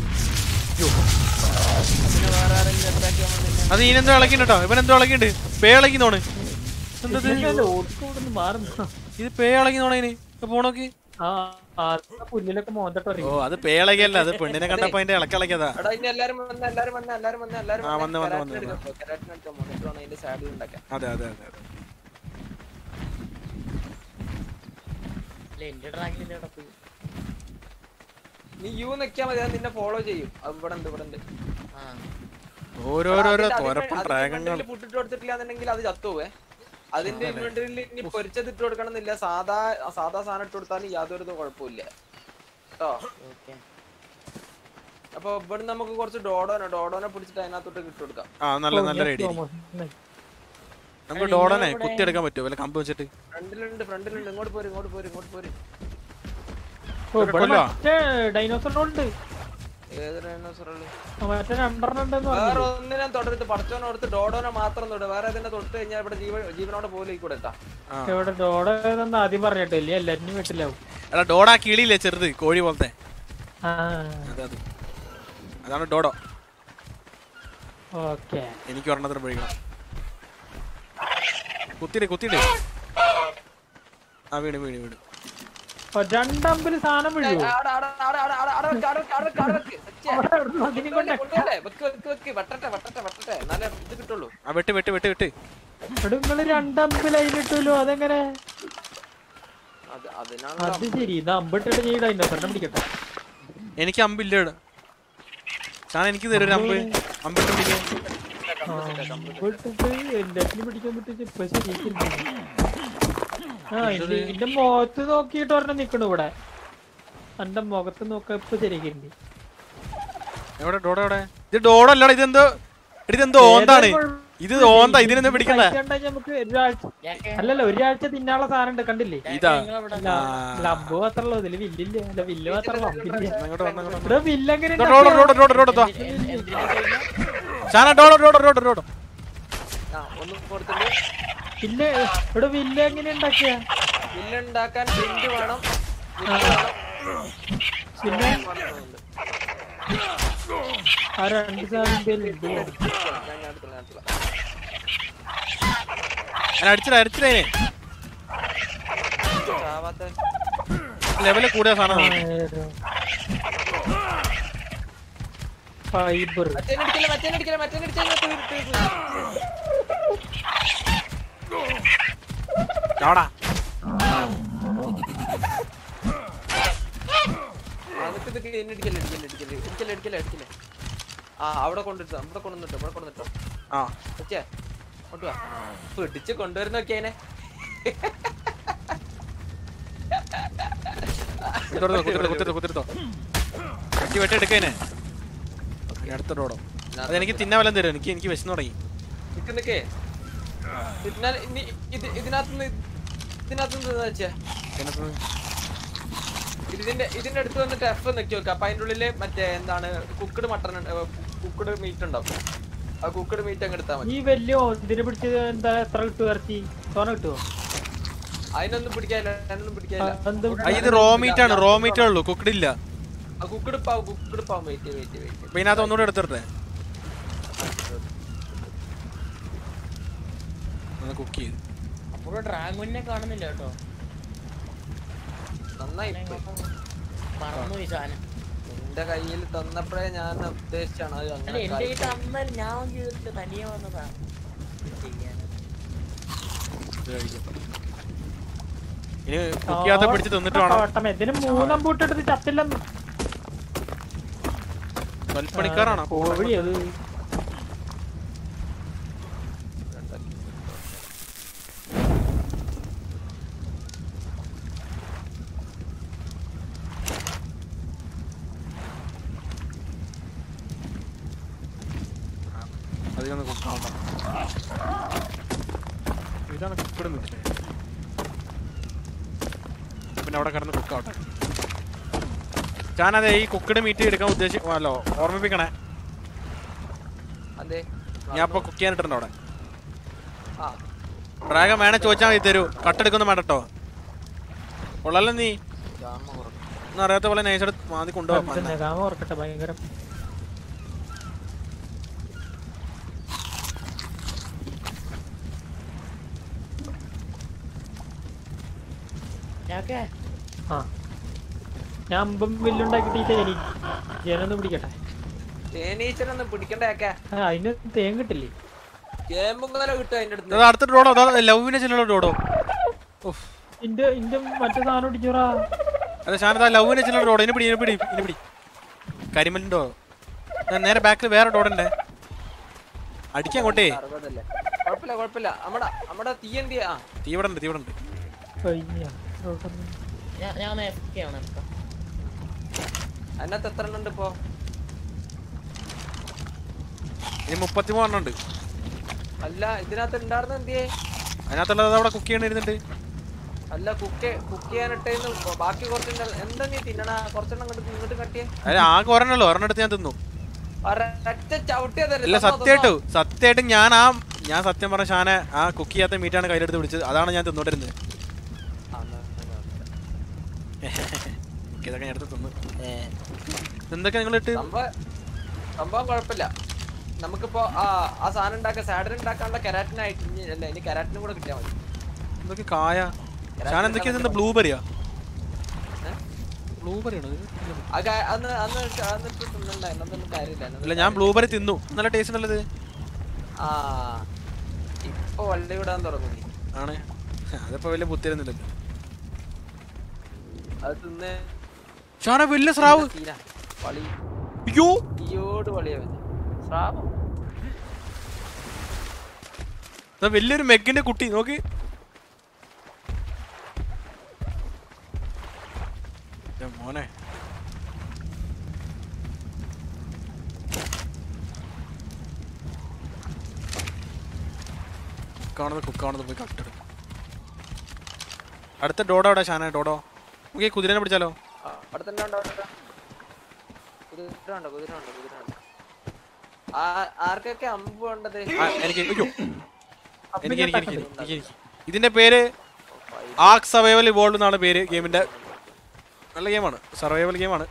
പിന്നെ വേറെ ആരെങ്കിലും എന്താക്കിയാൽ നിന്നെ അത് ഈനെന്തോ ഇളക്കിണ്ടോ ഇവൻ എന്തോ ഇളക്കിണ്ട് പേ ഇളക്കിന്നോണ് എന്തത് ഇതിനകത്ത് ഓടിക്കൂടുന്ന് മാറുന്നു ഇത് പേ ഇളക്കിന്നോണേ ഇനി പോണോക്ക് ആ ആ പുല്ലിലൊക്കെ മോന്തട്ട് ഓ പറയും അത് പേ ഇളകിയല്ല അത് പെണ്ണിനെ കണ്ടപ്പോ അതിന്റെ ഇളക്കി ഇളക്കിയതാ എടാ ഇനി എല്ലാരും വന്ന് എല്ലാരും വന്ന് എല്ലാരും വന്ന് എല്ലാരും ആ, വന്ന്, വന്ന്, വന്ന്, കെരാറ്റിൻ എടുക്കാൻ എന്നിട്ട് വേണം അതിന്റെ സാഡിൽ ഉണ്ടാക്കാൻ അതെ അതെ അതെ അതെ ഇല്ല എന്റെ ഡ്രാഗിന്റെ അവിടെ പോയി നീ യു നക്കിയാൽ മതി അത് നിന്നെ ഫോളോ ചെയ്യും അത് ഇവിടെ ഉണ്ട് ഇവിടെ ഉണ്ട് ആ ഓരോരോരോ തോരപ്പൻ ഡ്രാഗങ്ങൾ ഫുഡ് ഇട്ട് കൊടുത്തിട്ടില്ല എന്നുണ്ടെങ്കിൽ അത് ചത്തുപോവേ അതിന്റെ ഇൻവെന്ററിയിൽ ഇനി പൊരിച്ചത് ഇട്ട് കൊടുക്കണം എന്നില്ല സാധാ സാധാ സാധനം ഇട്ട് കൊടുത്താലും യാതൊരു ഇതും കുഴപ്പമില്ല കേട്ടോ ഓക്കെ അപ്പൊ ഇവിടെ നമുക്ക് കുറച്ച് ഡോഡോനെ ഡോഡോനെ പിടിച്ചിട്ട് അതിനകത്തോട്ട് ഇട്ട് കൊടുക്കാം ആ നല്ല നല്ല റെഡി നമുക്ക് ഡോഡനെ കുത്തിയെടുക്കാൻ പറ്റുമോ വല്ല കമ്പ് വെച്ചിട്ട് ഫ്രണ്ടിലുണ്ട് ഫ്രണ്ടിലുണ്ട് ഇങ്ങോട്ട് പോര് ഇങ്ങോട്ട് പോര് ഇങ്ങോട്ട് പോര് ഓ ഇവിടെ കൊല്ലുവാ? മറ്റേ ഡൈനോസറിനോണ്ട് ഏത് ഡൈനോസറുള്ളു മറ്റേ രണ്ടെണ്ണം ഉണ്ടെന്ന് വേറെ പറഞ്ഞു ഒന്നിനും തൊടരുത് പടച്ചോനെ കൊടുത്ത് ഡോഡോനെ മാത്രം തൊട്ട് വേറെ ഏതിനെ തൊട്ട് കഴിഞ്ഞാൽ ഇവിടെ ജീവൻ ജീവനോടെ പോലെ കൂടെ ഇട്ടാ ആ ഇവിടെ ഡോഡ ഏതെന്ന് ആദ്യം പറഞ്ഞിട്ടോ ഇല്ലേ എല്ലാറ്റിനും വീട്ടിലാവും എടാ ഡോഡ കിളിയില്ലേ ചെറുത് കോഴി പോലത്തെ ആ അതെ അത് അതാണ് ഡോഡോ ഓക്കെ എനിക്ക് ഒരെണ്ണത്തിന് പിടിക്കണം കുത്തിട് കുത്തിട് ആ വീട് വീട് വീട് രണ്ടമ്പില് സാധനം വീഴുവോ ആടെ, ആടെ, ആടെ, ആടെ, ആടെ, ആടെ വെക്ക്, ആടെ വെക്ക്, ആടെ വെക്ക്, ആടെ വെക്ക്. വെച്ചേ. അവിടെ ഇവിടുന്ന് അതിനും കൊണ്ട് കൊണ്ടുവരല്ലേ? വെക്ക്, വെക്ക്, വെക്ക്. വെട്ടട്ടെ, വെട്ടട്ടെ, വെട്ടട്ടെ. എന്നാലേ ഇത് കിട്ടുള്ളൂ. ആ വെട്ട് വെട്ട് വെട്ട് വെട്ട് ഇവിടെ നിങ്ങള് രണ്ടമ്പിൽ അതിലിട്ടല്ലോ അതെങ്ങനെ അത് അതിനാണല്ലോ അത് ശരി ഇത് അമ്പിട്ടിട്ട് ഞാൻ ഡൈനോസറിനെ പിടിക്കട്ടെ എനിക്ക് അമ്പില്ല ഇവിടെ ഞാൻ എനിക്ക് തരും ഒരു അമ്പ് അമ്പിട്ട് പിടിക്കാൻ അമ്പിട്ടിട്ട് എല്ലാറ്റിനും പിടിക്കാൻ പറ്റിച്ച് ഇപ്പൊ ശരിയാക്കിയിരുന്നു ആ ഇത് ഇതിന്റെ മുഖത്ത് നോക്കിയിട്ട് ഒരെണ്ണം നിക്കണു ഇവിടെ എന്റെ മുഖത്ത് നോക്കാൻ ഇപ്പൊ ശരിയാക്കിണ്ട് എവിടെ ഡോഡോ എവിടെ ഇത് ഡോഡോ അല്ലടാ ഇതെന്തോ ഇതെന്തോ ഓന്താണ് ഇത് ഓന്താ ഇതിനെന്താ പിടിക്കണ്ട നമുക്ക് ഒരാഴ്ച അല്ലല്ല ഒരാഴ്ച തിന്നാനുള്ള സാധനം ഉണ്ട് കണ്ടില്ലേ ഇതാ ലംബോ മാത്രല്ലോ ഇതില് വില്ലില്ല അല്ല വില്ല് മാത്രല്ല അമ്പില്ല അങ്ങോട്ട് വന്ന് അങ്ങോട്ട് ഇവിടെ വില്ലെങ്ങനെ dodo dodo dodo dodo dodo ചാന ഡോഡോ ഡോഡോ ഡോഡോ ഡോഡോ ആ, ഒന്ന് കൊടുത്തിട്ട് വില്ല് ഇവിടെ വില്ല് എങ്ങനെ ഉണ്ടാക്കിയ ബില്ല് ഉണ്ടാക്കാൻ പ്രിന്റ് വേണം പിന്നെ ആ രണ്ട് സാധനം ഉണ്ട് ഞാൻ ഞാൻ എടുത്തോളാം, ഞാൻ എടുത്തോളാം. ഞാൻ അടിച്ചിട്ട് അടിച്ചിട്ടേ ചാവാത്ത ലെവല് കൂടിയ സാധനം ഫൈബർ മറ്റേനെ അടിക്കല്ലേ മറ്റേനെ അടിക്കല്ലേ മറ്റേനെ അടിച്ചാൽ തീർ- തീർന്നു. ഡോടാ അതൊക്കെ ഇതൊക്കെ എന്നെ അടിക്കല്ലേ അടിക്കല്ലേ അടിക്കല്ലേ അടിക്കല്ലേ അടിക്കല്ലേ അടിക്കല്ലേ ആ അവിടെ കൊണ്ടിട്ടോ അവിടെ കൊണ്ടുവന്നിട്ടോ ഇവിടെ കൊണ്ടുവന്നിട്ടോ ആ ഓക്കെ കൊണ്ടുവാ പിടിച്ച് കൊണ്ടുവരുന്നൊക്കെ അതിനെ കുത്തിരുത്തോ കുത്തിരുത്തോ കുത്തിരുത്തോ കുത്തിരുത്തോ വെട്ടി വെട്ടി എടുക്കേനെ അടുത്ത ഡോഡോ അതെനിക്ക് തിന്നാൻ വല്ലതും തരും എനിക്ക് എനിക്ക് വിശന്ന് തുടങ്ങി നിക്ക് നിക്കേ ഇതിനാൽ ഇനി ഇത് ഇതിനകത്തുനിന്ന് ഇതിനകത്തുനിന്ന് വെച്ചേ ഇതിനകത്ത് ഇതിന്റെ ഇതിന്റെ അടുത്ത് വന്നിട്ട് എഫ് നിക്കി വെക്കുക അപ്പൊ അതിന്റെ ഉള്ളില് മറ്റേ എന്താണ് കുക്കഡ് മട്ടൺ കുക്കഡ് മീറ്റ് ഉണ്ടാവും ആ കുക്കഡ് മീറ്റ് അങ്ങ് എടുത്താൽ മതി ഈ വലിയ ഇതിനെ പിടിച്ചത് എന്താ എത്ര കിട്ടും ഇറച്ചി തോന കിട്ടുമോ അതിനൊന്നും പിടിക്കാനില്ല അതിനൊന്നും പിടിക്കാനില്ല എന്ത് ആ, ഇത് റോ മീറ്റ് ആണ് റോ മീറ്റേ ഉള്ളൂ കുക്ക്ഡ് ഇല്ല ആ കുക്കഡ് പാവും കുക്കഡ് പാവും വെയിറ്റ് വെയിറ്റ് വെയിറ്റ് അപ്പൊ ഇതിനകത്ത് ഒന്നുകൂടെ എടുത്തിട്ടെ കുക്ക് ചെയ്ത് അപ്പോഴും ഡ്രാഗോണിനെ കാണുന്നില്ല കേട്ടോ നന്നായി ഞാൻ ഇങ്ങോട്ട് മറന്നുപോയി സാധനം എന്റെ കയ്യിൽ തന്നപ്പോഴേ ഞാൻ ഉദ്ദേശിച്ചാണ് അത് അല്ല അങ്ങനെ എന്റെ കയ്യിൽ കാര്യം. തന്നാൽ ഞാൻ ഒന്നും ചെയ്തിട്ട് തനിയെ വന്നതാ എന്ത് ചെയ്യാനാ? ഇത് കഴിക്കാം. ഇനി കുക്ക് ചെയ്യാത്ത പിടിച്ച് തിന്നിട്ട് വേണം വട്ടം ഇതിന് മൂന്നും പൂട്ടെടുത്ത് ചത്തില്ലെന്ന് പണിക്കാരാണോ കോഴി അത് അധികം കുക്കാവണ്ട ഇതാണ് കുക്കഡ് മീറ്റ് പിന്നെ അവിടെ കിടന്ന് കുക്കാവട്ടെ ഞാനതെ ഈ കുക്കഡ് മീറ്റ് എടുക്കാൻ ഉദ്ദേശിക്കല്ലോ ഓർമ്മിപ്പിക്കണേ അതെ ഞാൻ ഇപ്പൊ കുക്ക് ചെയ്യാനിട്ടുണ്ട് അവിടെ ആ ഡ്രാഗൺ വേണേ ചോദിച്ചാൽ മതി തരൂ കട്ടെടുക്കൊന്നും വേണ്ട കേട്ടോ ഉള്ളല്ലോ നീ ഒന്നും അറിയാത്ത പോലെ നൈസെടുത്ത് മാതി കൊണ്ടുപോകാം നെഗാമ ഓർക്കട്ടെ ഭയങ്കര ഞാക്കെ ആ ഞാൻ അമ്പം വില്ലുണ്ടാക്കിട്ട് ജനി ജനൊന്ന് പിടിക്കട്ടെ തേനീച്ചനൊന്നും പിടിക്കണ്ടേക്കെ ആ അതിന് തേൻ കിട്ടില്ലേ ചേമ്പുങ്കല കിട്ടും അതിന്റെ അടുത്ത് അത് അടുത്ത ഡോഡോ അതാ ലവിനെ ചെല്ലുള്ള ഡോഡോ ഉഫ്. ഇന്റെ ഇന്റെ മറ്റേ സാധനം പിടിച്ചോറാ അതെ ഷാനത് ലവിനെ ചെല്ലുള്ള ഡോഡോ ഇനി പിടി ഇനി പിടി ഇനി പിടി കരിമലിൻ്റെ നേരെ ബാക്കിൽ വേറെ ഡോഡുണ്ട് അടിക്കാൻ അങ്ങോട്ടേ അറുപതല്ലേ കുഴപ്പമില്ല കുഴപ്പമില്ല നമ്മടെ നമ്മടെ തീ എന്ത് ചെയ്യാ തീ ഇവിടെ ഉണ്ട് തീ ഇവിടെ ഉണ്ട് കഴിഞ്ഞ ഞാൻ ഞാൻ ഒന്ന് എഫ് ആണ് ഇപ്പൊ അതിനകത്ത് എത്ര എണ്ണം ഉണ്ട് ഇപ്പൊ ഇനി മുപ്പത്തിമൂന്നെണ്ണം ഉണ്ട് അല്ല ഇതിനകത്ത് ഉണ്ടായിരുന്ന എന്തിയേ അതിനകത്തുള്ളത് അവിടെ കുക്ക് ചെയ്യണിരുന്നുണ്ട് അല്ല കുക്ക് കുക്ക് ചെയ്യാനിട്ടേന്ന് ബാക്കി കുറച്ച് എന്താ നീ തിന്നണ കുറച്ചെണ്ണം ഇങ്ങോട്ട് ഇങ്ങോട്ട് കട്ടിയേ അതെ ആകെ ഒരെണ്ണല്ലോ ഒരെണ്ണം എടുത്ത് ഞാൻ തിന്നു ഒരൊറ്റ ചവിട്ടിയതല്ലേ ഇല്ല സത്യമായിട്ടും സത്യമായിട്ടും ഞാൻ ആ ഞാൻ സത്യം പറഞ്ഞ ഷാനെ ആ കുക്ക് ചെയ്യാത്ത മീറ്റാണ് കയ്യിലെടുത്ത് പിടിച്ചത് അതാണ് ഞാൻ തിന്നോണ്ടിരുന്നത് ഇതൊക്കെ ഞാൻ എടുത്ത് തിന്നു എന്തൊക്കെ നിങ്ങൾ ഇട്ട് സംഭവം സംഭവം കുഴപ്പമില്ല നമുക്കിപ്പോ ആ ആ സാധനം ഉണ്ടാക്കാൻ സാഡൻ ഉണ്ടാക്കാനുള്ള കെരാറ്റിനായിട്ട് ഇനി അല്ല ഇനി കെരാറ്റിനും കൂടെ കിട്ടിയാൽ മതി എന്തൊക്കെ കായ ഷാൻ എന്തൊക്കെയാ തിന്ന ബ്ലൂബെറിയാ ഏ? ബ്ലൂബെറി ആണ് ആ കാ- അന്ന് അന്ന് ഇട്ട് അന്ന് ഇട്ട് തിന്നണ്ടായിരുന്നു അതൊന്നും കാര്യമില്ല അന്ന് ഇല്ല ഞാൻ ബ്ലൂബെറി തിന്നു നല്ല ടേസ്റ്റ് ഉള്ളത് ആ ഇപ്പൊ വള്ളി വിടാൻ തുടങ്ങി നീ. ആണ് അതിപ്പോ വലിയ ബുദ്ധിരുന്നില്ലല്ലോ അത് തിന്ന് ഷാന വലിയ സ്രാവ് തീരാ വളി അയ്യോ തീയോട് വളിയാ പിന്നെ സ്രാവം ദാ വലിയൊരു മെഗിന്റെ കുട്ടി നോക്ക് ദേ മോനെ കുക്കാണത് കുക്കാണത് പോയി കട്ടെടുക്കും അടുത്ത ഡോഡോ അവിടെ ഷാന ഡോഡോ നമുക്ക് ഈ കുതിരനെ പിടിച്ചാലോ ആ, അവിടെ തന്നെ ഉണ്ടോ അവിടെ കുതിര ഉണ്ടോ കുതിര ഉണ്ടോ കുതിര ഉണ്ടോ ആ- ആർക്കൊക്കെ അമ്പ് വേണ്ടത് ആ, എനിക്ക് അയ്യോ എനിക്ക് എനിക്ക് എനിക്ക് എനിക്ക് എനിക്ക് ഇതിന്റെ പേര് ആർക്ക് സർവൈവൽ ഇവോൾവ് എന്നാണ് പേര് ഗെയിമിന്റെ നല്ല ഗെയിമാണ് സർവൈവൽ ഗെയിമാണ്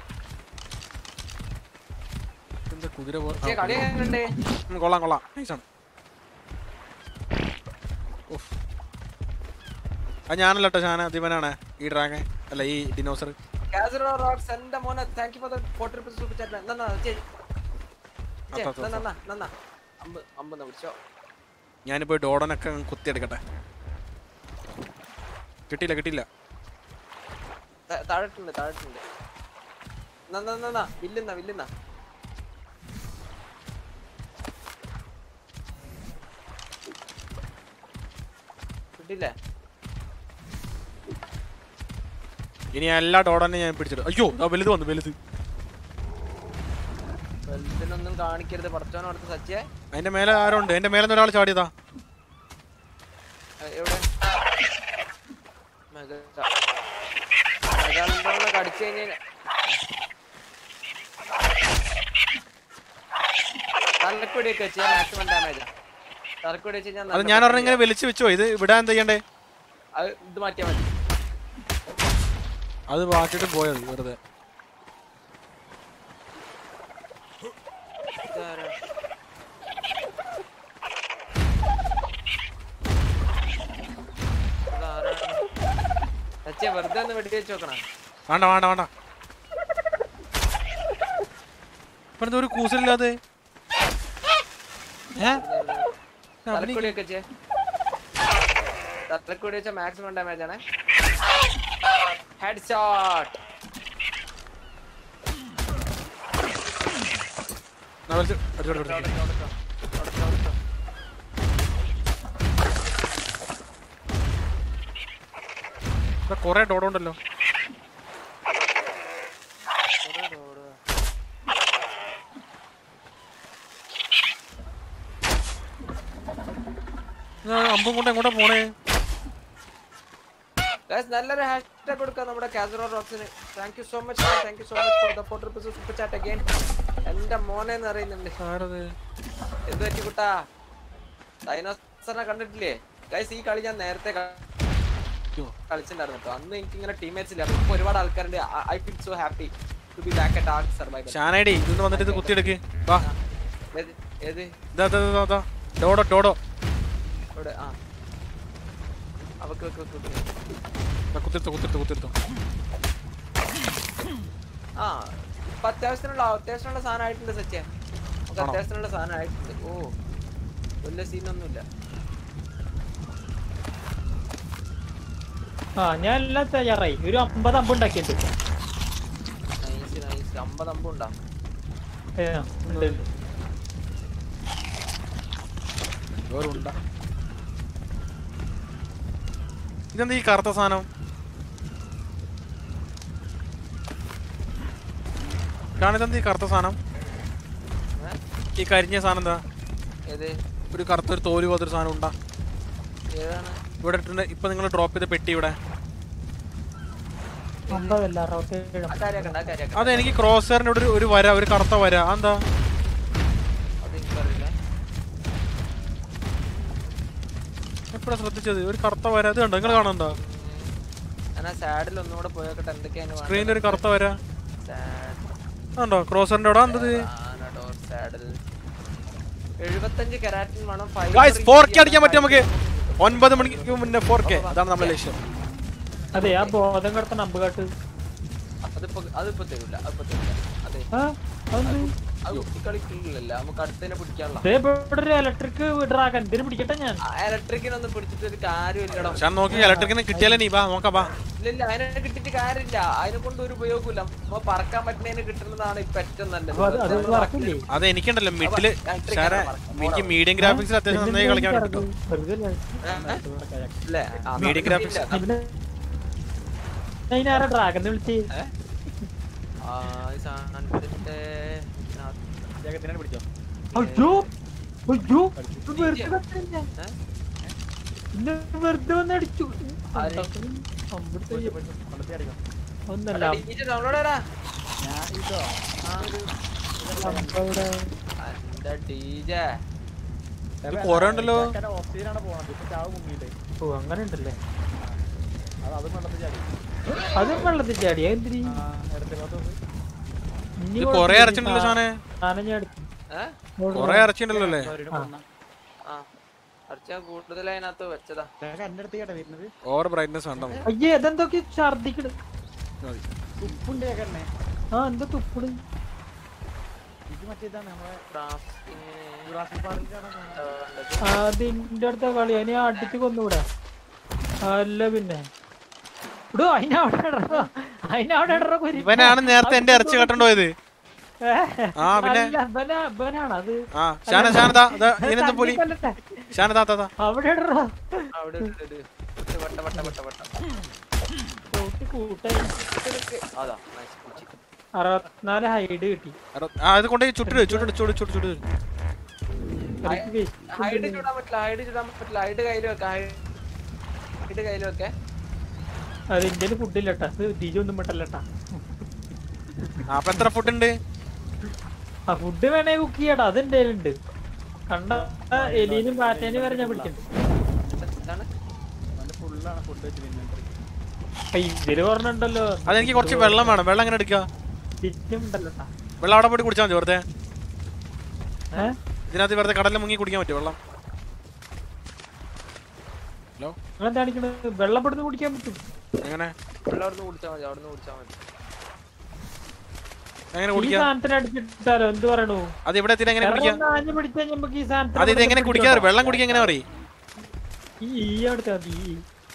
എന്താ കുതിര പോ- ആ, ചേ, കളി എങ്ങനെയുണ്ട് ഉം, കൊള്ളാം കൊള്ളാം നൈസാണ് ഉഫ്. അത് ഞാനല്ല കേട്ടോ ഷാന ദിവനാണ് ഈ ഡ്രാഗൺ അല്ല ഈ ഡിനോസർ കാസറോ റോക്സ് എന്റെ മോനെ thank you for the forty rupees super chat നന്നാ ചേ ചേ, അത്ത, അത്ത, നന്നാ നന്നാ അമ്പ് അമ്പ് വിളിച്ചോ ഞാനിപ്പോ ഡോഡനൊക്കെ അങ്ങ് കുത്തിയെടുക്കട്ടെ കിട്ടിയില്ല കിട്ടിയില്ല ത- താഴെട്ടുണ്ട് താഴെട്ടുണ്ട് നന്നാ നന്നാ വില്ലുന്ന വില്ലുന്ന കിട്ടില്ലേ ഇനി എല്ലാ ഡോഡനെ ഞാൻ പിടിച്ചിട്ട് അയ്യോ ആ വലുത് വന്നു വലുത് വലുതിനൊന്നും കാണിക്കരുത് പടച്ചോനെ അടുത്ത് സച്ചേ അതിന്റെ മേലെ ആരോ ഉണ്ട് എന്റെ മേലെ ഒരാൾ ചാടിയതാ എ- എവിടെ മെഗാ മെഗാലിന്റെ കടിച്ചു കഴിഞ്ഞാൽ തലക്കൊടിയൊക്കെ വെച്ച് മാക്സിമം ഡാമേജ് തലക്കൊടി വെച്ച് കഴിഞ്ഞാൽ അത് നല്ല ഞാൻ ഒരെണ്ണം ഇങ്ങനെ പൊട്ടിയാ. വലിച്ചു വെച്ചോ ഇത് ഇവിടെ എന്താ ചെയ്യണ്ടേ അത് ഇത് മാറ്റിയാ മതി അത് മാറ്റിട്ട് പോയത് വെറുതെ ഇതാരാ? ഇതാരാണ്? സച്ചേ വെറുതെ ഒന്ന് വെടി വെച്ച് നോക്കണം വേണ്ട വേണ്ട വേണ്ട ഇപ്പൊ എന്താ ഒരു കൂസലില്ലാതെ ഏ തലക്കൊടിയൊക്കെ വെച്ചേ തലക്കൊടി വെച്ച മാക്സിമം ഡാമേജ് ആണ് ഹെഡ് ഷോട്ട് എന്നാ വലിച്ച് അടിച്ചോ, അടിച്ചോ, അടിച്ചോ. ഇവിടെ കൊറേ ഡോഡോ ഉണ്ടല്ലോ അമ്പും കൊണ്ട് എങ്ങോട്ടാ പോണേ Guys, നല്ലൊരു ഹാഷ്ടാഗ് കൊടുക്കാം നമ്മുടെ കാസറോ റോക്സിന് thank you so much thank you so much for the forty rupees super chat again എന്റെ മോനെ എന്ന് അറിയുന്നുണ്ട് ആരത് എന്ത് പറ്റി കുട്ടാ ഡൈനോസറിനെ കണ്ടിട്ടില്ലേ ഗൈസ് ഈ കളി ഞാൻ നേരത്തെ ക- കളിച്ചിട്ടുണ്ടായിരുന്നു കേട്ടോ അന്ന് എനിക്ക് ഇങ്ങനെ ടീമേറ്റ്സ് ഇല്ല ഇപ്പൊ ഒരുപാട് ആൾക്കാരുണ്ട് I feel so happy to be back at ARK survival ഷാനൈഡി ഇതൊന്ന് വന്നിട്ട് ഇത് കുത്തിയെടുക്ക് വാ ഏത് ഏത് ഇതാ ഇതാ, ഇതാ, ഇതാ. ഡോഡോ ഡോഡോ ഇവിടെ ആ അവക്ക് വെക്ക് വെക്ക് വെക്ക് ദാ, കുത്തിയെടുത്തോ കുത്തിയെടുത്തോ കുത്തിയെടുത്തോ ആ ഇപ്പൊ അത്യാവശ്യത്തിനുള്ള അത്യാവശ്യമുള്ള സാധനം ആയിട്ടുണ്ട് സത്യ നമുക്ക് ആണോ? അത്യാവശ്യത്തിനുള്ള സാധനം ആയിട്ടുണ്ട് ഓ വലിയ സീനൊന്നുമില്ല ആ ഞാൻ എല്ലാം തയ്യാറായി ഒരു അമ്പത് അമ്പ് ഉണ്ടാക്കിയിട്ടുണ്ട് നൈസ് നൈസ് അമ്പത് അമ്പം ഉണ്ടാവും ഏ, ഉണ്ട്, ഉണ്ട്. വേറുണ്ട ഇതെന്താ ഈ കറുത്ത സാധനം കാണിതെന്താ ഈ കറുത്ത സാധനം ഈ കരിഞ്ഞ സാധനം എന്താ ഏത് ഒരു കറുത്ത ഒരു തോല് പോലത്തെ സാധനം ഉണ്ടാ ഏതാണ് ഇവിടെ ഇട്ടിട്ടുണ്ട് ഇപ്പൊ നിങ്ങൾ ഡ്രോപ്പ് ചെയ്ത പെട്ടി ഇവിടെ അമ്പതല്ല അറുപത്തേഴ് ആ കാര്യാക്കണ്ട ആ കാര്യാക്കണ്ട അതെ എനിക്ക് ക്രോസറിന്റെ ഇവിടെ ഒരു- ഒരു വര ഒരു കറുത്ത വര അതെന്താ അത് എനിക്കറിയില്ല എപ്പോഴാ ശ്രദ്ധിച്ചത് ഒരു കറുത്ത വര അത് കണ്ടോ നിങ്ങൾ കാണണ്ടോ ഞാൻ ആ സാഡിൽ ഒന്നുകൂടെ പോയോക്കട്ടെ എന്തൊക്കെയാണ് സ്ക്രീനിൽ ഒരു കറുത്ത വര സാഡ് അതുണ്ടോ ക്രോസറിന്റെ അവിടെ എന്തത് ആനഡോർ സാഡിൽ എഴുപത്തഞ്ച് കരാറ്റിൻ വേണം fiber guys four K easy അടിക്കാൻ ആണ്, പറ്റും നമുക്ക് ഒൻപത് മണിക്ക് മുന്നേ ഫോർ കെ അതാണ് നമ്മുടെ ലക്ഷ്യം അതെ ആ ബോധം കിടത്തണ അമ്പ് കാട്ട് അതിപ്പോ അതിപ്പോ തരൂല അതിപ്പോ തരൂല അതെ ആ അതെന്ത്? അത് കുട്ടിക്കളിക്കില്ലല്ലോ നമുക്ക് അടുത്തതിനെ പിടിക്കാനുള്ള ദേ ഇവിടെ ഒരു ഇലക്ട്രിക് ഡ്രാഗൺ ഇതിന് പിടിക്കട്ടെ ഞാൻ ഇലക്ട്രിക്കിനൊന്നും പിടിച്ചിട്ട് ഒരു കാര്യമില്ലടോ ഞാൻ നോക്കി ഇലക്ട്രിക്കിന് കിട്ടിയാലേ നീ വാ നോക്കാം വാ ഇല്ല അതിനെ കിട്ടിയിട്ട് കാര്യമില്ല അതിനെ കൊണ്ട് ഒരു ഉപയോഗമില്ല നമ്മ പറക്കാൻ പറ്റുന്നതിന് കിട്ടുന്നതാണ് ഇപ്പൊ ഏറ്റവും നല്ലത് അപ്പൊ അത് അത് വെറുതെ പറക്കില്ലേ അത് എനിക്കുണ്ടല്ലോ മിഡില് electric സാറേ ആണ് പറക്കുന്നത്. എനിക്ക് മീഡിയം ഗ്രാഫിക്സിൽ അത്യാവശ്യം നന്നായി കളിക്കാൻ കിട്ടും വെറുതെ അല്ലേ? ഇല്ലേ? ആ, Media graphics. ഇല്ല. പിന്നെ അതിനാരാ ഡ്രാഗൺ വിളിച്ച് ആ, ഈ സാധനത്തിന്റെ അയ്യോ അയ്യോ ഇത് വെറുതെ കത്തില്ല. ഇന്ന് വെറുതെ വന്ന് അടിച്ചു ആര്? അമ്പടുത്ത് ഒന്നല്ല ഡിജിറ്റ് ഡൗൺലോഡ് ചെയ്യടാ അമ്പവിടെ എന്റെ ഡിജെ ഇത് കുറെ ഉണ്ടല്ലോ ഓ അങ്ങനെ ഉണ്ടല്ലേ അതും വെള്ളത്തിൽ ചാടി എന്തിരി ഇത് കൊറേ അരച്ചിട്ടുണ്ടല്ലോ ഷാനെ സാധനം എടുത്തു ഏ? കൊറേ അരച്ചിട്ടുണ്ടല്ലോ അല്ലേ ആ അടിച്ചാ കൂടുതൽ അതിനകത്ത് വെച്ചതാ ഓവർ ബ്രൈറ്റ്നസ് വേണ്ട നമുക്ക്. അയ്യേ ഇതെന്തൊക്കെ ഛർദിക്കണ് മതി. ആ എന്താ തുപ്പട് അതിന്റെ അടുത്ത കളി അതിനെ അടിച്ച് കൊന്നുകൂടെ അല്ല പിന്നെ ഇടോ അതിനവിടെ ഇടറോ അതിനവിടെ ഇടറോ കുരി. ഇവനാണ് നേരത്തെ എന്റെ ഇറച്ചി കട്ടണ്ടോ ഇത് ഏ, ആ, പിന്നെ? അല്ല, ഇവനാ ഇവനാണ് അത് ആ ഷാന ഷാനതാ ഇതിനെന്താ പൊലി കൊല്ലട്ടെ. ഷാനതാ താ താ അവിടെ ഇടറോ അവിടെ ഇട്, ഇട്, ഇട്. വട്ട വട്ട വട്ട വട്ട കൂട്ടി കൂട്ടായി അതാ nice, കുച്ചി. അറുപത്തിനാല് ഹൈഡ് കിട്ടി അറ- ആ ഇത് കൊണ്ടുപോയി ചുട്ടിട് ചുട്ടിട് ചുട് ചുട് ചുട് എനിക്ക് waste ഹൈഡ് ചുടാൻ പറ്റില്ല ഹൈഡ് ചുടാൻ പറ്റില്ല ഹൈഡ് കയ്യിൽ വെക്ക ഹൈഡ് കയ്യിൽ വെക്കേ അത് ഇന്ത്യയിൽ ഫുഡില്ലട്ടാ അത് ദിജൊന്നും പെട്ടല്ലട്ടാ ആ, അപ്പൊ എത്ര ഫുഡ് ഉണ്ട് ആ ഫുഡ് വേണേ കുക്ക് ചെയ്യടാ അത് എന്റെ ഉണ്ട് കണ്ട എലീനും പാറ്റേനും വരെ ഞാൻ പിടിച്ചിട്ടുണ്ട് എന്താണ് അപ്പൊ ഇതില് പറഞ്ഞിട്ടുണ്ടല്ലോ അതെനിക്ക് കുറച്ച് വെള്ളം വേണം വെള്ളം എങ്ങനെ എടുക്കുക ദിജും ഉണ്ടല്ലോട്ടാ വെള്ളം അവിടെ പോയിട്ട് കുടിച്ചാൽ മതി വെറുതെ ഏഹ് ഇതിനകത്ത് വെറുതെ കടലിൽ മുങ്ങി കുടിക്കാൻ പറ്റും വെള്ളം ഹലോ നിങ്ങളെന്താ കാണിക്കണത് വെള്ളം പെടുന്ന് കുടിക്കാൻ പറ്റും എങ്ങനെ വെള്ളം അവിടുന്ന് കുടിച്ചാൽ മതി അവിടുന്ന് കുടിച്ചാൽ മതി എങ്ങനെ ഈ കുടിക്കാം സാധനത്തിന് അടിച്ചിട്ടാലോ എന്ത് പറയണു അത് ഇവിടെ എത്തിയിട്ട് എങ്ങനെ കുടിക്കാം ആഞ്ഞു പിടിച്ചാൽ നമുക്ക് ഈ സാധനത്തിന് അത് ഇത് എങ്ങനെ ഇവിടെ കുടിക്കാറ് പിടിച്ചോട്ടാ. വെള്ളം കുടിക്കാൻ എങ്ങനെ പറയും ഈ ഈ അവിടുത്തെ മതി ഈ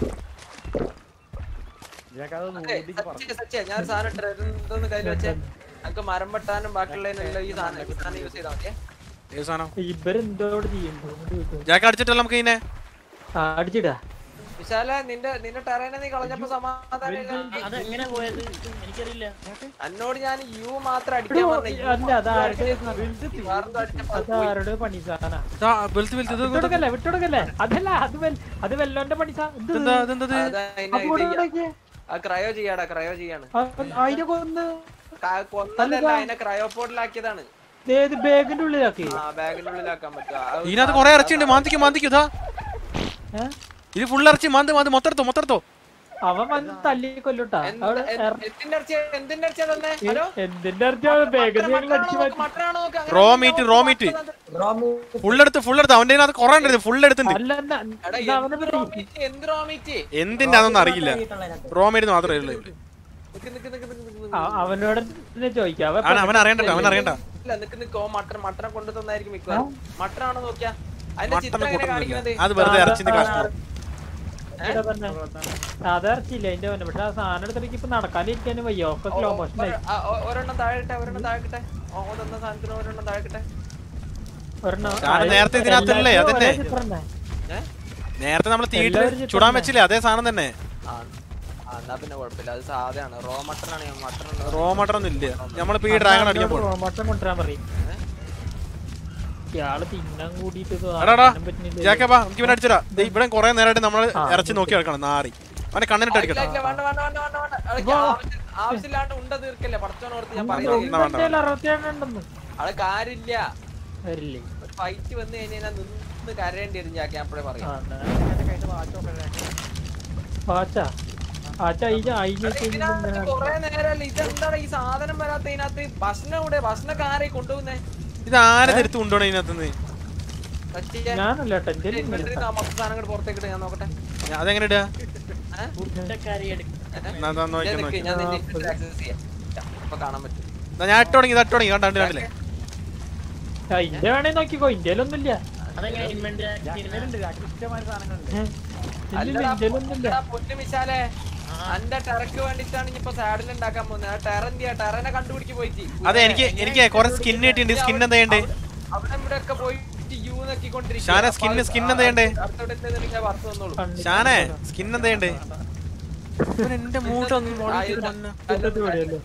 ഏയ്, സത്യ, സത്യ, ഞാൻ ഒരു സാധനം ഇട്ടേ. ഇതൊന്ന് കയ്യിൽ വെച്ചേ നമുക്ക് മരം വെട്ടാനും ബാക്കിയുള്ളതിനെല്ലാം ഈ സാധനം ഈ സാധനം യൂസ് ചെയ്താൽ മതിയേ ഏത് സാധനം ഇവരെന്തോട് ചെയ്യണ്ടോ ജാക്ക് അടിച്ചിട്ടല്ല നമുക്ക് ഇതിനെ ആ അടിച്ചിടാ ഈ വിശാല നിന്റെ നിന്റെ ടെറേനെ നീ കളഞ്ഞപ്പോ സമാധാനം അത് എങ്ങനെ പോയത് എനിക്കറിയില്ല എന്നോട് ഞാൻ യു മാത്രം അടിക്കാൻ പറഞ്ഞ യു അല്ല അതാരുടെ വേറെന്തോ അടിച്ചപ്പോ അത് പോയി. അതാരുടെ പണി സാധന ദാ, വലുത് വലുത് ഇത് ഇത് വിട്ടുകൊടുക്കല്ലേ വിട്ടുകൊടുക്കല്ലേ അതല്ല അത് വെൽ- അത് വെല്ലോന്റെ പണി സാ- ഇത് ഇതെന്താ ഇതെന്താ ഇത്? അതാ അതിനെ അപ്പൊ ഇത് ഇവിടെ ചെയ്യാം. ഇവിടേക്ക്. ആ ക്രയോ ചെയ്യാടാ ക്രയോ ചെയ്യാണ് ആ, അതിനെ കൊന്ന് ക- കൊന്നതല്ല അതിനെ ക്രയോപോർട്ടിലാക്കിയതാണ് ഏത് ബാഗിന്റെ ഉള്ളിലാക്കി ആ ബാഗിന്റെ ഉള്ളിലാക്കാൻ പറ്റും ആ, അത് ഇതിനകത്ത് കൊറേ ഇറച്ചിയുണ്ട് മാന്തിക്ക് മാന്തിക്ക് ഇതാ ഏ? ഇത് ഫുൾ ഇറച്ചി മാന്ത് മാന്ത് മൊത്തം മൊത്തം അവൻ വന്ന് തല്ലി കൊല്ലുട്ടാ എന്ത്- അവിടെ എന്ത്- ഇറ- എന്തിന്റെ ഇറച്ചിയാ എന്തിന്റെ ഇറച്ചിയാ തന്നെ ഹലോ എന്തിന്റെ ഇറച്ചിയാണ് ബാഗിൽ ഞങ്ങൾ അടിച്ചു മാറ്റി മട്ടനാണോ നോക്ക് അങ്ങനെ റോ നോക്ക്. മീറ്റ് റോ മീറ്റ് ഫുൾ എടുത്ത് ഫുൾ എടുത്ത് അവന്റെ അതിനകത്ത് കൊറേ ഉണ്ടായിരുന്നു ഫുൾ എടുത്തിട്ടുണ്ട് അല്ല എന്നാ, എടാ, ഇത് അവനെ എന്ത് പറ്റി റോ മീറ്റ്? എന്ത് റോ മീറ്റ് എന്തിന്റെ അതൊന്നും അറിയില്ല റോ മീറ്റ് മാത്രമേ ഉള്ളൂ നിക്ക് നിക്ക് നിക്ക് നിക്ക് നിക്ക് നിക്ക്. ആ, അവനോട് തന്നെ ചോദിക്കാം അവൻ അവൻ അവൻ അറിയണ്ട അവൻ അറിയണ്ട ഇല്ല നിക്ക് നിക്ക് ഓ മട്ടൻ മട്ടനെ കൊണ്ടു തന്നായിരിക്കും മിക്കവാറും മട്ടനാണോ നോക്കിയാ അതിന്റെ മട്ടനെ ചിത്രം എങ്ങനെ കൂട്ടുന്നില്ല കാണിക്കുന്നത് അത് വെറുതെ ഇറച്ചിന്റെ കഷ്ണം ഇവിടെ തന്നെ സാധാ ഇറച്ചിയില്ല അതിന്റെ അവനെ പക്ഷെ ആ സാധനം എടുത്തിട്ട് ഇപ്പൊ നടക്കാനിരിക്കാനും വയ്യ ഒക്കെ സ്ലോ മോഷൻ ആയി ഒര- ആ, ഒ- ഒരെണ്ണം താഴെട്ടെ ഒരെണ്ണം താഴെട്ടെ ഓ തന്ന സാധനത്തിന് ഒരെണ്ണം താഴെട്ടെ ഒരെണ്ണം സാധനം നേരത്തെ ഇതിനകത്തല്ലേ? എല്ലാവർക്കും അതന്നെ. ഒരേ ചിത്രം തന്നെ. നേരത്തെ നമ്മൾ തീയിട്ട് എല്ലാവരും ചുടാൻ വെച്ചില്ലേ അതേ സാധനം തന്നെ ആ ആ, എന്നാ പിന്നെ കുഴപ്പമില്ല അത് സാധയാണ് റോ മട്ടൺ ആണ് മട്ടൺ റോ മട്ടർ ഒന്നും ഇല്ല നമ്മളിപ്പോ ഈ ഡ്രാഗൺ അടിക്കാൻ അവനോട് പോകും മട്ടൻ കൊണ്ടുവരാൻ പറയും ഇയാള് തിന്നാൻ കൂടിയിട്ട് ഇത് എടാടാ ആക്കാനും പറ്റുന്നില്ല. ജാക്കപ്പാ നമുക്ക് ഇവനെ അടിച്ചടാ ദേ ഇവിടെ കൊറേ നേരമായിട്ട് നമ്മൾ ആ, ഇറച്ചി നോക്കി കിടക്കണം നാറി അവനെ കണ്ണിനിട്ട് അടിക്കട്ടെ ഇല്ല, വേണ്ട വേണ്ട വേണ്ട വേണ്ട വേണ്ട അതൊക്കെ ആവശ്യം- ആവശ്യമില്ലാണ്ട് ഉണ്ട തീർക്കല്ലേ പടച്ചോനോർത്ത് ഞാൻ ഇത് പറയുന്നത് വേണ്ട, വേണ്ട, ഇതിന്റെ അറുപത്തിയേഴ് ഉണ്ടെന്ന് അത് കാര്യമില്ല വരില്ലേ ഒരു ഫൈറ്റ് വന്ന് കഴിഞ്ഞാൽ നിന്ന് കരയേണ്ടി വരും ഞാൻ അപ്പോഴേ ആ, പറയാം എന്നാ. ആച്ച ആച്ച അയിഞ്ഞ അയിഞ്ഞ ഇതിനകത്ത് കൊറേ നേരമല്ല ഇതെന്താണ് ഈ സാധനം വരാത്ത ഇതിനകത്ത് ഭക്ഷണം ഇവിടെ ഭക്ഷണമൊക്കെ ആരെ കൊണ്ടുപോകുന്നേ ഇത് ആരെ തിരുത്ത് കൊണ്ടുപോകണം ഇതിനകത്തുനിന്ന് സത്യ ഞാനല്ല കേട്ടോ എന്റെ കയ്യിൽ ഇൻവെന്ററി ഇല്ല. മൊത്തം സാധനങ്ങൾ പുറത്തേക്ക് ഇട്ട് ഞാൻ നോക്കട്ടെ ഞാൻ- അതെങ്ങനെ ഇടുക കുറ്റക്കാരി എടുക്കും എന്നാ ഇതാ ഞാൻ നോക്കിയാ നിക്ക്, നോക്കി ഞാൻ നിന്റെ ഇൻവെന്ററി ആക്സസ് ചെയ്യാം ഇപ്പൊ കാണാൻ പറ്റും എന്നാ ഞാൻ ഇട്ട് തുടങ്ങി ഇത് ഇട്ട് തുടങ്ങി കണ്ടു കണ്ടില്ലേ ആ, ഇന്റെ വേണേ നോക്കിക്കോ ഇന്ത്യയിലൊന്നുമില്ല അതെങ്ങനെ ഇൻവെന്ററി അല്ലടാ, ഇന്ത്യയിലൊന്നുമില്ല എടാ, പൊന്നു മിശാലേ അന്റെ ടെറക്ക് വേണ്ടിട്ടാണ് ഇനിയിപ്പോ സാഡിൽ ഉണ്ടാക്കാൻ പോകുന്നത് ആ ടെറ എന്തിയാ ടെറനെ കണ്ടുപിടിക്ക് പോയിട്ട് അതെ എനിക്ക് എനിക്ക് കുറെ സ്കിൻ കിട്ടിയിട്ടുണ്ട് സ്കിൻ എന്താ ചെയ്യണ്ടേ അവിടെ ഇവിടെ ഒക്കെ പോയിട്ട് യു നോക്കിക്കൊണ്ടിരിക്കുക ഷാനെ, skin- skin എന്താ ചെയ്യണ്ടേ? അടുത്തോടെ വറുത്ത് വന്നോളൂ ഷാനെ സ്കിൻ എന്താ ചെയ്യണ്ടേ ഇവൻ എന്റെ മൂട്ടൊന്നും ഇവിടെയല്ലേ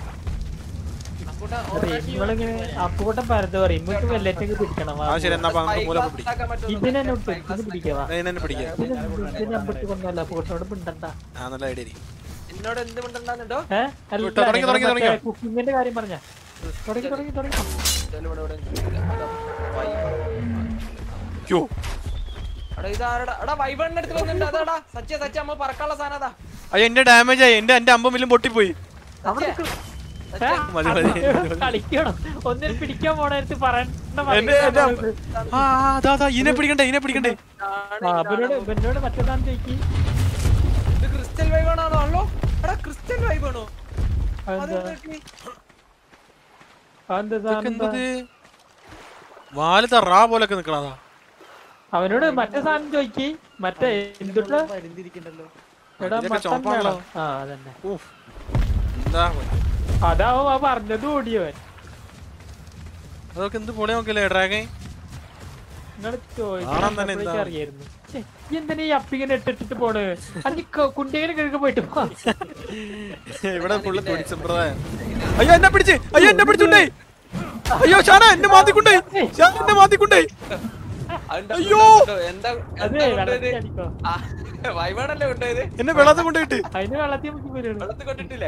നിങ്ങളിങ്ങനെ അപ്പൂട്ടം പരത് പറയും ഇമ്മക്ക് വെല്ലറ്റൊക്കെ പിടിക്കണം വാ. ആ ശരി എന്നാ അപ്പൊ നമുക്ക് മൂല പിടിക്കാം ഇതിനെ വിട്ടു ഇത് പിടിക്കവാ ഇതിനെ പിടിക്കാം ഇതിനെ അമ്പത്തി കൊണ്ടല്ല അപ്പൂട്ടനോട് പിണ്ടണ്ട ആ നല്ല ഐഡിയ എന്നോട് എന്ത് മിണ്ടണ്ടാന്നുണ്ടോ ഏഹ് അല്ല വിട്ടോ, തുടങ്ങി, തുടങ്ങി, തുടങ്ങി. കുക്കിങ്ങിന്റെ കാര്യം പറഞ്ഞ തുടങ്ങി തുടങ്ങി തുടങ്ങി ഇവിടെ ഇവിടെ ഇവിടെ അതാ, വൈബ്. യോ എടാ ഇതാരടാ എടാ വൈബണ്ണ അടുത്ത് വന്നിട്ടുണ്ട് അതാടാ സത്യ സത്യ അമ്മ പറക്കാനുള്ള സാധനം അതാ അയ്യോ എന്റെ ഡാമേജ് ആയി എന്റെ എന്റെ അമ്പം വില്ലും പൊട്ടിപ്പോയി അവിടെ സത്യ. നിക്ക്. സത്യ. ഏ? മതി, മതി. കളിക്കണം ഒന്നിനും പിടിക്കാൻ പോണേരത്ത് പറയണ്ട എന്റെ എന്റെ അമ്പ- ആ ആ, അതാ അതാ ഇതിനെ പിടിക്കണ്ടേ ഇതിനെ പിടിക്കണ്ടേ ആണ് ആ ഇവനോട് ഇവനോട് മറ്റേതാന്ന് ചോദിക്കി ഇത് ക്രിസ്റ്റൽ വൈബ് ആണോ അല്ലോ എടാ ക്രിസ്റ്റൽ വൈബ് ആണോ അതെന്താ അതെന്തൊക്കെ? അതെന്താ ഇതൊക്കെ സാധനം എന്താ? എന്തത് വാല് റാ പോലൊക്കെ നിക്കണതാ അവനോട് മറ്റേ സാധനം ചോദിക്കി മറ്റേ എന്തുട്ടാ എടാ ഇതൊക്കെ മട്ടൻ ചുമപ്പാണല്ലോ. വേണം ആ അതന്നെ ഊഫ്. എന്താ അതാവും ആ പറഞ്ഞത് ഓടിയവൻ അതൊക്കെ എന്ത് പൊളി നോക്കില്ലേ ഡ്രാഗൻ നിങ്ങള് കാണാൻ തന്നെ എന്താ? ചോദിച്ചു അറിയായിരുന്നു ഛെ, ഈ എന്തിനാ ഈ അപ്പിങ്ങനെ ഇട്ടിട്ട് പോണ് അഞ്ച് കുണ്ടിങ്ങനെ കിഴക്ക് പോയിട്ട് പോ ഇവിടെ ഫുള്ള് തൊടി സമ്പ്രദായം അയ്യോ എന്നെ പിടിച്ച് അയ്യോ എന്നെ പിടിച്ചുണ്ടേ അയ്യോ ഷാന എന്നെ മാത്തിക്കൊണ്ടേ ഷാന എന്നെ മാത്തിക്കൊണ്ടേ അതുണ്ടോ? അയ്യോ. ഉണ്ടോ? എന്താ അതെ എന്താ വെള്ളത്തിൽ കൊണ്ടുപോയത്? അടിക്കോ ആ, വൈബാണല്ലേ കൊണ്ടുപോയത് എന്നെ വെള്ളത്തിൽ കൊണ്ടുപോയിട്ട് അതിന് വെള്ളത്തിൽ മുക്കി വരും വെള്ളത്തിൽ കൊണ്ടിട്ടില്ലേ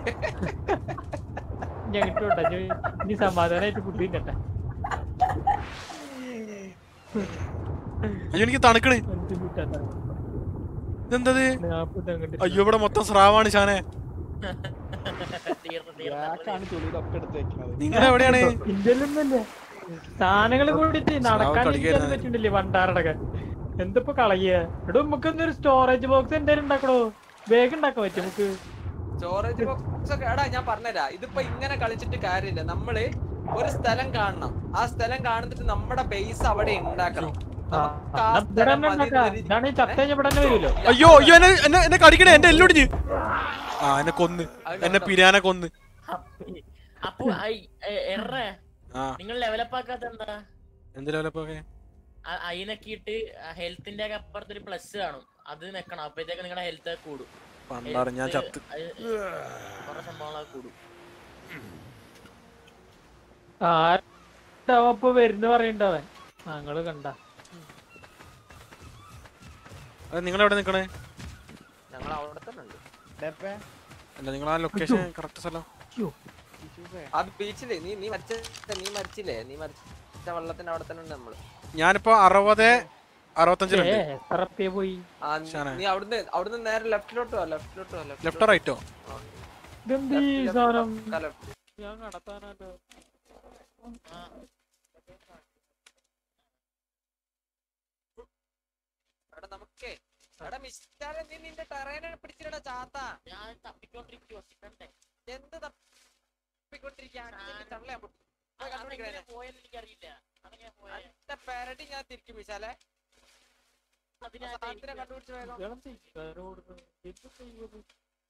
ഞാൻ കിട്ടൂട്ടോ ഇനി സമാധാനമായിട്ട് ഫുഡ് തിന്നട്ടെ അയ്യോ എനിക്ക് തണുക്കണ് എന്ത് കൂട്ടാത്ത ഇതെന്തത് ഞാൻ ഫുഡ് അങ്ങോട്ട് അയ്യോ ഇവിടെ മൊത്തം സ്രാവാണ് ഷാനെ തീർന്നു തീർന്നു നിങ്ങൾ എവിടെയാണ് ഇന്ത്യയിലൊന്നുമില്ല സാധനങ്ങൾ കൂടിട്ട് നടക്കാൻ കളിക്കായിരുന്നു. ഇരിക്കാനും പറ്റുന്നില്ലേ വണ്ടാറടക്ക എന്തിപ്പോ കളയ എടോ നമുക്ക് ഒരു സ്റ്റോറേജ് ബോക്സ് എന്തായാലും ഉണ്ടാക്കണോ വേഗം ഉണ്ടാക്കാൻ പറ്റും നമുക്ക് സ്റ്റോറേജ് ബോക്സ് ഒക്കെ എടാ ഞാൻ പറഞ്ഞുതരാ ഇതിപ്പോ ഇങ്ങനെ കളിച്ചിട്ട് കാര്യമില്ല നമ്മള് ഒരു സ്ഥലം കാണണം ആ സ്ഥലം കാണുന്നിട്ട് നമ്മുടെ ബേസ് അവിടെ ഉണ്ടാക്കണം ആ, നമുക്ക് ആ എന്നാ ഇവിടെ സ്ഥലം തന്നെ മതി ഉണ്ടാക്കാം എന്നൊരു- ഇതാണ് ഈ ചത്ത കഴിഞ്ഞ ഇവിടെ തന്നെ വരുമല്ലോ അയ്യോ അയ്യോ എന്നെ എന്നെ എന്നെ കടിക്കണേ എന്റെ എല്ലൊടിഞ്ഞ് ആ എന്നെ കൊന്ന് എന്നെ പിരാനെ കൊന്ന് അപ്പൊ എറ ആ നിങ്ങൾ ഡെവലപ്പ് ആക്കാത്ത എന്താ എന്തിനാ അതിനൊക്കെ ഇട്ട് ഹെൽത്തിന്റെ ഒക്കെ അപ്പുറത്തൊരു പ്ലസ് കാണും അത് നിക്കണം അപ്പോഴത്തേക്ക് നിങ്ങളുടെ ഹെൽത്ത് കൂടും പണ്ടാറ് ഞാൻ Health, ചത്ത് അത് കുറെ സംഭവങ്ങളൊക്കെ കൂടും ആരാ ഇപ്പൊ വരുന്ന പറയണ്ടവൻ ഞങ്ങള് കണ്ട അത് നിങ്ങൾ എവിടെ നിൽക്കണേ ഞങ്ങൾ അവിടെ തന്നെ ഉണ്ട് അല്ല നിങ്ങൾ ആ ലൊക്കേഷൻ കറക്റ്റ് സ്ഥലം ആ ബീച്ചില് നീ നീ മരിച്ച നീ മരിച്ചില്ലേ നീ മരിച്ച വെള്ളത്തിന്റെ അവിടെ തന്നെ ഉണ്ട് നമ്മള് ഞാനിപ്പോ അറുപത് അറുപത്തഞ്ചിലുണ്ട് എത്ര റുപ്യ പോയി ആ, നീ- നീ അവിടുന്ന് അവിടുന്ന് നേരെ ലെഫ്റ്റിലോട്ട് പോ ലെഫ്റ്റിലോട്ട് പോ ലെഫ്റ്റോ റൈറ്റോ ഇതെന്ത് ഈ സാധനം ലെഫ്റ്റ് ഞാൻ കടത്താനല്ലോ എടാ നമുക്കേ എടാ മിസ്റ്റാറെ നീ നിന്റെ ടെറേനെ പിടിച്ചിടടാ ചാത്ത ഞാൻ തപ്പിക്കൊണ്ടിരിക്കുവോ കിട്ടണ്ടേ എന്ത് തപ്പിക്കൊണ്ടിരിക്കുകയാണ് തള്ളയാ അതെങ്ങനെ പോയാലും എനിക്കറിയില്ല അതെങ്ങനെ പോയാ എന്റെ പെരടി ഞാൻ തിരിക്കും മിശാലെ അതിനകത്ത് സാധനത്തിനെ കണ്ടുപിടിച്ച് വേഗം ഇയാളെന്താ ഇങ്ങനെ ഓടുന്നത്? എന്ത് ചെയ്യുന്നത്?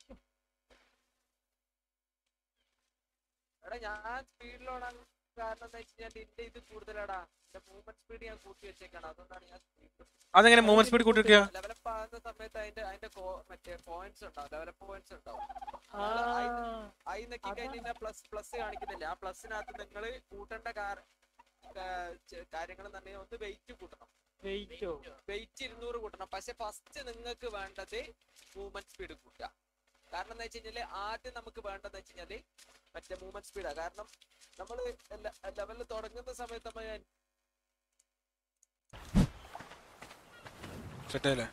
എടാ ഞാൻ സ്പീഡിലോടാൻ കാരണം എന്താ വെച്ചാൽ നിന്റെ ഇത് കൂടുതലാടാ എന്റെ മൂവ്മെന്റ് സ്പീഡ് ഞാൻ കൂട്ടി വെച്ചേക്കാണ് അതുകൊണ്ടാണ് ഞാൻ സ്പീഡ് അതെങ്ങനെ മൂവ്മെന്റ് സ്പീഡ് കൂട്ടി വെക്കുക ഡെവലപ്പ് ആകുന്ന സമയത്ത് അതിന്റെ അതിന്റെ കോ- മറ്റേ പോയിന്റ്സ് ഉണ്ടാവും ഡെവലപ്പ് പോയിന്റ്സ് ഉണ്ടാവും ആ, ഐ നെക്കി കഴിഞ്ഞാൽ പ്ലസ് പ്ലസ് കാണിക്കുന്നില്ല ആ പ്ലസിനകത്ത് നിങ്ങൾ കൂട്ടേണ്ട കാര്യങ്ങൾ തന്നെ ഒന്ന് വെയിറ്റ് കൂട്ടണം wait ഓ? വെയിറ്റ് ഇരുന്നൂറ് കൂട്ടണം പക്ഷെ ഫസ്റ്റ് നിങ്ങൾക്ക് വേണ്ടത് മൂവ്മെന്റ് സ്പീഡ് കൂട്ടുക കാരണം എന്താ വെച്ച് കഴിഞ്ഞാല് ആദ്യം നമുക്ക് വേണ്ടതെന്ന് വെച്ച് കഴിഞ്ഞാല് മറ്റേ മൂവ്മെന്റ് സ്പീഡാ കാരണം നമ്മൾ ലെവലിൽ തുടങ്ങുന്ന സമയത്ത് നമ്മൾ സെറ്റല്ലേ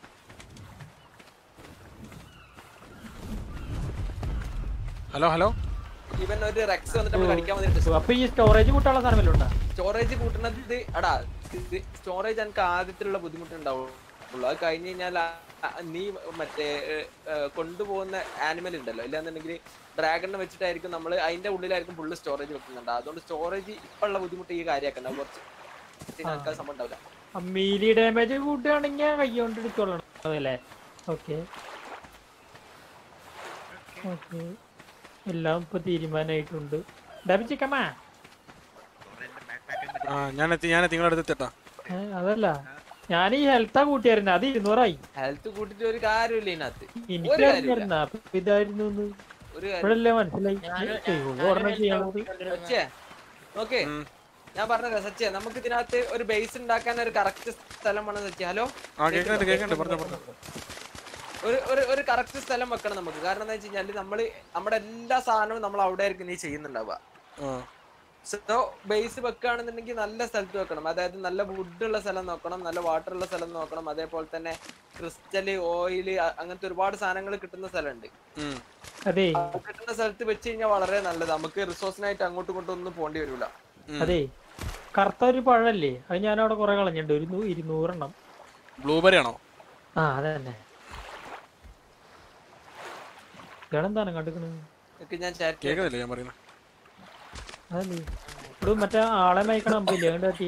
ഹലോ ഹലോ ഇവൻ ഒരു റെക്സ് വന്നിട്ട് നമ്മൾ കളിക്കാൻ വന്നിട്ട് അപ്പൊ ഈ സ്റ്റോറേജ് കൂട്ടാനുള്ള സാധനം വല്ലതും ഉണ്ടോ സ്റ്റോറേജ് കൂട്ടുന്നത് എടാ സ്റ്റോറേജ് എനിക്ക് ആദ്യത്തിലുള്ള ബുദ്ധിമുട്ടുണ്ടാവുള്ളൂ അത് കഴിഞ്ഞ് കഴിഞ്ഞാൽ ആ- ആ നീ മറ്റേ ഏ, ഏ, കൊണ്ടുപോകുന്ന ആനിമൽ ഉണ്ടല്ലോ ഇല്ലാന്നുണ്ടെങ്കിൽ ഡ്രാഗണിനെ വെച്ചിട്ടായിരിക്കും നമ്മൾ അതിന്റെ ഉള്ളിലായിരിക്കും ഫുള്ള് സ്റ്റോറേജ് വെക്കുന്നുണ്ട് അതുകൊണ്ട് സ്റ്റോറേജ് ഇപ്പൊ ഉള്ള ബുദ്ധിമുട്ട് ഈ കാര്യമാക്കണ്ട കുറച്ച് ഇതിനൊക്കെ സംഭവം ഉണ്ടാവില്ല മീലി ഡാമേജ് കൂട്ടുകയാണെങ്കിൽ കൈ കൊണ്ട് എടുത്തോളണം അതല്ലേ ഓക്കെ ഓക്കെ എല്ലാം ഇപ്പൊ തീരുമാനമായിട്ടുണ്ട് ഡാമേജ് ചിക്കമാ ആ ഞാൻ എത്തി ഞാൻ എത്തി നിങ്ങളുടെ അടുത്ത് എത്തട്ടാ അതല്ല ഞാൻ ഈ ഹെൽത്താ കൂട്ടിയായിരുന്നു അത് ഇരുന്നൂറായി ഹെൽത്ത് കൂട്ടിട്ട് ഒരു കാര്യമില്ല ഇതിനകത്ത് എനിക്ക് ഒരു കാര്യമില്ല. അറിഞ്ഞായിരുന്ന അപ്പൊ ഇതായിരുന്നു എന്ന്. ഒരു കാര്യം ഇപ്പോഴല്ലേ മനസ്സിലായി ഏയ്, ഓർമ്മ ചെയ്യണത് സച്ചേ ഓക്കെ ഞാൻ പറഞ്ഞത് സച്ചേ നമുക്ക് ഇതിനകത്ത് ഒരു ബേസ് ഉണ്ടാക്കാൻ ഒരു കറക്റ്റ് സ്ഥലം വേണം സച്ചേ ഹലോ ആ കേൾക്കണ്ട് കേൾക്കണ്ട് പറഞ്ഞോ പറഞ്ഞോ ഒരു ഒരു ഒരു കറക്റ്റ് സ്ഥലം വെക്കണം നമുക്ക് കാരണം എന്താ വെച്ച് കഴിഞ്ഞാല് നമ്മള് നമ്മുടെ എല്ലാ സാധനവും നമ്മൾ അവിടെ ആയിരിക്കും നീ ചെയ്യുന്നുണ്ടാവുക ആ സോ ബേസ് വെക്കുകയാണെന്നുണ്ടെങ്കിൽ നല്ല സ്ഥലത്ത് വെക്കണം അതായത് നല്ല വുഡ് ഉള്ള സ്ഥലം നോക്കണം നല്ല വാട്ടർ ഉള്ള സ്ഥലം നോക്കണം അതേപോലെ തന്നെ ക്രിസ്റ്റല് ഓയില് അങ്ങനത്തെ ഒരുപാട് സാധനങ്ങൾ കിട്ടുന്ന സ്ഥലമുണ്ട് ഉം. അതെ ആ കിട്ടുന്ന സ്ഥലത്ത് വെച്ച് കഴിഞ്ഞാൽ വളരെ നല്ലത് നമുക്ക് റിസോഴ്സിനായിട്ട് അങ്ങോട്ടും ഇങ്ങോട്ടും ഒന്നും പോണ്ടി വരില്ല അതെ കറുത്ത ഒരു പഴല്ലേ അത് ഞാൻ അവിടെ കുറെ കളഞ്ഞിട്ടുണ്ട് ഒരു നൂ- ഇരുന്നൂറെണ്ണം ബ്ലൂബെറി ആണോ ആ അതെ തന്നെ ഇയാളെന്താണ് കണ്ടിക്കണത് ഇതൊക്കെ ഞാൻ ചാറ്റ് കേൾക്കുന്നില്ല ഞാൻ പറയുന്നത് അതല്ലേ ഇവിടെ മറ്റേ ആളെ മയക്കണം അമ്പില്ലേ കണ്ടു പറ്റി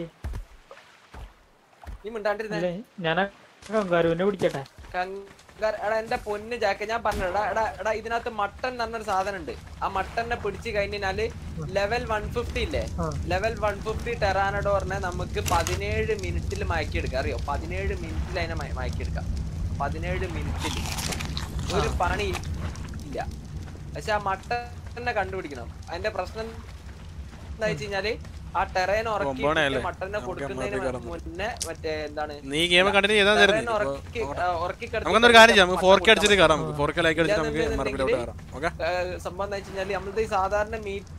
നീ മിണ്ടാണ്ടിരുന്നേ അല്ലേ ഞാൻ കങ്കാരുവിനെ പിടിക്കട്ടെ കങ്കാർ എടാ എന്റെ പൊന്ന് ജാക്ക ഞാൻ പറഞ്ഞടാ എടാ എടാ ഇതിനകത്ത് മട്ടൺ എന്ന് പറഞ്ഞൊരു സാധനം ഉണ്ട് ആ മട്ടനെ പിടിച്ചു കഴിഞ്ഞാല് ലെവൽ വൺ ഫിഫ്റ്റി ഇല്ലേ ആ. ലെവൽ വൺ ഫിഫ്റ്റി ടെറാനഡോറിനെ നമുക്ക് പതിനേഴ് മിനിറ്റിൽ മയക്കിയെടുക്കാം അറിയോ പതിനേഴ് മിനിറ്റിൽ അതിനെ മയ- മയക്കിയെടുക്കാം പതിനേഴ് മിനിറ്റിൽ ഒരു പണി ഇല്ല പക്ഷെ ആ മട്ടനെ കണ്ടുപിടിക്കണം അതിന്റെ പ്രശ്നം എന്താ വെച്ച് കഴിഞ്ഞാല് ആ ടെറേൻ ഉറക്കി കൊമ്പോണേ അല്ലേ? മട്ടനെ നമുക്ക് കൊടുക്കുന്നതിന് അമ്മത്തെ കടന്നു. മുന്നേ മറ്റേ എന്താണ് നീ ഗെയിം കണ്ടിന്യൂ ചെയ്താൽ ടെറേൻ തരുന്നു ഉറക്കി ആ, ഉറക്കി കിടത്തി നമുക്കൊന്നൊരു കാര്യം ചെയ്യാം നമുക്ക് മട്ടൻ ഫോർ കെ കൊടുക്കാൻ അടിച്ചിട്ട് കയറാം നമുക്ക് ഫോർ കെ ലൈക്ക് അടിച്ചിട്ട് നമുക്ക് ഇല്ലാന്നുണ്ടെങ്കില് മറുപടിയിലോട്ട് കയറാം ഓക്കെ ഏഹ് സംഭവം എന്താ വെച്ചാല് നമ്മളത് ഈ സാധാരണ മീറ്റ്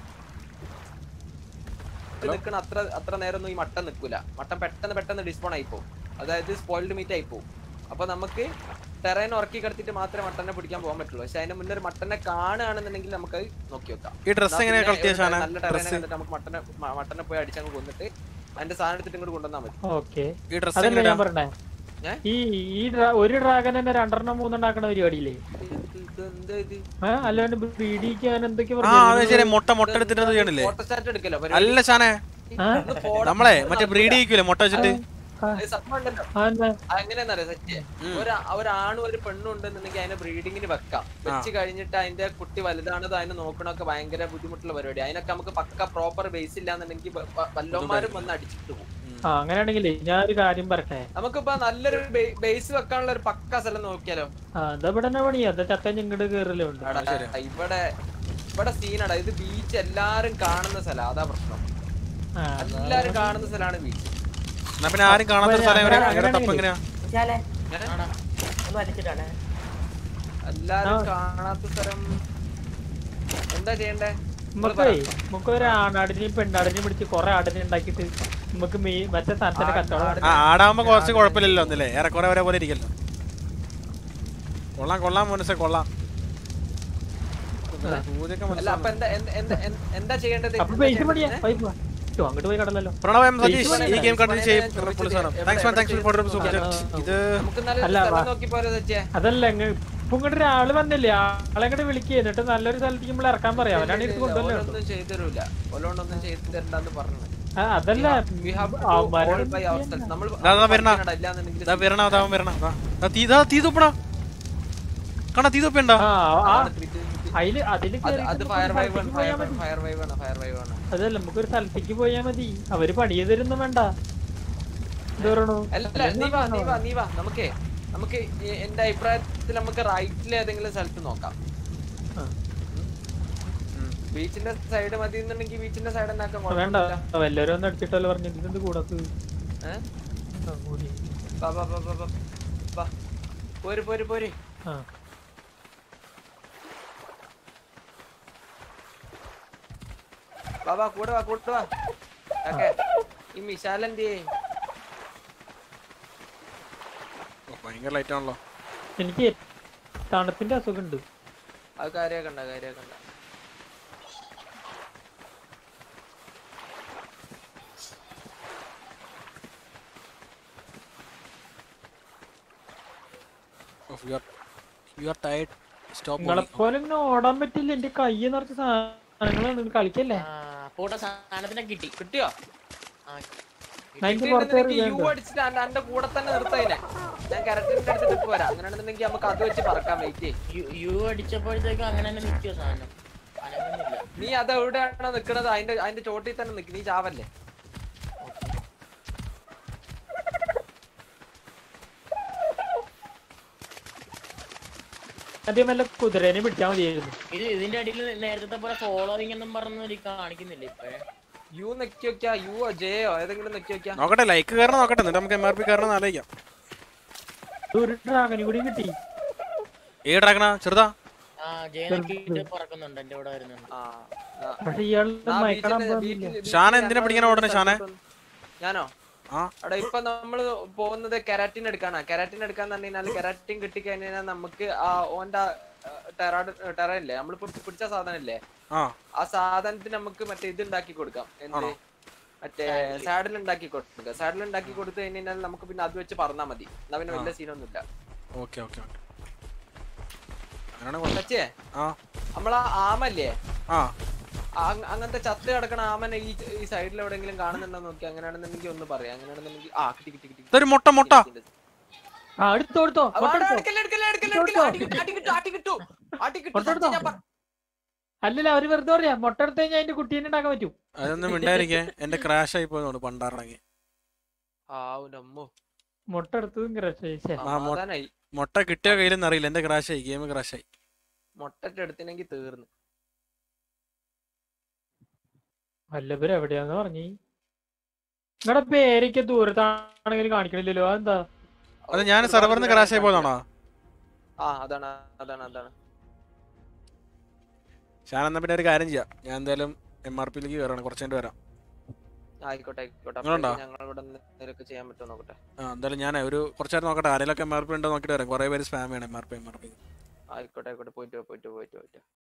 നിൽക്കണ അത്ര അത്ര നേരം ഒന്നും ഈ മട്ടൻ നിൽക്കൂല മട്ടൻ പെട്ടെന്ന് പെട്ടെന്ന് ഡിസ്പോൺ ആയി പോകും അതായത് സ്പോയിൽഡ് മീറ്റ് ആയി പോകും അപ്പൊ നമുക്ക് ടെറേൻ ഉറക്കി കിടത്തിട്ട് മാത്രമേ മട്ടനെ പിടിക്കാൻ പോകാൻ പറ്റുള്ളൂ പക്ഷെ അതിന്റെ മുന്നേ ഒരു മട്ടനെ കാണുകയാണെന്നുണ്ടെങ്കിൽ നമുക്ക് അത് നോക്കി വെക്കാം ഈ ഡ്രസ് എന്നാ എങ്ങനെ പിന്നെ കളക്ട് ചെയ്യാൻ ഒരു ഷാന നല്ല ടെറേനെ ഡ്രസ് കണ്ടിട്ട് നമുക്ക് മട്ടനെ മ- മട്ടനെ പോയി അടിച്ചങ്ങ് കൊന്നിട്ട് അതിന്റെ സാധനം എടുത്തിട്ട് ഇങ്ങോട്ട് കൊണ്ടുവന്നാൽ മതി ഓക്കെ ഈ ഡ്രസ് അതല്ലേ എങ്ങനെയാ ഞാൻ പറഞ്ഞേ ഏ? ഈ ഈ ഡ്രാ- ഒരു ഡ്രാഗൻ തന്നെ രണ്ടെണ്ണം മൂന്നെണ്ണം ആക്കണ പരിപാടിയില്ലേ ഇത് ഇത് എന്താ ഇത് ഏഹ് അല്ലാണ്ട് ബ്രീഡിക്കാൻ എന്തൊക്കെ ആ അതെ ശരി മുട്ട മുട്ട എടുത്തിട്ട് അത് ചെയ്യണില്ലേ ഫോട്ടോസ്റ്റാറ്റ് എടുക്കല്ലോ അല്ല ഷാനെ ആ? ഒന്ന് photo- നമ്മളെ മറ്റേ ബ്രീഡ് ചെയ്യിക്കൂലേ മുട്ട വെച്ചിട്ട് ഇത് സംഭവം ഉണ്ടല്ലോ ആ, എന്താ? എങ്ങനെയാന്നറിയോ സത്യ ഒരു ഒരാണും ഒരു പെണ്ണും ഉണ്ടെന്നുണ്ടെങ്കിൽ അതിനെ ബ്രീഡിങ്ങിന് വെക്കാം വെച്ച് കഴിഞ്ഞിട്ട് അതിന്റെ കുട്ടി വലുതാണത് അതിനെ നോക്കണൊക്കെ ഭയങ്കര ബുദ്ധിമുട്ടുള്ള പരിപാടി അതിനൊക്കെ നമുക്ക് പക്ക പ്രോപ്പർ ബേസ് ഇല്ലാന്നുണ്ടെങ്കിൽ വ- വ- വല്ലവന്മാരും വന്ന് അടിച്ചിട്ട് പോകും ഉം. ആ അങ്ങനെയാണെങ്കിലേ ഞാനൊരു കാര്യം പറട്ടെ നമുക്കിപ്പോ നല്ലൊരു ബേസ് വെക്കാനുള്ള ഒരു പക്ക സ്ഥലം നോക്കിയാലോ ആ എന്താ ഇവിടെ തന്നെ പണിയാ എന്താ ചക്കൻ ഇങ്ങോട്ട് കേറലും ഉണ്ട് എടാ, ഇവിടെ ഇവിടെ സീനടാ ഇത് ബീച്ച് എല്ലാരും കാണുന്ന സ്ഥലം അതാ പ്രശ്നം ആ, എല്ലാരും കാണുന്ന സ്ഥലമാണ് ബീച്ച് എന്നാ പിന്നെ ആരും കാണാത്ത ഒരു സ്ഥലം എവിടെയാ? അങ്ങനെ ടപ്പ് എങ്ങനെയാ വിശാലെ ഒന്ന് വലിച്ചിട്ടാണ് എല്ലാരും കാണാത്ത സ്ഥലം എന്താ ചെയ്യണ്ടേ നമുക്കേ നമുക്ക് ഒരു ആണാടിനെയും പെണ്ണാടിനെയും പിടിച്ച് കൊറേ ആടിനെ ഉണ്ടാക്കിയിട്ട് നമുക്ക് മീ മറ്റേ സ്ഥലത്തിന്റെ കച്ചവടം ആ നടത്താം. ആടാകുമ്പോ കുറച്ച് കുഴപ്പമില്ലല്ലോ ഒന്നില്ലേ ഏറെക്കുറെ ഒരേ പോലെ ഇരിക്കല്ലോ കൊള്ളാം കൊള്ളാം മോനസെ കൊള്ളാം പൂജയൊക്കെ അല്ല അപ്പൊ എന്താ എന്ത- എന്ത- എന്ത- എന്താ ചെയ്യേണ്ടത് അപ്പൊ എന്താ പൈസ ചെയ്യേണ്ടത്? പണിയാ പൈസ ചോ, അങ്ങോട്ട് പോയി കടലല്ലോ പ്രണവ് എം സതീഷ് പൈസ ഈ ഗെയിം കണ്ടിന്യൂ ചെയ്യും ഞാൻ ചോദിച്ചത് പുള്ളി സാധനം എവിടെ- താങ്ക്സ് മാൻ എവിടെ താങ്ക്സ് ഫോർ സൂപ്പർ ചെയ്യും? ചാറ്റ് ഇത് നമുക്ക് നല്ലൊരു അല്ല, സ്ഥലം വാ. നോക്കി പോരെ സച്ചേ അതല്ല ഇങ്ങ- ഇപ്പൊ ഇങ്ങോട്ട് ഒരാള് വന്നില്ലേ ആളെ ഇങ്ങോട്ട് വിളിക്കുക എന്നിട്ട് നല്ലൊരു സ്ഥലത്തേക്ക് നമ്മൾ ഇറക്കാൻ പറയാം അവനാണ് ഇത് കൊണ്ടുവല്ലോ ഓരോന്നും ചെയ്തു തരൂല ഓരോണ്ടൊന്നും ചെയ്തു തരണ്ടെന്ന് പറഞ്ഞു ആ, അതല്ല We have to do അവന്മാരോട് all by ourselves. നമ്മൾ ദാ, ദാ വരണ. പഠിക്കണടാ, ഇല്ലാന്നുണ്ടെങ്കിൽ ഇതാ വരണ അതാ വരണ ദാ. ദാ തീ ഇതാ തീ തുപ്പണ കണ തീ തുപ്പണ്ട ആ ആ അതാണ് tweet ചെയ്തിട്ട്. അതില് അതില് അത് കേറിയിട്ട് അത് നമുക്ക് ഫയർ ഒരു വൈവ് ആണ് സ്ഥലത്തേക്ക് പോയാ ഫയർ മതി. ഫയർ വൈവ് ആണ് ഫയർ വൈവ് ആണ് അതല്ല നമുക്കൊരു സ്ഥലത്തേക്ക് പോയാ മതി അവര് പണി ചെയ്തിരുന്നു വേണ്ട എന്ത് പറയണു അല്ല നീ വാ നീ വാ നീ വാ നമുക്കേ നമുക്ക് ഈ- എന്റെ അഭിപ്രായത്തിൽ നമുക്ക് റൈറ്റിൽ ഏതെങ്കിലും സ്ഥലത്ത് നോക്കാം ആ. ബീച്ചിന്റെ സൈഡ് മതി എന്നുണ്ടെങ്കിൽ ബീച്ചിന്റെ സൈഡ് ഉണ്ടാക്കാൻ വേണ്ട കുഴപ്പമില്ല. വല്ലവരും ഒന്ന് അടിച്ചിട്ടല്ലോ പറഞ്ഞു ഇതെന്ത് കൂടത്ത് ഏ? വാ, വാ, വാ, വാ, വാ. വാ. പോര് പോര് പോര് ആ വാ വാ കൂടെ വാ കൂടെ വാ ഓക്കെ ഈ മിശാലെന്തേ ഭയങ്കര ലൈറ്റ് ആണല്ലോ എനിക്ക് തണുപ്പിന്റെ അസുഖം ഉണ്ട് അത് കാര്യാക്കണ്ട കാര്യാക്കണ്ട യു ആർ ടയർഡ് സ്റ്റോപ്പ് നിങ്ങളെപ്പോലെ ഇങ്ങനെ ഓടാൻ പറ്റില്ല എന്റെ കൈ നിറച്ച് സാധനങ്ങളാണ് നിങ്ങൾ കളിക്കല്ലേ പൂട്ട സാധനത്തിനെ കിട്ടി കിട്ടിയോ ആ, ഞാൻ എനിക്ക് പുറത്ത് കയറി യു വേണ്ട. അടിച്ചിട്ട് അന്റെ അന്റെ കൂടെ തന്നെ നിർത്തതിനെ ഞാൻ കരട്ടിന്റെ അടുത്തിട്ട് ഇപ്പൊ വരാം അങ്ങനെയാണെന്നുണ്ടെങ്കിൽ നമുക്ക് അത് വെച്ച് പറക്കാൻ വെയിറ്റ് യു- യു അടിച്ചപ്പോഴത്തേക്കും അങ്ങനെ തന്നെ നിൽക്കിയോ സാധനം അനങ്ങുന്നില്ല നീ അത് എവിടെയാണോ നിക്കണത് അതിന്റെ അതിന്റെ ചോട്ടിൽ തന്നെ നിക്ക് നീ ചാവല്ലേ ആദ്യം വല്ല കുതിരേനെ പിടിച്ചാൽ മതിയായിരുന്നു ഇത് ഇതിന്റെ അടിയിൽ നേരത്തെ പോലെ ഫോളോവിങ് എന്നും പറഞ്ഞു കാണിക്കുന്നില്ല ഇപ്പഴേ യു നെക്കി വെക്കാ യുവോ ജെയോ ഏതെങ്കിലും നെക്കി വെക്കാ നോക്കട്ടെ ലൈക്ക് കയറണം നോക്കട്ടെ എന്നിട്ട് നമുക്ക് എം ആർ പി കയറണം ആലോചിക്കാം ഒരു ഡ്രാഗനും കൂടി കിട്ടി ഏ ഡ്രാഗണ ചെറുതാ ആ ജയനക്കിട്ട് പറക്കുന്നുണ്ട് എന്റെ കൂടെ വരുന്നുണ്ട് ആ ന- പക്ഷെ ഇയാളുടെ നാ മയക്കണം ബീച്ചിന്റെ- പോകുന്നില്ല ബീച്ചിൽ- ഷാനെ ബീച്ചിൽ എന്തിനാ ഞങ്ങൾ പിടിക്കാനാ ഓടണെ ഷാനെ? ഞാനോ ആ അവിടെ ഇപ്പൊ നമ്മള് പോകുന്നത് കെരാറ്റിൻ എടുക്കാനാ കെരാറ്റിൻ എടുക്കാന്ന് പറഞ്ഞു കഴിഞ്ഞാൽ കെരാറ്റിൻ കിട്ടിക്കഴിഞ്ഞാൽ നമുക്ക് ആ ഓന്റെ ടെറാഡ് ടെറ ഇല്ലേ നമ്മൾ പിടിച്ച സാധനം ഇല്ലേ ആ ആ സാധനത്തിന് നമുക്ക് മറ്റേ ഇത് ഉണ്ടാക്കി കൊടുക്കാം എന്ത് മറ്റേ സാഡിൽ ഉണ്ടാക്കി കൊടുക്കുക സാഡിൽ ഉണ്ടാക്കി കൊടുത്തു കഴിഞ്ഞാൽ നമുക്ക് പിന്നെ അത് വെച്ച് പറഞ്ഞാൽ മതി എന്നാ പിന്നെ വലിയ സീനൊന്നുമില്ല ഓക്കെ ഓക്കെ ഓക്കെ അങ്ങനെയാണെ കൊള്ളാം. സച്ചേ ആ നമ്മളാ ആമല്ലേ ആ ആ- അങ്ങനത്തെ ചത്ത് കിടക്കണ ആമനെ ഈ ഈ സൈഡിൽ എവിടെയെങ്കിലും കാണുന്നുണ്ടോ നോക്കി അങ്ങനെയാണെന്നുണ്ടെങ്കിൽ ഒന്ന് പറയാം അങ്ങനെയാണെന്നുണ്ടെങ്കിൽ ആ കിട്ടി കിട്ടി കിട്ടി ഇതൊരു മുട്ട മുട്ട ആ എടുത്തോ എടുത്തോ ആ, ഫോട്ടോ വേണ്ട, എടുത്തോ എടുക്കല്ലേ, എടുക്കല്ലേ, എടുക്കല്ലേ, എടുക്കല്ലേ. ആട്ടി കിട്ടു, ആട്ടി കിട്ടു, ആട്ടി കിട്ടു. ആട്ടി കിട്ടു, ഫോട്ടോ സച്ചി, എടുത്തോ ഞാൻ പറ- അല്ലല്ല അവര് വെറുതെ പറയാ മുട്ട എടുത്ത് കഴിഞ്ഞാൽ അതിന്റെ കുട്ടീനെ ഉണ്ടാക്കാൻ പറ്റും അതൊന്നും മിണ്ടായിരിക്കേ എന്റെ ക്രാഷ് ആയി പോയതുകൊണ്ട് പണ്ടാറടങ്ങി ആ, ഉന്റെ അമ്മോ. മുട്ട എടുത്തതും ക്രഷ് ആ, മൊ- സമാധാനായി. മുട്ട കിട്ടിയ കയ്യിലെന്ന് അറിയില്ല എന്റെ ക്രാഷ് ആയി ഗെയിം ക്രാഷ് ആയി മൊട്ടറ്റ് എടുത്തിനെങ്കിൽ തീർന്നു വല്ലവരും എവിടെയാന്ന് പറഞ്ഞേ നിങ്ങളുടെ പേരൊക്കെ ദൂരത്താണെങ്കിലും കാണിക്കണില്ലല്ലോ അതെന്താ അത് ഞാൻ സെർവറിന്ന് ക്രാഷ് ആയി പോയതാണോ ആ അതാണ് അതാണ് അതാണ് ഷാൻ എന്നാ പിന്നെ ഒരു കാര്യം ചെയ്യാം ഞാൻ എന്തായാലും എം ആർ പിയിലേക്ക് കയറണം കുറച്ച് കഴിഞ്ഞിട്ട് വരാം ആയിക്കോട്ടെ ആയിക്കോട്ടെ നിങ്ങളുണ്ടോ? ഞങ്ങൾ ഇവിടെ എന്തെങ്കിലുമൊക്കെ ചെയ്യാൻ പറ്റുമോ നോക്കട്ടെ ആ എന്തായാലും ഞാൻ ഒരു കുറച്ച് നേരം നോക്കട്ടെ ആരെങ്കിലൊക്കെ എം ആർ പി ഉണ്ടോ നോക്കിയിട്ട് വരാം കുറേ പേര് സ്പാം ചെയ്യണം M R P M R P ആയിക്കോട്ടെ ആയിക്കോട്ടെ പോയിട്ട് വാ, പോയിട്ട് വാ, പോയിട്ട് വാ, പോയിട്ട് വാ.